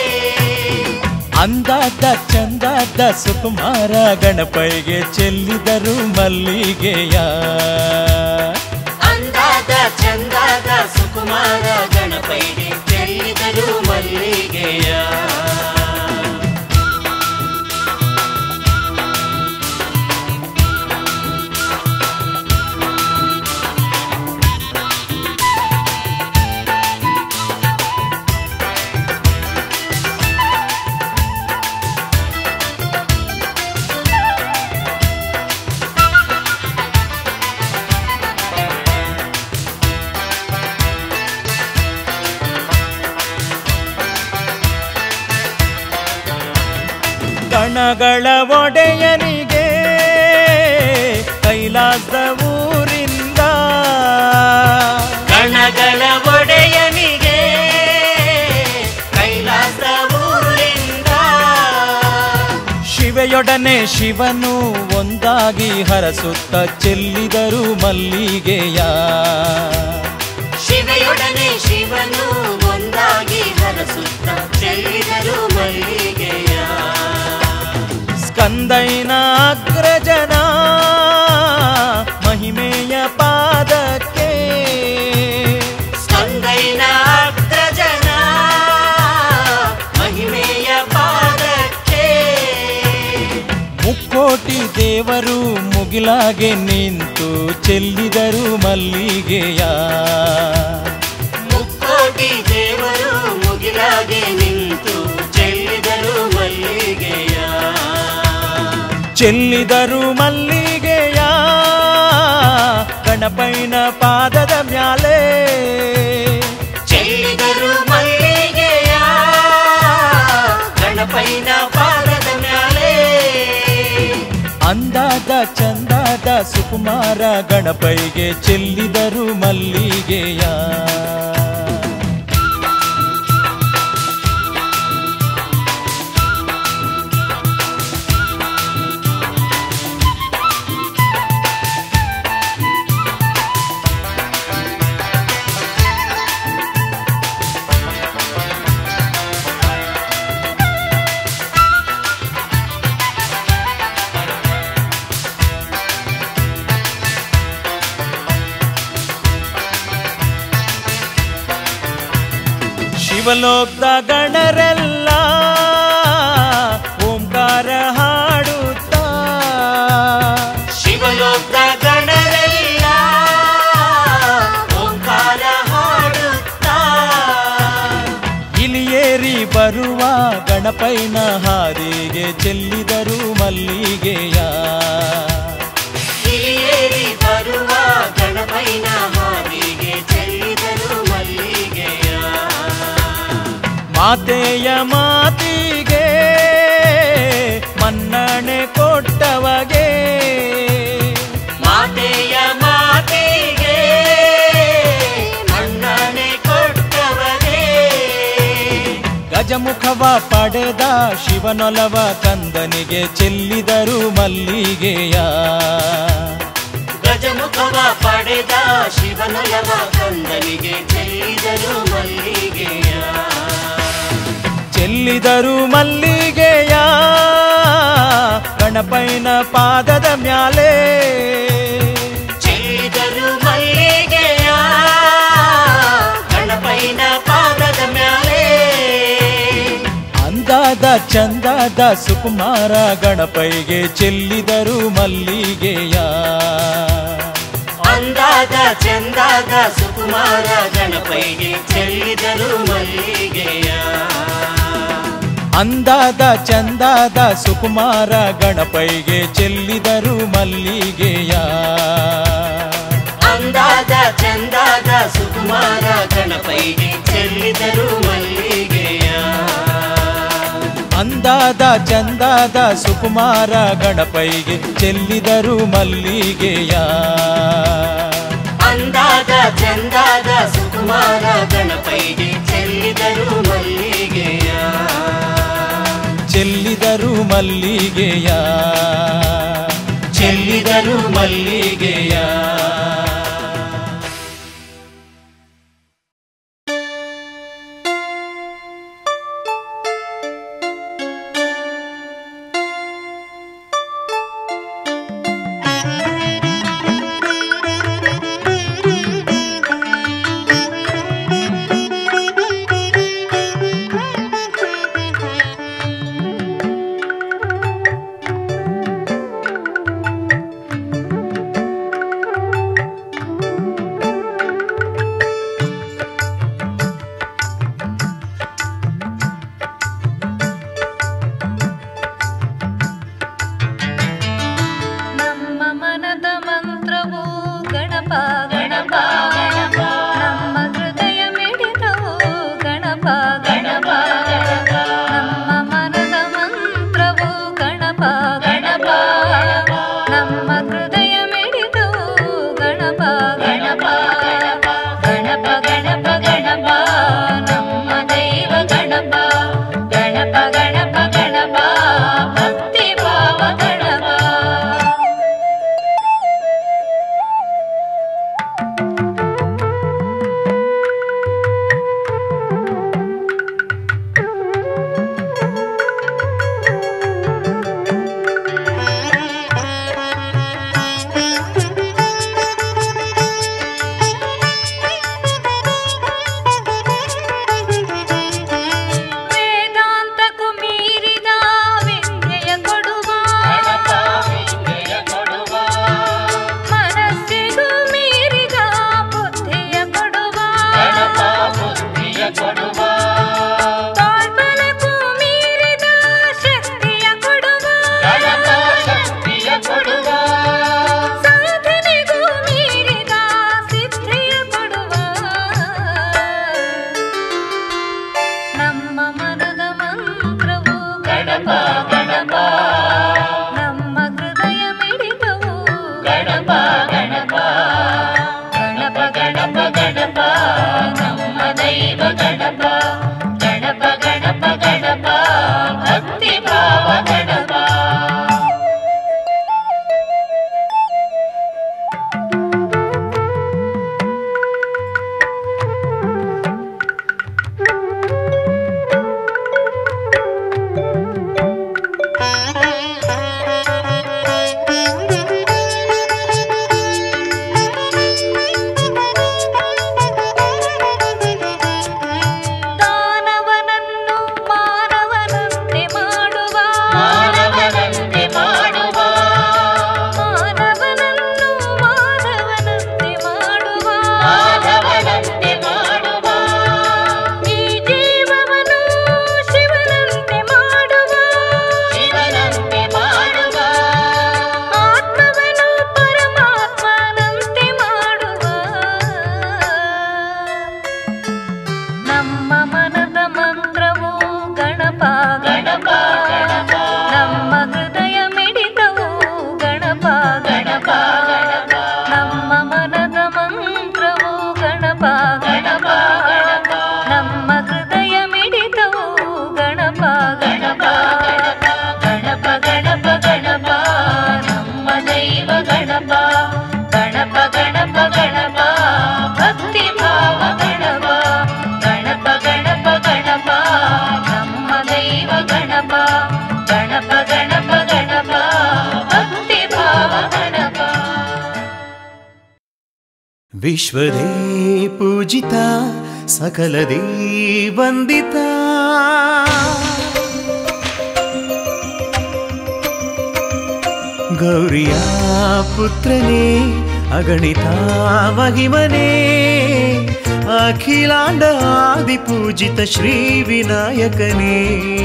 ಅಂದಾದ ಚಂದಾದ ಸುಕುಮಾರ ಗಣಪೈಗೆ ಚೆಲ್ಲಿದರು ಮಲ್ಲಿಗೆಯ ಅಂದಾದ ಚಂದಾದ ಸುಕುಮಾರ ಗಣಪೈಗೆ ಚೆಲ್ಲಿದರು ಮಲ್ಲಿಗೆಯ ಗಣಗಳ ಒಡೆಯನಿಗೆ ಕೈಲಾಸದ ಊರಿಂದ ಶಿವೆಯೊಡನೆ ಶಿವನು ಒಂದಾಗಿ ಹರಸುತ್ತ ಚೆಲ್ಲಿದರು ಮಲ್ಲಿಗೆಯ ಶಿವೆಯೊಡನೆ ಶಿವನು ಒಂದಾಗಿ ಹರಸುತ್ತ ಚೆಲ್ಲಿದರು ಮಲ್ಲಿಗೆಯ ಸ್ಕಂದೈನ ಅಗ್ರಜನ ಮಹಿಮೆಯ ಪಾದಕ್ಕೆ ಸ್ಕಂದೈನ ಅಗ್ರಜನ ಮಹಿಮೆಯ ಪಾದಕ್ಕೆ ಮುಕ್ಕೋಟಿ ದೇವರು ಮುಗಿಲಾಗೆ ನಿಂತು ಚೆಲ್ಲಿದರು ಮಲ್ಲಿಗೆಯ ಮುಕ್ಕೋಟಿ ದೇವರು ಮುಗಿಲಾಗೆ ನಿಂತು ಚೆಲ್ಲಿದರು ಮಲ್ಲಿಗೆಯ ಚೆಲ್ಲಿದರು ಮಲ್ಲಿಗೆಯ ಗಣಪೈನ ಪಾದದ ಮ್ಯಾಲೆ ಚೆಲ್ಲಿದರು ಮಲ್ಲಿಗೆಯ ಗಣಪೈನ ಪಾದದ ಮ್ಯಾಲೆ ಅಂದಾದ ಚಂದಾದ ಸುಕುಮಾರ ಗಣಪೈಗೆ ಚೆಲ್ಲಿದರು ಮಲ್ಲಿಗೆಯ ಶಿವಲೋಕದ ಗಣರೆಲ್ಲ ಓಂಕಾರ ಹಾಡುತ್ತಾ ಶಿವಲೋಕದ ಗಣರೆಲ್ಲ ಓಂಕಾರ ಹಾಡುತ್ತಾ ಇಲಿಯೇರಿ ಬರುವ ಗಣಪೈನ ಹಾದಿಗೆ ಚೆಲ್ಲಿದರು ಮಲ್ಲಿಗೆಯ ಇಲಿಯೇರಿ ಬರುವ ಗಣಪೈನ ಹಾದಿಗೆ ಚೆಲ್ಲಿದರು ಮಲ್ಲಿಗೆಯ ಮಾತೆಯ ಮಾತಿಗೆ ಮನ್ನಣೆ ಕೊಟ್ಟವಗೆ ಮಾತೆಯ ಮಾತಿಗೆ ಮನ್ನಣೆ ಕೊಟ್ಟವರೇ ಗಜಮುಖವ ಪಡೆದ ಶಿವನೊಲವ ಕಂದನಿಗೆ ಚೆಲ್ಲಿದರು ಮಲ್ಲಿಗೆಯ ಗಜಮುಖವ ಪಡೆದ ಶಿವನೊಲವ ಕಂದನಿಗೆ ಚೆಲ್ಲಿದರು ಮಲ್ಲಿಗೆಯ ಚೆಲ್ಲಿದರು ಮಲ್ಲಿಗೆಯ ಗಣಪೈನ ಪಾದದ ಮ್ಯಾಲೆ ಚೆಲ್ಲಿದರು ಮಲ್ಲಿಗೆಯ ಗಣಪೈನ ಪಾದದ ಮ್ಯಾಲೆ ಅಂದಾದ ಚಂದಾದ ಸುಕುಮಾರ ಗಣಪೈಗೆ ಚೆಲ್ಲಿದರು ಮಲ್ಲಿಗೆಯ ಅಂದಾದ ಚಂದಾದ ಸುಕುಮಾರ ಗಣಪೈಗೆ ಚೆಲ್ಲಿದರು ಮಲ್ಲಿಗೆಯ ಅಂದಾದ ಚಂದಾದ ಸುಕುಮಾರ ಗಣಪೈಗೆ ಚೆಲ್ಲಿದರು ಮಲ್ಲಿಗೆಯ ಅಂದಾದ ಚಂದಾದ ಸುಕುಮಾರ ಗಣಪೈಗೆ ಚೆಲ್ಲಿದರು ಮಲ್ಲಿಗೆಯ ಅಂದಾದ ಚಂದಾದ ಸುಕುಮಾರ ಗಣಪೈಗೆ ಚೆಲ್ಲಿದರು ಮಲ್ಲಿಗೆಯ ಅಂದಾದ ಚಂದಾದ ಸುಕುಮಾರ ಗಣಪೈಗೆ ಚೆಲ್ಲಿದರು ಮಲ್ಲಿಗೆಯ ಚೆಲ್ಲಿದರು ಮಲ್ಲಿಗೆಯ ಚೆಲ್ಲಿದರು ಮಲ್ಲಿಗೆಯ ಗಣಪ ಗಣಪ ಗಣಪ ಗಣಪ ಗಣಪ ನಮ್ಮ ದೈವ ಗಣಪ ಗಣಪ ಗಣಪ ಗಣಪ ಭಕ್ತಿ ಭಾವ ಗಣಪ ದಾನವನನ್ನು ಮಾನವನಂತೆ ಮಾಡುವ ಮಾನವನಂತೆ ಮಾಡುವ ಮಾನವನನ್ನು ಮಾನವನಂತೆ ಮಾಡುವ ಮಾನವನಂತೆ ಮಾಡುವ ಈ ಜೀವವನ್ನು ಶಿವನಂತೆ ಮಾಡುವ ಶಿವನಂತೆ ಮಾಡುವ ಆತ್ಮವನ್ನು ಪರಮಾತ್ಮನಂತೆ ಮಾಡುವ ನಮ್ಮ ಮನದ ಮಂತ್ರವು ಗಣಪ ಗಣಪ ಗಣಪ ನಮ್ಮ ಹೃದಯ ಮಿಡಿತವು ಗಣಪ ಗಣಪ ಗಣಪ ನಮ್ಮ ಮನದ ಮಂತ್ರವು ಗಣಪ ಗಣಪ ಗಣಪ ನಮ್ಮ ಹೃದಯ ಮಿಡಿತವು ಗಣಪ ಗಣಪ ಗಣಪ ಗಣಪ ಗಣಪ ಗಣಪ ನಮ್ಮ ದೈವ ಗಣಪ ಗಣಪ ಗಣಪ ಗಣಪ ಭಕ್ತಿ ಭಾವ ಗಣಪ ಗಣಪ ಗಣಪ ಗಣಪ ನಮ್ಮ ದೈವ ಗಣಪ ಗಣಪ ಗಣಪ ಗಣಪ ಭಕ್ತಿ ಭಾವ ಗಣಪ ವಿಶ್ವದೇ ಪೂಜಿತ ಸಕಲದೇ ವಂದಿತ ಗೌರಿಯ ಪುತ್ರನೇ ಅಗಣಿತ ಮಹಿಮನೇ ಅಖಿಲಾಂಡ ಆದಿ ಪೂಜಿತ ಶ್ರೀ ವಿನಾಯಕನೇ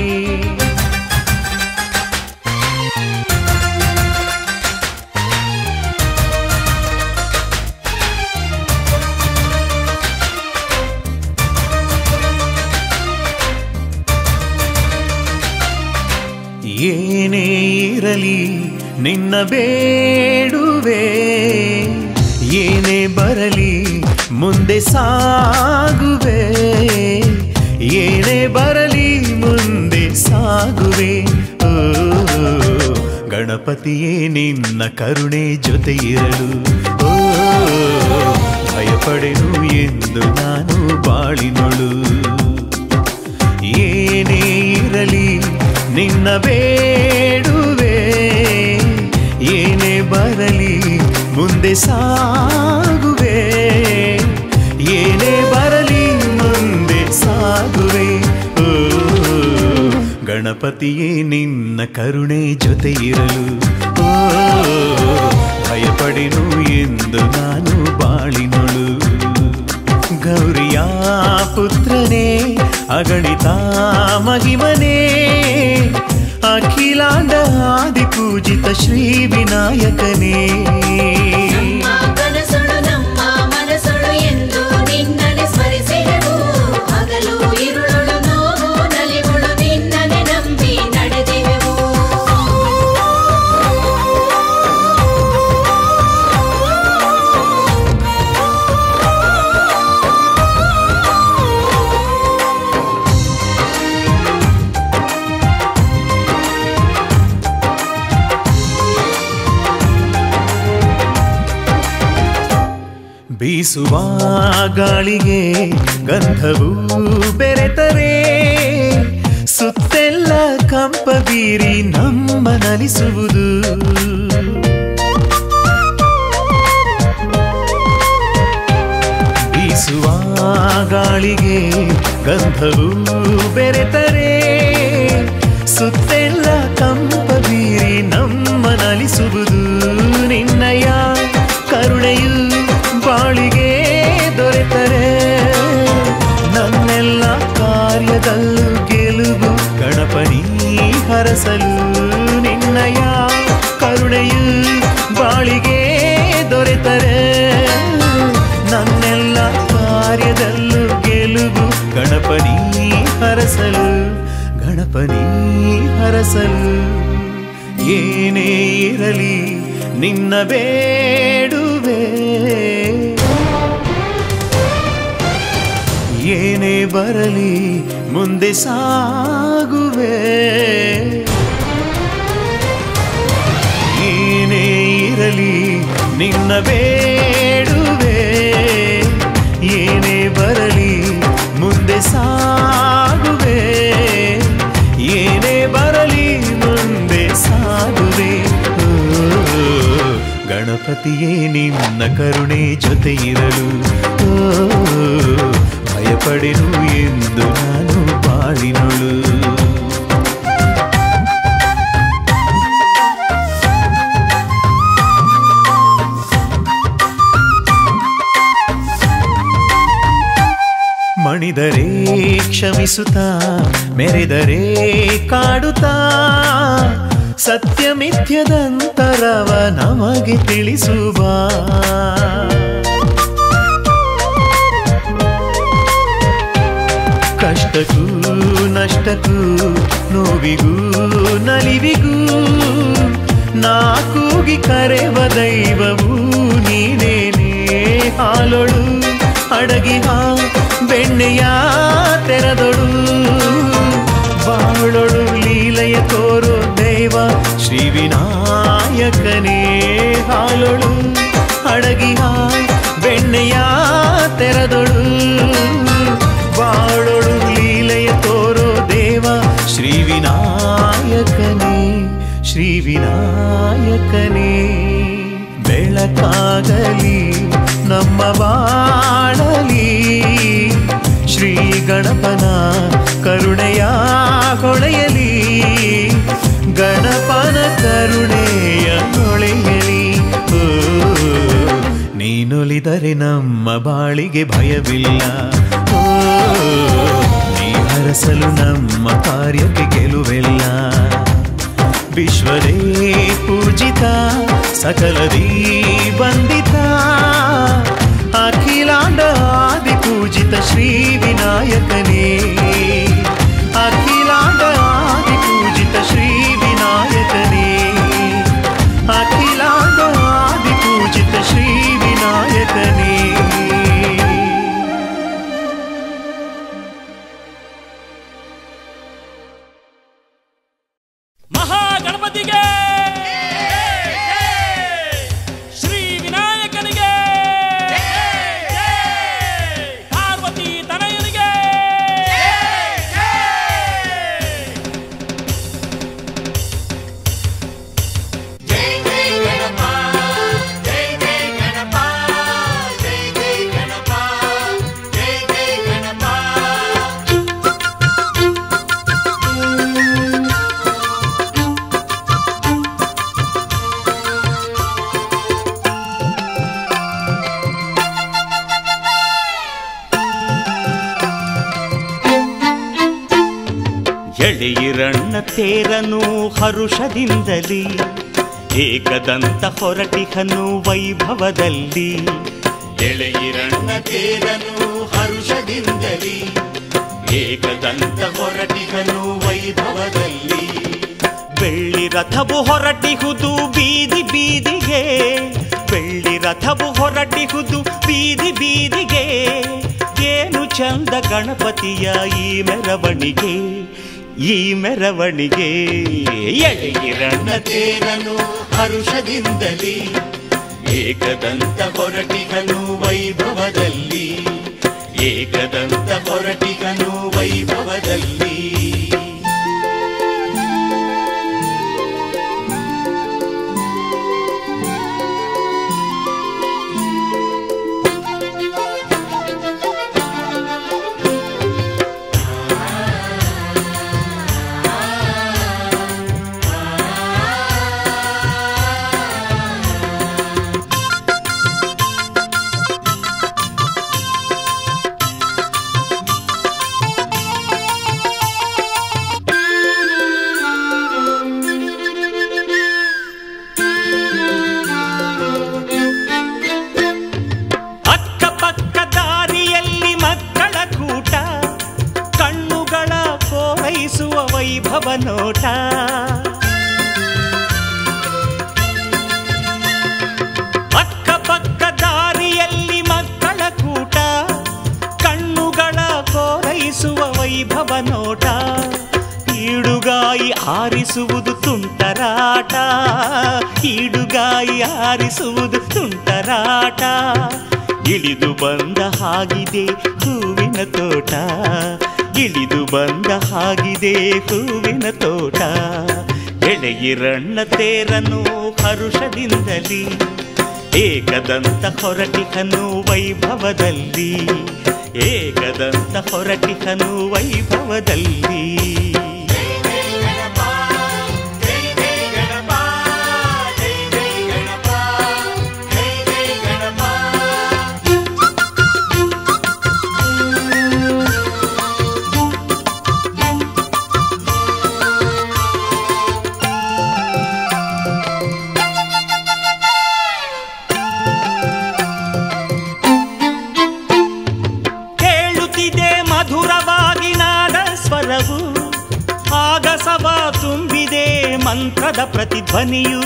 ಏನೇ ಇರಲಿ ನಿನ್ನ ಬೇಡುವೆ ಏನೇ ಬರಲಿ ಮುಂದೆ ಸಾಗುವೆ ಏನೇ ಬರಲಿ ಮುಂದೆ ಸಾಗುವೆ ಓ ಗಣಪತಿಯೇ ನಿನ್ನ ಕರುಣೆ ಜೊತೆ ಇರಲು ಓ ಭಯಪಡೆನು ಎಂದು ನಾನು ಬಾಳಿನೊಳು ಏನೇ ಇರಲಿ ನಿನ್ನ ಬೇಡುವೆ ಏನೇ ಬರಲಿ ಮುಂದೆ ಸಾಗುವೆ ಏನೇ ಬರಲಿ ಮುಂದೆ ಸಾಗುವೆ ಓ ಗಣಪತಿಯೇ ನಿನ್ನ ಕರುಣೆ ಜೊತೆ ಇರಲು ಓ ಭಯಪಡೆನು ಎಂದು ನಾನು ಬಾಳಿನೊಳು ಗೌರಿಯ ಪುತ್ರನೇ ಅಗಣಿತ ಮಹಿಮನೇ ಅಖಿಲಾಂಡ ಆದಿ ಪೂಜಿತ ಶ್ರೀ ವಿನಾಯಕನೇ ನಮ್ಮ ಕನಸುಳು ನಮ್ಮ ಮನಸುಳು ಎಂದು ನಿನ್ನನೆ ಸ್ಮರಿಸಿದೆವು ಹಗಲು ಇರುಳು ನೋವು ನಲಿವುಳು ನಿನ್ನನೆ ನಂಬಿ ನಡೆದೆವು ಬೀಸುವ ಗಾಳಿಗೆ ಗಂಧವು ಬೆರೆತರೆ ಸುತ್ತೆಲ್ಲ ಕಂಪ ಬೀರಿ ನಮ್ಮ ನಲಿಸುವುದು ಬೀಸುವ ಗಾಳಿಗೆ ಗಂಧವು ಬೆರೆತರೆ ಸುತ್ತೆಲ್ಲ ಕಂಪ ಬೀರಿ ನಮ್ಮ ನಲಿಸುವುದು ನಿನ್ನಯ ಕರುಣೆಯು ಬಾಳಿಗೆ ದೊರೆತರೆ ನನ್ನೆಲ್ಲ ಕಾರ್ಯದಲ್ಲೂ ಗೆಲುವು ಗಣಪನಿ ಹರಸಲು ನಿನ್ನಯ ಕರುಣೆಯು ಬಾಳಿಗೆ ದೊರೆತರೆ ನನ್ನೆಲ್ಲ ಕಾರ್ಯದಲ್ಲೂ ಗೆಲುವು ಗಣಪನಿ ಹರಸಲು ಗಣಪನಿ ಹರಸಲು ಏನೇ ಇರಲಿ ನಿನ್ನ ಬೇಡುವೆ ಏನೇ ಬರಲಿ ಮುಂದೆ ಸಾಗುವೆ ಏನೇ ಇರಲಿ ನಿನ್ನ ಬೇಡುವೆ ಏನೇ ಬರಲಿ ಮುಂದೆ ಸಾಗುವೆ ಏನೇ ಬರಲಿ ಮುಂದೆ ಸಾಗುವೆ ಓ, ಗಣಪತಿಯೇ ನಿನ್ನ ಕರುಣೆ ಜೊತೆ ಇರಲು ಓ, ಭಯಪಡೆನು ಎಂದು ನಾನು ಬಾಳಿನೊಳು ಮಣಿದರೆ ಕ್ಷಮಿಸುತ್ತಾ ಮೆರೆದರೆ ಕಾಡುತ್ತಾ ಸತ್ಯ ಮಿಥ್ಯದಂತರವ ನಮಗೆ ತಿಳಿಸುವ ಕಷ್ಟಕ್ಕೂ ನಷ್ಟಕ್ಕೂ ನೋವಿಗೂ ನಲಿವಿಗೂ ನಾ ಕೂಗಿ ಕರೆವ ದೈವವು ನೀನೇನೇ ಹಾಲೊಳು ಅಡಗಿಹ ಬೆಣ್ಣೆಯ ತೆರದೊಳು ಬಾಳೊಳು ಲೀಲೆಯ ತೋರು ದೇವ ಶ್ರೀ ವಿನಾಯಕನೇ ಹಾಲೊಳು ಅಡಗಿಹ ಬೆಣ್ಣೆಯ ತೆರದೊಳು ಬಾಳೊಳು ಲೀಲೆಯ ತೋರೋ ದೇವ ಶ್ರೀ ವಿನಾಯಕನೇ ಶ್ರೀ ವಿನಾಯಕನೇ ಬೆಳಕಾಗಲಿ ನಮ್ಮ ಬಾಳಲಿ ಶ್ರೀ ಗಣಪನ ಕರುಣೆಯ ಹೊಳೆಯಲಿ ಗಣಪನ ಕರುಣೆಯ ಹೊಳೆಯಲಿ ಓ, ನೀನೊಲಿದರೆ ನಮ್ಮ ಬಾಳಿಗೆ ಭಯವಿಲ್ಲ ಓ, ನೀ ಹರಸಲು ನಮ್ಮ ಕಾರ್ಯಕ್ಕೆ ಗೆಲುವೆಲ್ಲ ವಿಶ್ವದೇ ಪೂಜಿತ ಸಕಲದೀ ಬಂದಿತ ಅಖಿಲಾಂಡ ಆದಿ ಪೂಜಿತ ಶ್ರೀ ವಿನಾಯಕನೇ ಅಖಿಲಾಂಡ ಆದಿ ಪೂಜಿತ ಶ್ರೀ ವಿನಾಯಕನೇ ಅಖಿಲಾಂಡ ಆದಿ ಪೂಜಿತ ಶ್ರೀ ವಿನಾಯಕನೇ ಮಹಾಗಣಪತಿಗೆ ಶ್ರೀ ವಿನಾಯಕನಿಗೆ ಪಾರ್ವತಿ ತನಯನಿಗೆ ಎಳೆಯಿರಣ್ಣ ತೇರನು ಹರುಷದಿಂದಲಿ ಏಕದಂತ ಹೊರಟಿಹನು ವೈಭವದಲ್ಲಿ ಎಳೆಯಿರಣ್ಣ ತೇರನು ಹರುಷದಿಂದಲಿ ಏಕದಂತ ಹೊರಟಿಗನು ವೈಭವದಲ್ಲಿ ಬೆಳ್ಳಿ ರಥವು ಹೊರಟಿಹುದು ಬೀದಿ ಬೀದಿಗೆ ಬೆಳ್ಳಿ ರಥವು ಹೊರಟಿಹುದು ಬೀದಿ ಬೀದಿಗೆ ಏನು ಚಂದ ಗಣಪತಿಯ ಈ ಮೆರವಣಿಗೆ ಈ ಮೆರವಣಿಗೆ ಎಳೆಯಿರಣ್ಣ ತೇರನು ಹರುಷದಿಂದಲಿ ಏಕದಂತ ಹೊರಟಿಗನು ವೈಭವದಲ್ಲಿ ಏಕದಂತ ಹೊರಟಿಗನು ವೈಭವದಲ್ಲಿ ಿ ಹಾರಿಸುವುದು ತುಂಟರಾಟ ಈಡುಗಾಯಿ ಹಾರಿಸುವುದು ತುಂಟರಾಟ ಇಳಿದು ಬಂದ ಹಾಗಿದೆ ಹೂವಿನ ತೋಟ ಇಳಿದು ಬಂದ ಹಾಗಿದೆ ಹೂವಿನ ತೋಟ ಎಳೆಯಿರಣ್ಣ ತೇರನು ಹರುಷದಿಂದಲಿ ಏಕದಂತ ಹೊರಟಿಕನು ವೈಭವದಲ್ಲಿ ಏಕದಂತ ಹೊರಟಿಕನು ವೈಭವದಲ್ಲಿ ಕೇಳುತ್ತಿದೆ ಮಧುರವಾಗಿ ನಾದ ಸ್ವರವು ಆಗಸವ ತುಂಬಿದೆ ಮಂತ್ರದ ಪ್ರತಿಧ್ವನಿಯು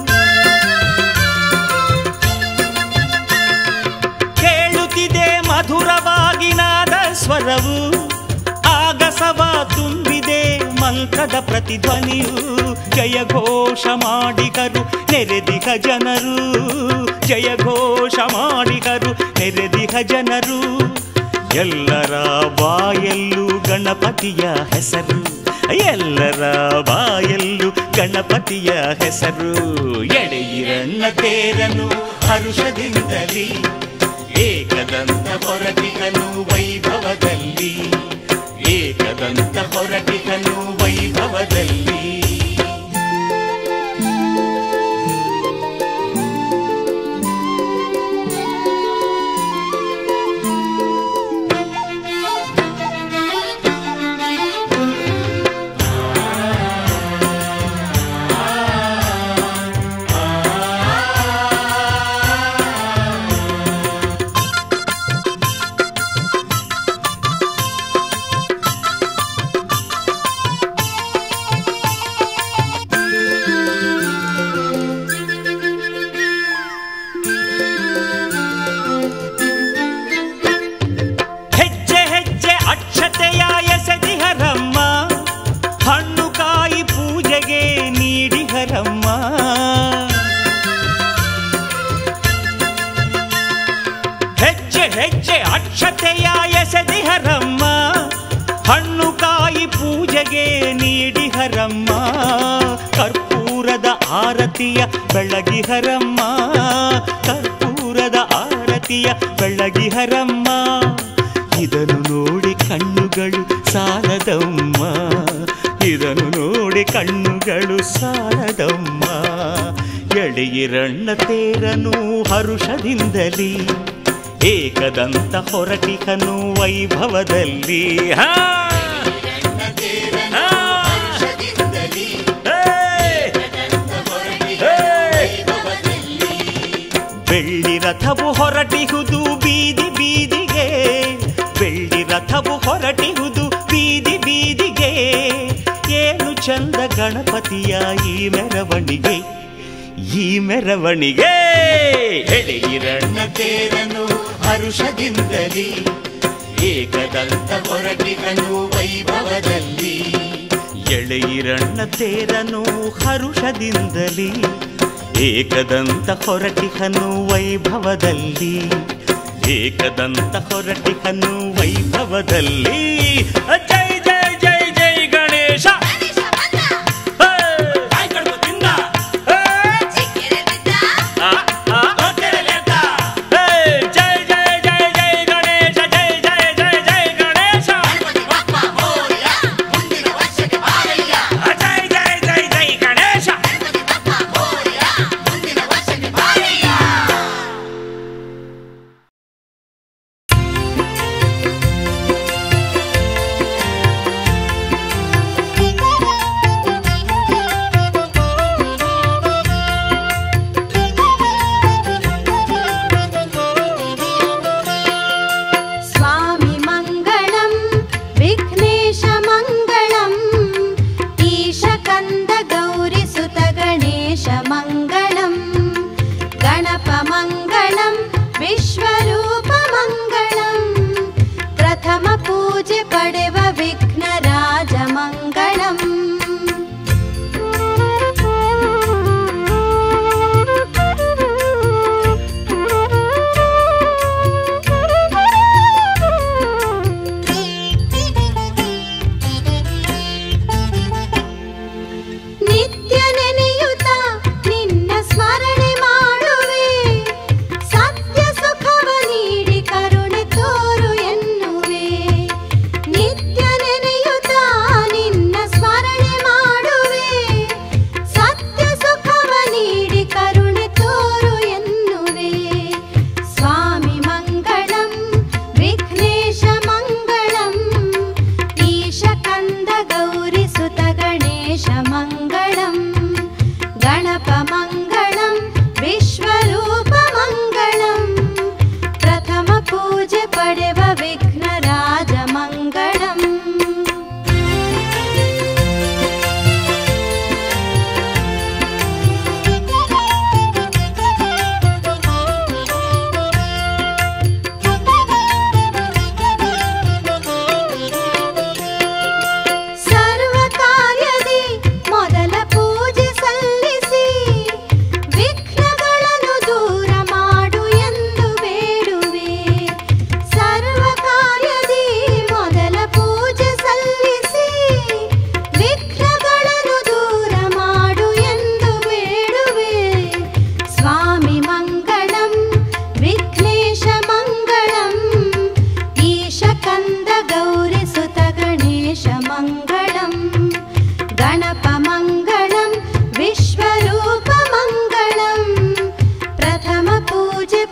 ಕೇಳುತ್ತಿದೆ ಮಧುರವಾಗಿ ನಾದ ಸ್ವರವು ಆಗಸವ ತುಂಬಿದೆ ಮಂತ್ರದ ಪ್ರತಿಧ್ವನಿಯು ಜಯ ಘೋಷ ಮಾಡಿಗರು ನೆರೆದಿಹ ಜನರು ಜಯ ಘೋಷ ಮಾಡಿಗರು ನೆರೆದಿಹ ಜನರು ಎಲ್ಲರ ಬಾಯಲ್ಲೂ ಗಣಪತಿಯ ಹೆಸರು ಎಲ್ಲರ ಬಾಯಲ್ಲೂ ಗಣಪತಿಯ ಹೆಸರು ಎಡೆಯಿರಣ್ಣ ತೇರನು ಹರುಷದಿಂದಲಿ ಏಕದಂತ ಹೊರಟಿಗನು ವೈಭವದಲ್ಲಿ ಏಕದಂತ ಹೊರಟಿಗನು ವೈಭವದಲ್ಲಿ ಹೆಜ್ಜೆ ಹೆಜ್ಜೆ ಅಕ್ಷತೆಯ ಎಸೆದಿಹರಮ್ಮ ಹಣ್ಣು ಕಾಯಿ ಪೂಜೆಗೆ ನೀಡಿಹರಮ್ಮ ಹೆಜ್ಜೆ ಹೆಜ್ಜೆ ಅಕ್ಷತೆಯ ಎಸೆದಿಹರಮ್ಮ ಹಣ್ಣು ಕಾಯಿ ಪೂಜೆಗೆ ನೀಡಿಹರಮ್ಮ ಕರ್ಪೂರದ ಆರತಿಯ ಬೆಳಗಿಹರಮ್ಮ ಕರ್ಪೂರದ ಆರತಿಯ ಬೆಳಗಿಹರಮ್ಮ ಇದನ್ನು ನೋಡಿ ಕಣ್ಣುಗಳು ಸಾಲದಮ್ಮ ಇದನ್ನು ನೋಡಿ ಕಣ್ಣುಗಳು ಸಾಲದಮ್ಮ ಎಳೆಯಿರಣ್ಣ ತೇರನು ಹರುಷದಿಂದಲಿ ಏಕದಂತ ಹೊರಟಿಕನು ವೈಭವದಲ್ಲಿ ಹಾ ಹಾ. ಹೇ! ಬೆಳ್ಳಿ ರಥವು ಹೊರಟಿಹುದು ಬೀದಿ ಬೀದಿಗೆ ಬೆಳ್ಳಿ ರಥವು ಹೊರಟಿಹುದು ಬೀದಿ ಬೀದಿಗೆ ಏನು ಚಂದ ಗಣಪತಿಯ ಈ ಮೆರವಣಿಗೆ ಈ ಮೆರವಣಿಗೆ ಎಳೆಯಿರಣ್ಣ ತೇರನು ಹರುಷದಿಂದಲಿ ಏಕದಂತ ಹೊರಟಿಗನು ವೈಭವದಲ್ಲಿ ಎಳೆಯಿರಣ್ಣ ತೇರನು ಹರುಷದಿಂದಲಿ ಏಕದಂತ ಹೊರಟಿಹನು ವೈಭವದಲ್ಲಿ ಏಕದಂತ ಹೊರಟಿಹನು ವೈಭವದಲ್ಲಿ ಜೈ ಜೈ ಜೈ ಜೈ ಗಣೇಶ ಹೇ! ಹೇ! ಆ, ಆ. ಹೇ! ಜೈ ಜೈ ಜೈ ಜೈ ಗಣೇಶ ಜೈ ಜೈ ಜೈ ಜೈ ಗಣೇಶ ಜೈ ಜೈ ಜೈ ಜೈ ಗಣೇಶ स्वामि मङ्गलं विघ्नेश मङ्गलम् ईशकन्द गौरिसुत गणेश मङ्गलम् गणपमङ्गलं विश्वरूपमङ्गलम् प्रथम पूज्य पडेव विघ्नराज मङ्गलम्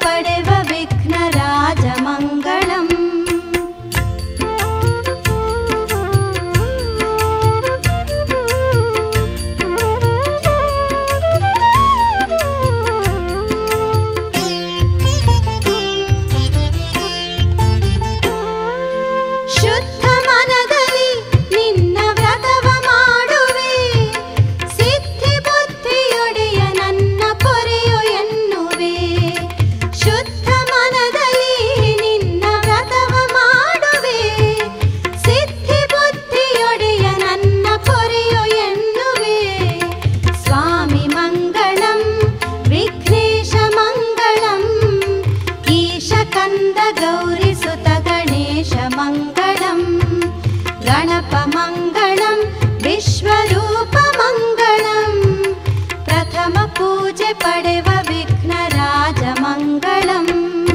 ಪಡೆವ ವಿಘ್ನ ರಾಜ ಮಂಗಳಂ ಶುದ್ಧ ಮನದಲ್ಲಿ ನಿನ್ನ ವ್ರತವ ಮಾಡುವೆ ಸಿದ್ಧಿ ಬುದ್ಧಿಯೊಡೆಯ ನನ್ನ ಪೊರೆಯು ಎನ್ನುವೆ ಶುದ್ಧ ಮನದಲ್ಲಿ ನಿನ್ನ ವ್ರತವ ಮಾಡುವೆ ಸಿದ್ಧಿ ಬುದ್ಧಿಯೊಡೆಯ ನನ್ನ ಪೊರೆಯು ಎನ್ನುವೆ ಸ್ವಾಮಿ ಮಂಗಳಂ ವಿಘ್ನೇಶ ಮಂಗಳಂ ಈಶ ಕಂದ ಗೌರಿ ಸುತ ಗಣೇಶ ಮಂಗಳಂ ಗಣಪ ಮಂಗಳಂ ವಿಶ್ವರೂಪ ಮಂಗಳಂ ಪ್ರಥಮ ಪೂಜೆ ಪಡೆವ ವಿಘ್ನ ರಾಜ ಮಂಗಳಂ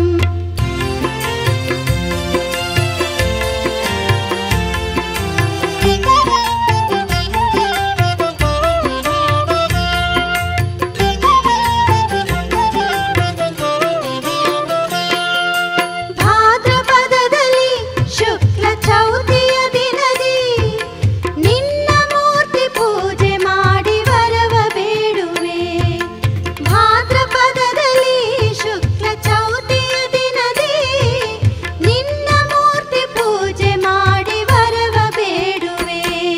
ಭಾದ್ರಪದದಲ್ಲಿ ಶುಕ್ಲ ಚೌತಿಯ ದಿನದಿ ನಿನ್ನ ಮೂರ್ತಿ ಪೂಜೆ ಮಾಡಿ ವರವ ಬೇಡುವೆ ಭಾದ್ರಪದದಲ್ಲಿ ಶುಕ್ಲ ಚೌತಿಯ ದಿನದಿ ನಿನ್ನ ಮೂರ್ತಿ ಪೂಜೆ ಮಾಡಿ ವರವ ಬೇಡುವೆ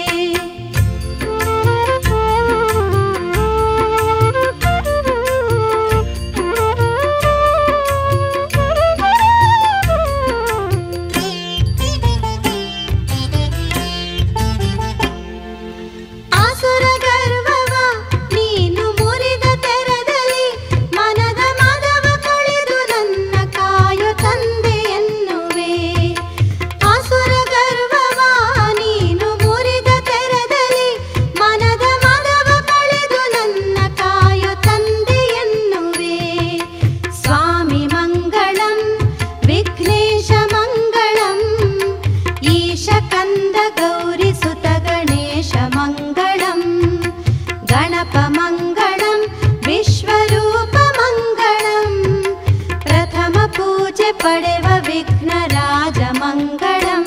ಆಸುರ ಗರ್ವವ ನೀನು ಮುರಿದ ತೆರದಲ್ಲಿ ಮನದ ಮದವ ಕಳೆದು ನನ್ನ ಕಾಯು ತಂದೆ ಎನ್ನುವೆ ಆಸುರ ಗರ್ವವ ನೀನು ಮುರಿದ ತೆರದಲ್ಲಿ ಮನದ ಮದವ ಕಳೆದು ನನ್ನ ಕಾಯು ತಂದೆ ಎನ್ನುವೆ ಸ್ವಾಮಿ ಮಂಗಳಂ ವಿಘ್ನೇಶ ಮಂಗಳಂ ಈಶ ಕಂದ ಗೌರಿ ಸುತ ಗಣೇಶ ಮಂಗಳಂ ಗಣಪ ಮಂಗಳಂ ವಿಶ್ವರೂಪ ಮಂಗಳಂ ಪ್ರಥಮ ಪೂಜೆ ಪಡೆವ ವಿಘ್ನ ರಾಜ ಮಂಗಳಂ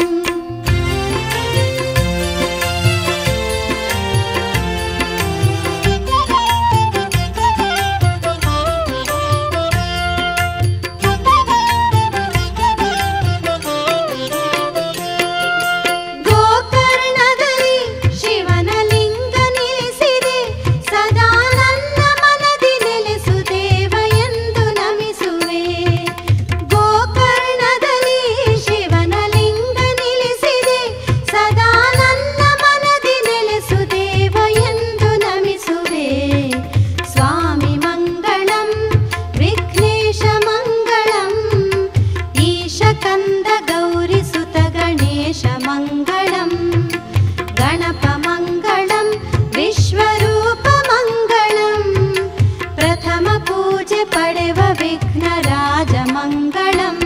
ಗೋಕರ್ಣದಲ್ಲಿ ಶಿವನ ಲಿಂಗ ನಿಲ್ಲಿಸಿದೆ ಸದಾ ನನ್ನ ಮನದಿ ನೆಲೆಸು ದೇವ ಎಂದು ನಮಿಸುವೆ ಗೋಕರ್ಣದಲ್ಲಿ ಶಿವನ ಲಿಂಗ ನಿಲ್ಲಿಸಿದೆ ಸದಾ ನನ್ನ ಮನದಿ ನೆಲೆಸು ದೇವ ಎಂದು ನಮಿಸುವೆ ಸ್ವಾಮಿ ಮಂಗಳಂ ವಿಘ್ನೇಶ ಮಂಗಳಂ ಈಶ ಕಂದ ಗೌರಿ ಸುತ ಗಣೇಶ ಮಂಗಳಂ ಗಣಪ ಮಂಗಳಂ ವಿಶ್ವರೂಪ ಮಂಗಳಂ ಪ್ರಥಮ ಪೂಜೆ ಪಡೆವ ವಿಘ್ನ ರಾಜ ಮಂಗಳಂ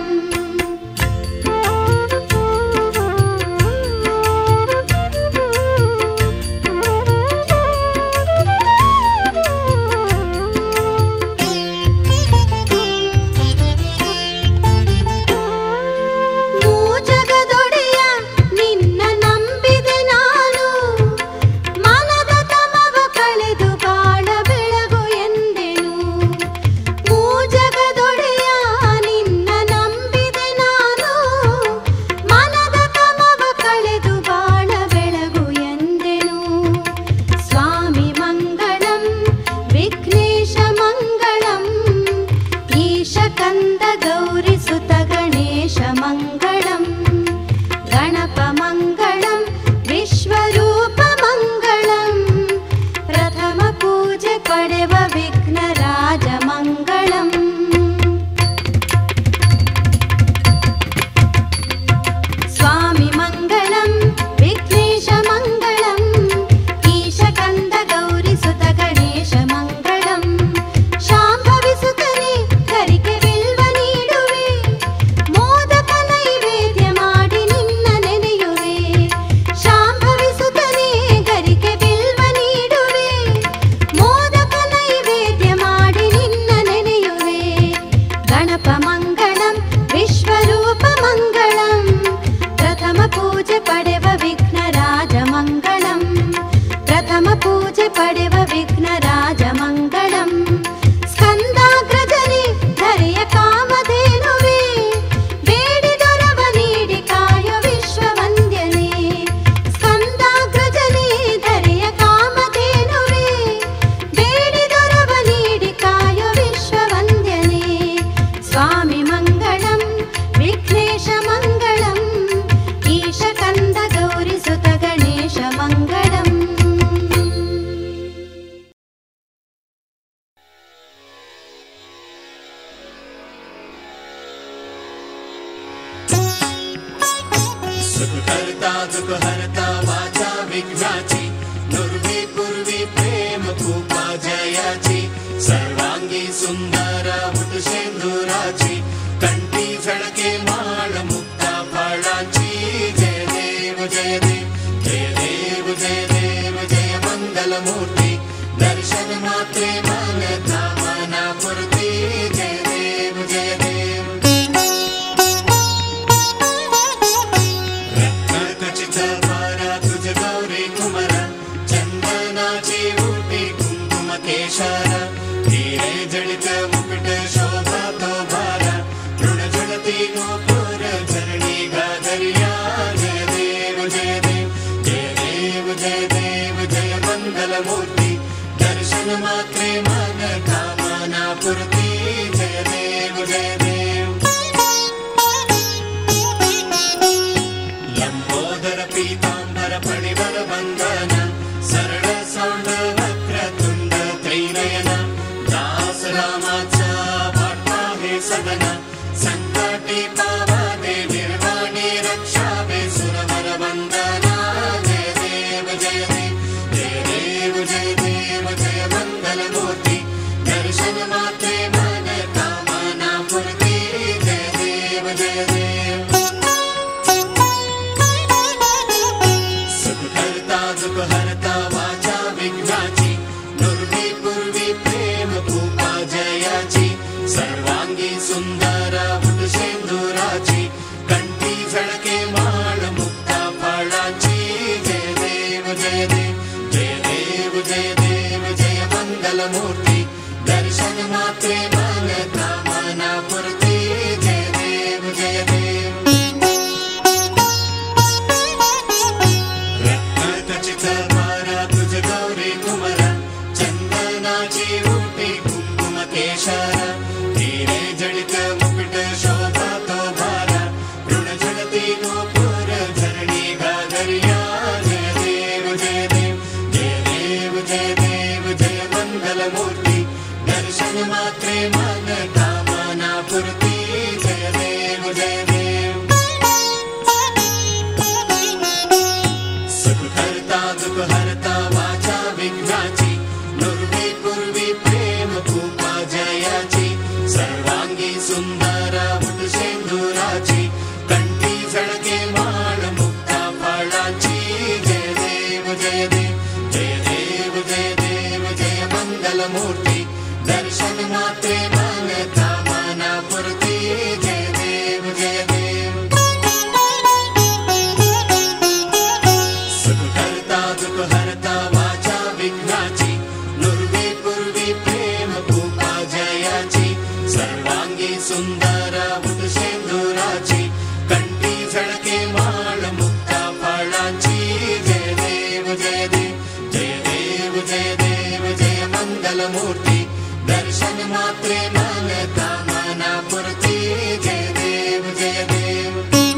ಮೂಜಗದೊಡೆಯ ನಿನ್ನ ನಂಬಿದೆ ನಾನು ಮನದ ತಮವ ಕಳೆದು ಬಾಳ ಬೆಳಗು ಎಂದೆನು ಮೂಜಗದೊಡೆಯ ನಿನ್ನ ನಂಬಿದೆ ನಾನು ಮನದ ತಮವ ಕಳೆದು ಬಾಳ ಬೆಳಗು ಎಂದೆನು ಸ್ವಾಮಿ ಮಂಗಳಂ ವಿಘ್ನೇಶ ಮಂಗಳಂ ಈಶ ಕಂದ ಗೌರಿ ಸುತ ಗಣೇಶ ಮಂಗಳಂ ಗಣಪ ಮಂಗಳಂ ವಿಶ್ವರೂಪ ಮಂಗಳಂ ಪ್ರಥಮ ಪೂಜೆ ಪಡೆವ ವಿಘ್ನ ರಾಜ ಮಂಗಳಂ ಸ್ವಾಮಿ ಮಂಗಳಂ ವಿಘ್ನೇಶ ಮಂಗಳಂ ಈಶ ಕಂದ ಗೌರಿ ಸುತ ಗಣೇಶ ಮಂಗಳಂ ಶಾಂಭವಿ ಸುತನೆ ಕರಿಗೆ ಬಿಲ್ವ ನೀಡುವೆ सुख करता दुख हरता वाचा विघ्नाची नुर्वी पूर्वी प्रेम खूपा जयाची सर्वांगी सुंदर मुठ शेंदुराची कंठी झळके माळ मुक्ता फाळाची जय देव जय देव जय देव जय देव जय मंगल मूर्ती दर्शन मात्रे मन कामना पूर्ती जय देव जय देव रत्नखचित भारा तुझ गौरी कुमर चंदनाची उटी कुंकुम केशर हिरे जडित मुकुट शोभा तो भारा ऋण झडती नोपुर झरणी गाधरिया जय देव जय देव जय देव जय देव जय मंगल मूर्ती दर्शन मात्रे मन कामना पूर्ती जय देव जय देव लंबोदर पीतांबर फणिवर बंधन सरळ सौंड वक्र तुंड त्रैनयन दास रामाचा वाटा हे सदन संकटी पावादे निर्वाणी रक्षावे सुरवर वंदना जय देव जय देव जय देव जय देव जय मंगल मूर्ती दर्शन मात्रे मन कामना पूर्ती जय देव जय देव सुख करता दुख हरता वाचा विघ्नाची नुर्वी पूर्वी प्रेम खूपा जयाची सर्वांगी सुंदर मुठ शेंदुराची कंठी झळके माळ मुक्ता फाळाची जय देव जय देव जय देव जय देव जय मंगल मूर्ती दर्शन मात्रे मन कामना पूर्ती जय देव जय देव रत्नखचित भारा तुझ गौरी कुमर चंदनाची उटी कुंकुम केशर हिरे जडित मुकुट शोभा तो भारा ऋण झडती नोपुर झरणी गागरिया जय देव जय देव जय देव जय देव जय मंगल मूर्ती दर्शन मात्रे मन कामना पूर्ती जय देव जय देव सुख करता दुख हरता वाचा विघ्नाची नुर्वी पूर्वी प्रेम खूपा जयाची सर्वांगी सुंदर मुठ शेंदुराची कंठी झळके माळ मुक्ता फाळाची जय देव जय देव जय देव जय देव जय मंगल मूर्ती दर्शन मात्रे मन कामना पूर्ती जय देव जय देव सुख करता दुख हरता वाचा विघ्नाची नुर्वी पूर्वी प्रेम खूपा जयाची सर्वांगी सुंदर मुठ शेंदुराची कंठी झळके माळ मुक्ता फाळाची जय देव जय देव जय देव जय देव जय मंगल मूर्ती दर्शन मात्रे मन कामना पूर्ती जय देव जय देव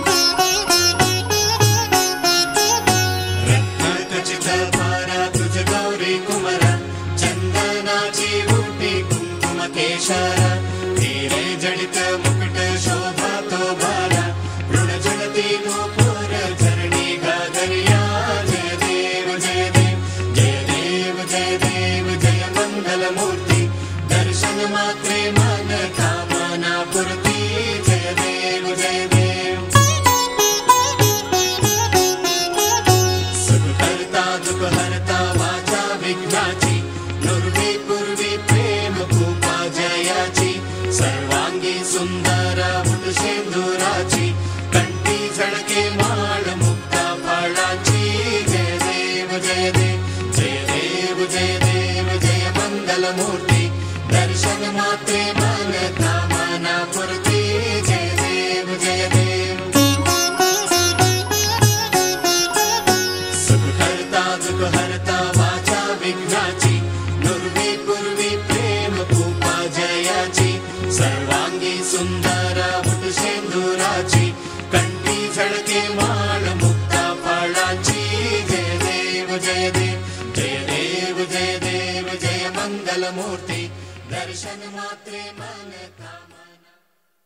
रत्नखचित भारा तुझ गौरी कुमर चंदनाची उटी कुंकुम केशर हिरे जडित मुकुट शोभा तो भारा ऋण झडती नोपुर झरणी गागरिया जय देव जय देव जय देव जय देव जय मंगल मूर्ती दर्शन मात्रे मन कामना पूर्ती जय देव जय देव सुख करता दुख हरता वाचा विघ्नाची नुर्वी पूर्वी प्रेम खूपा जयाची सर्वांगी सुंदर मुठ शेंदुराची कंठी झळके माळ मुक्ता फाळाची जय देव जय देव जय देव जय देव जय मंगल मूर्ती दर्शन मात्रे मन कामना पूर्ती जय देव जय देव सुख करता दुख हरता वाचा विघ्नाची नुर्वी पूर्वी प्रेम खूपा जयाची सर्वांगी सुंदर मुठ शेंदुराची कंठी झळके माळ मुक्ता फाळाची जय देव जय देव जय देव जय देव जय मंगल मूर्ती दर्शन मात्रे मन कामा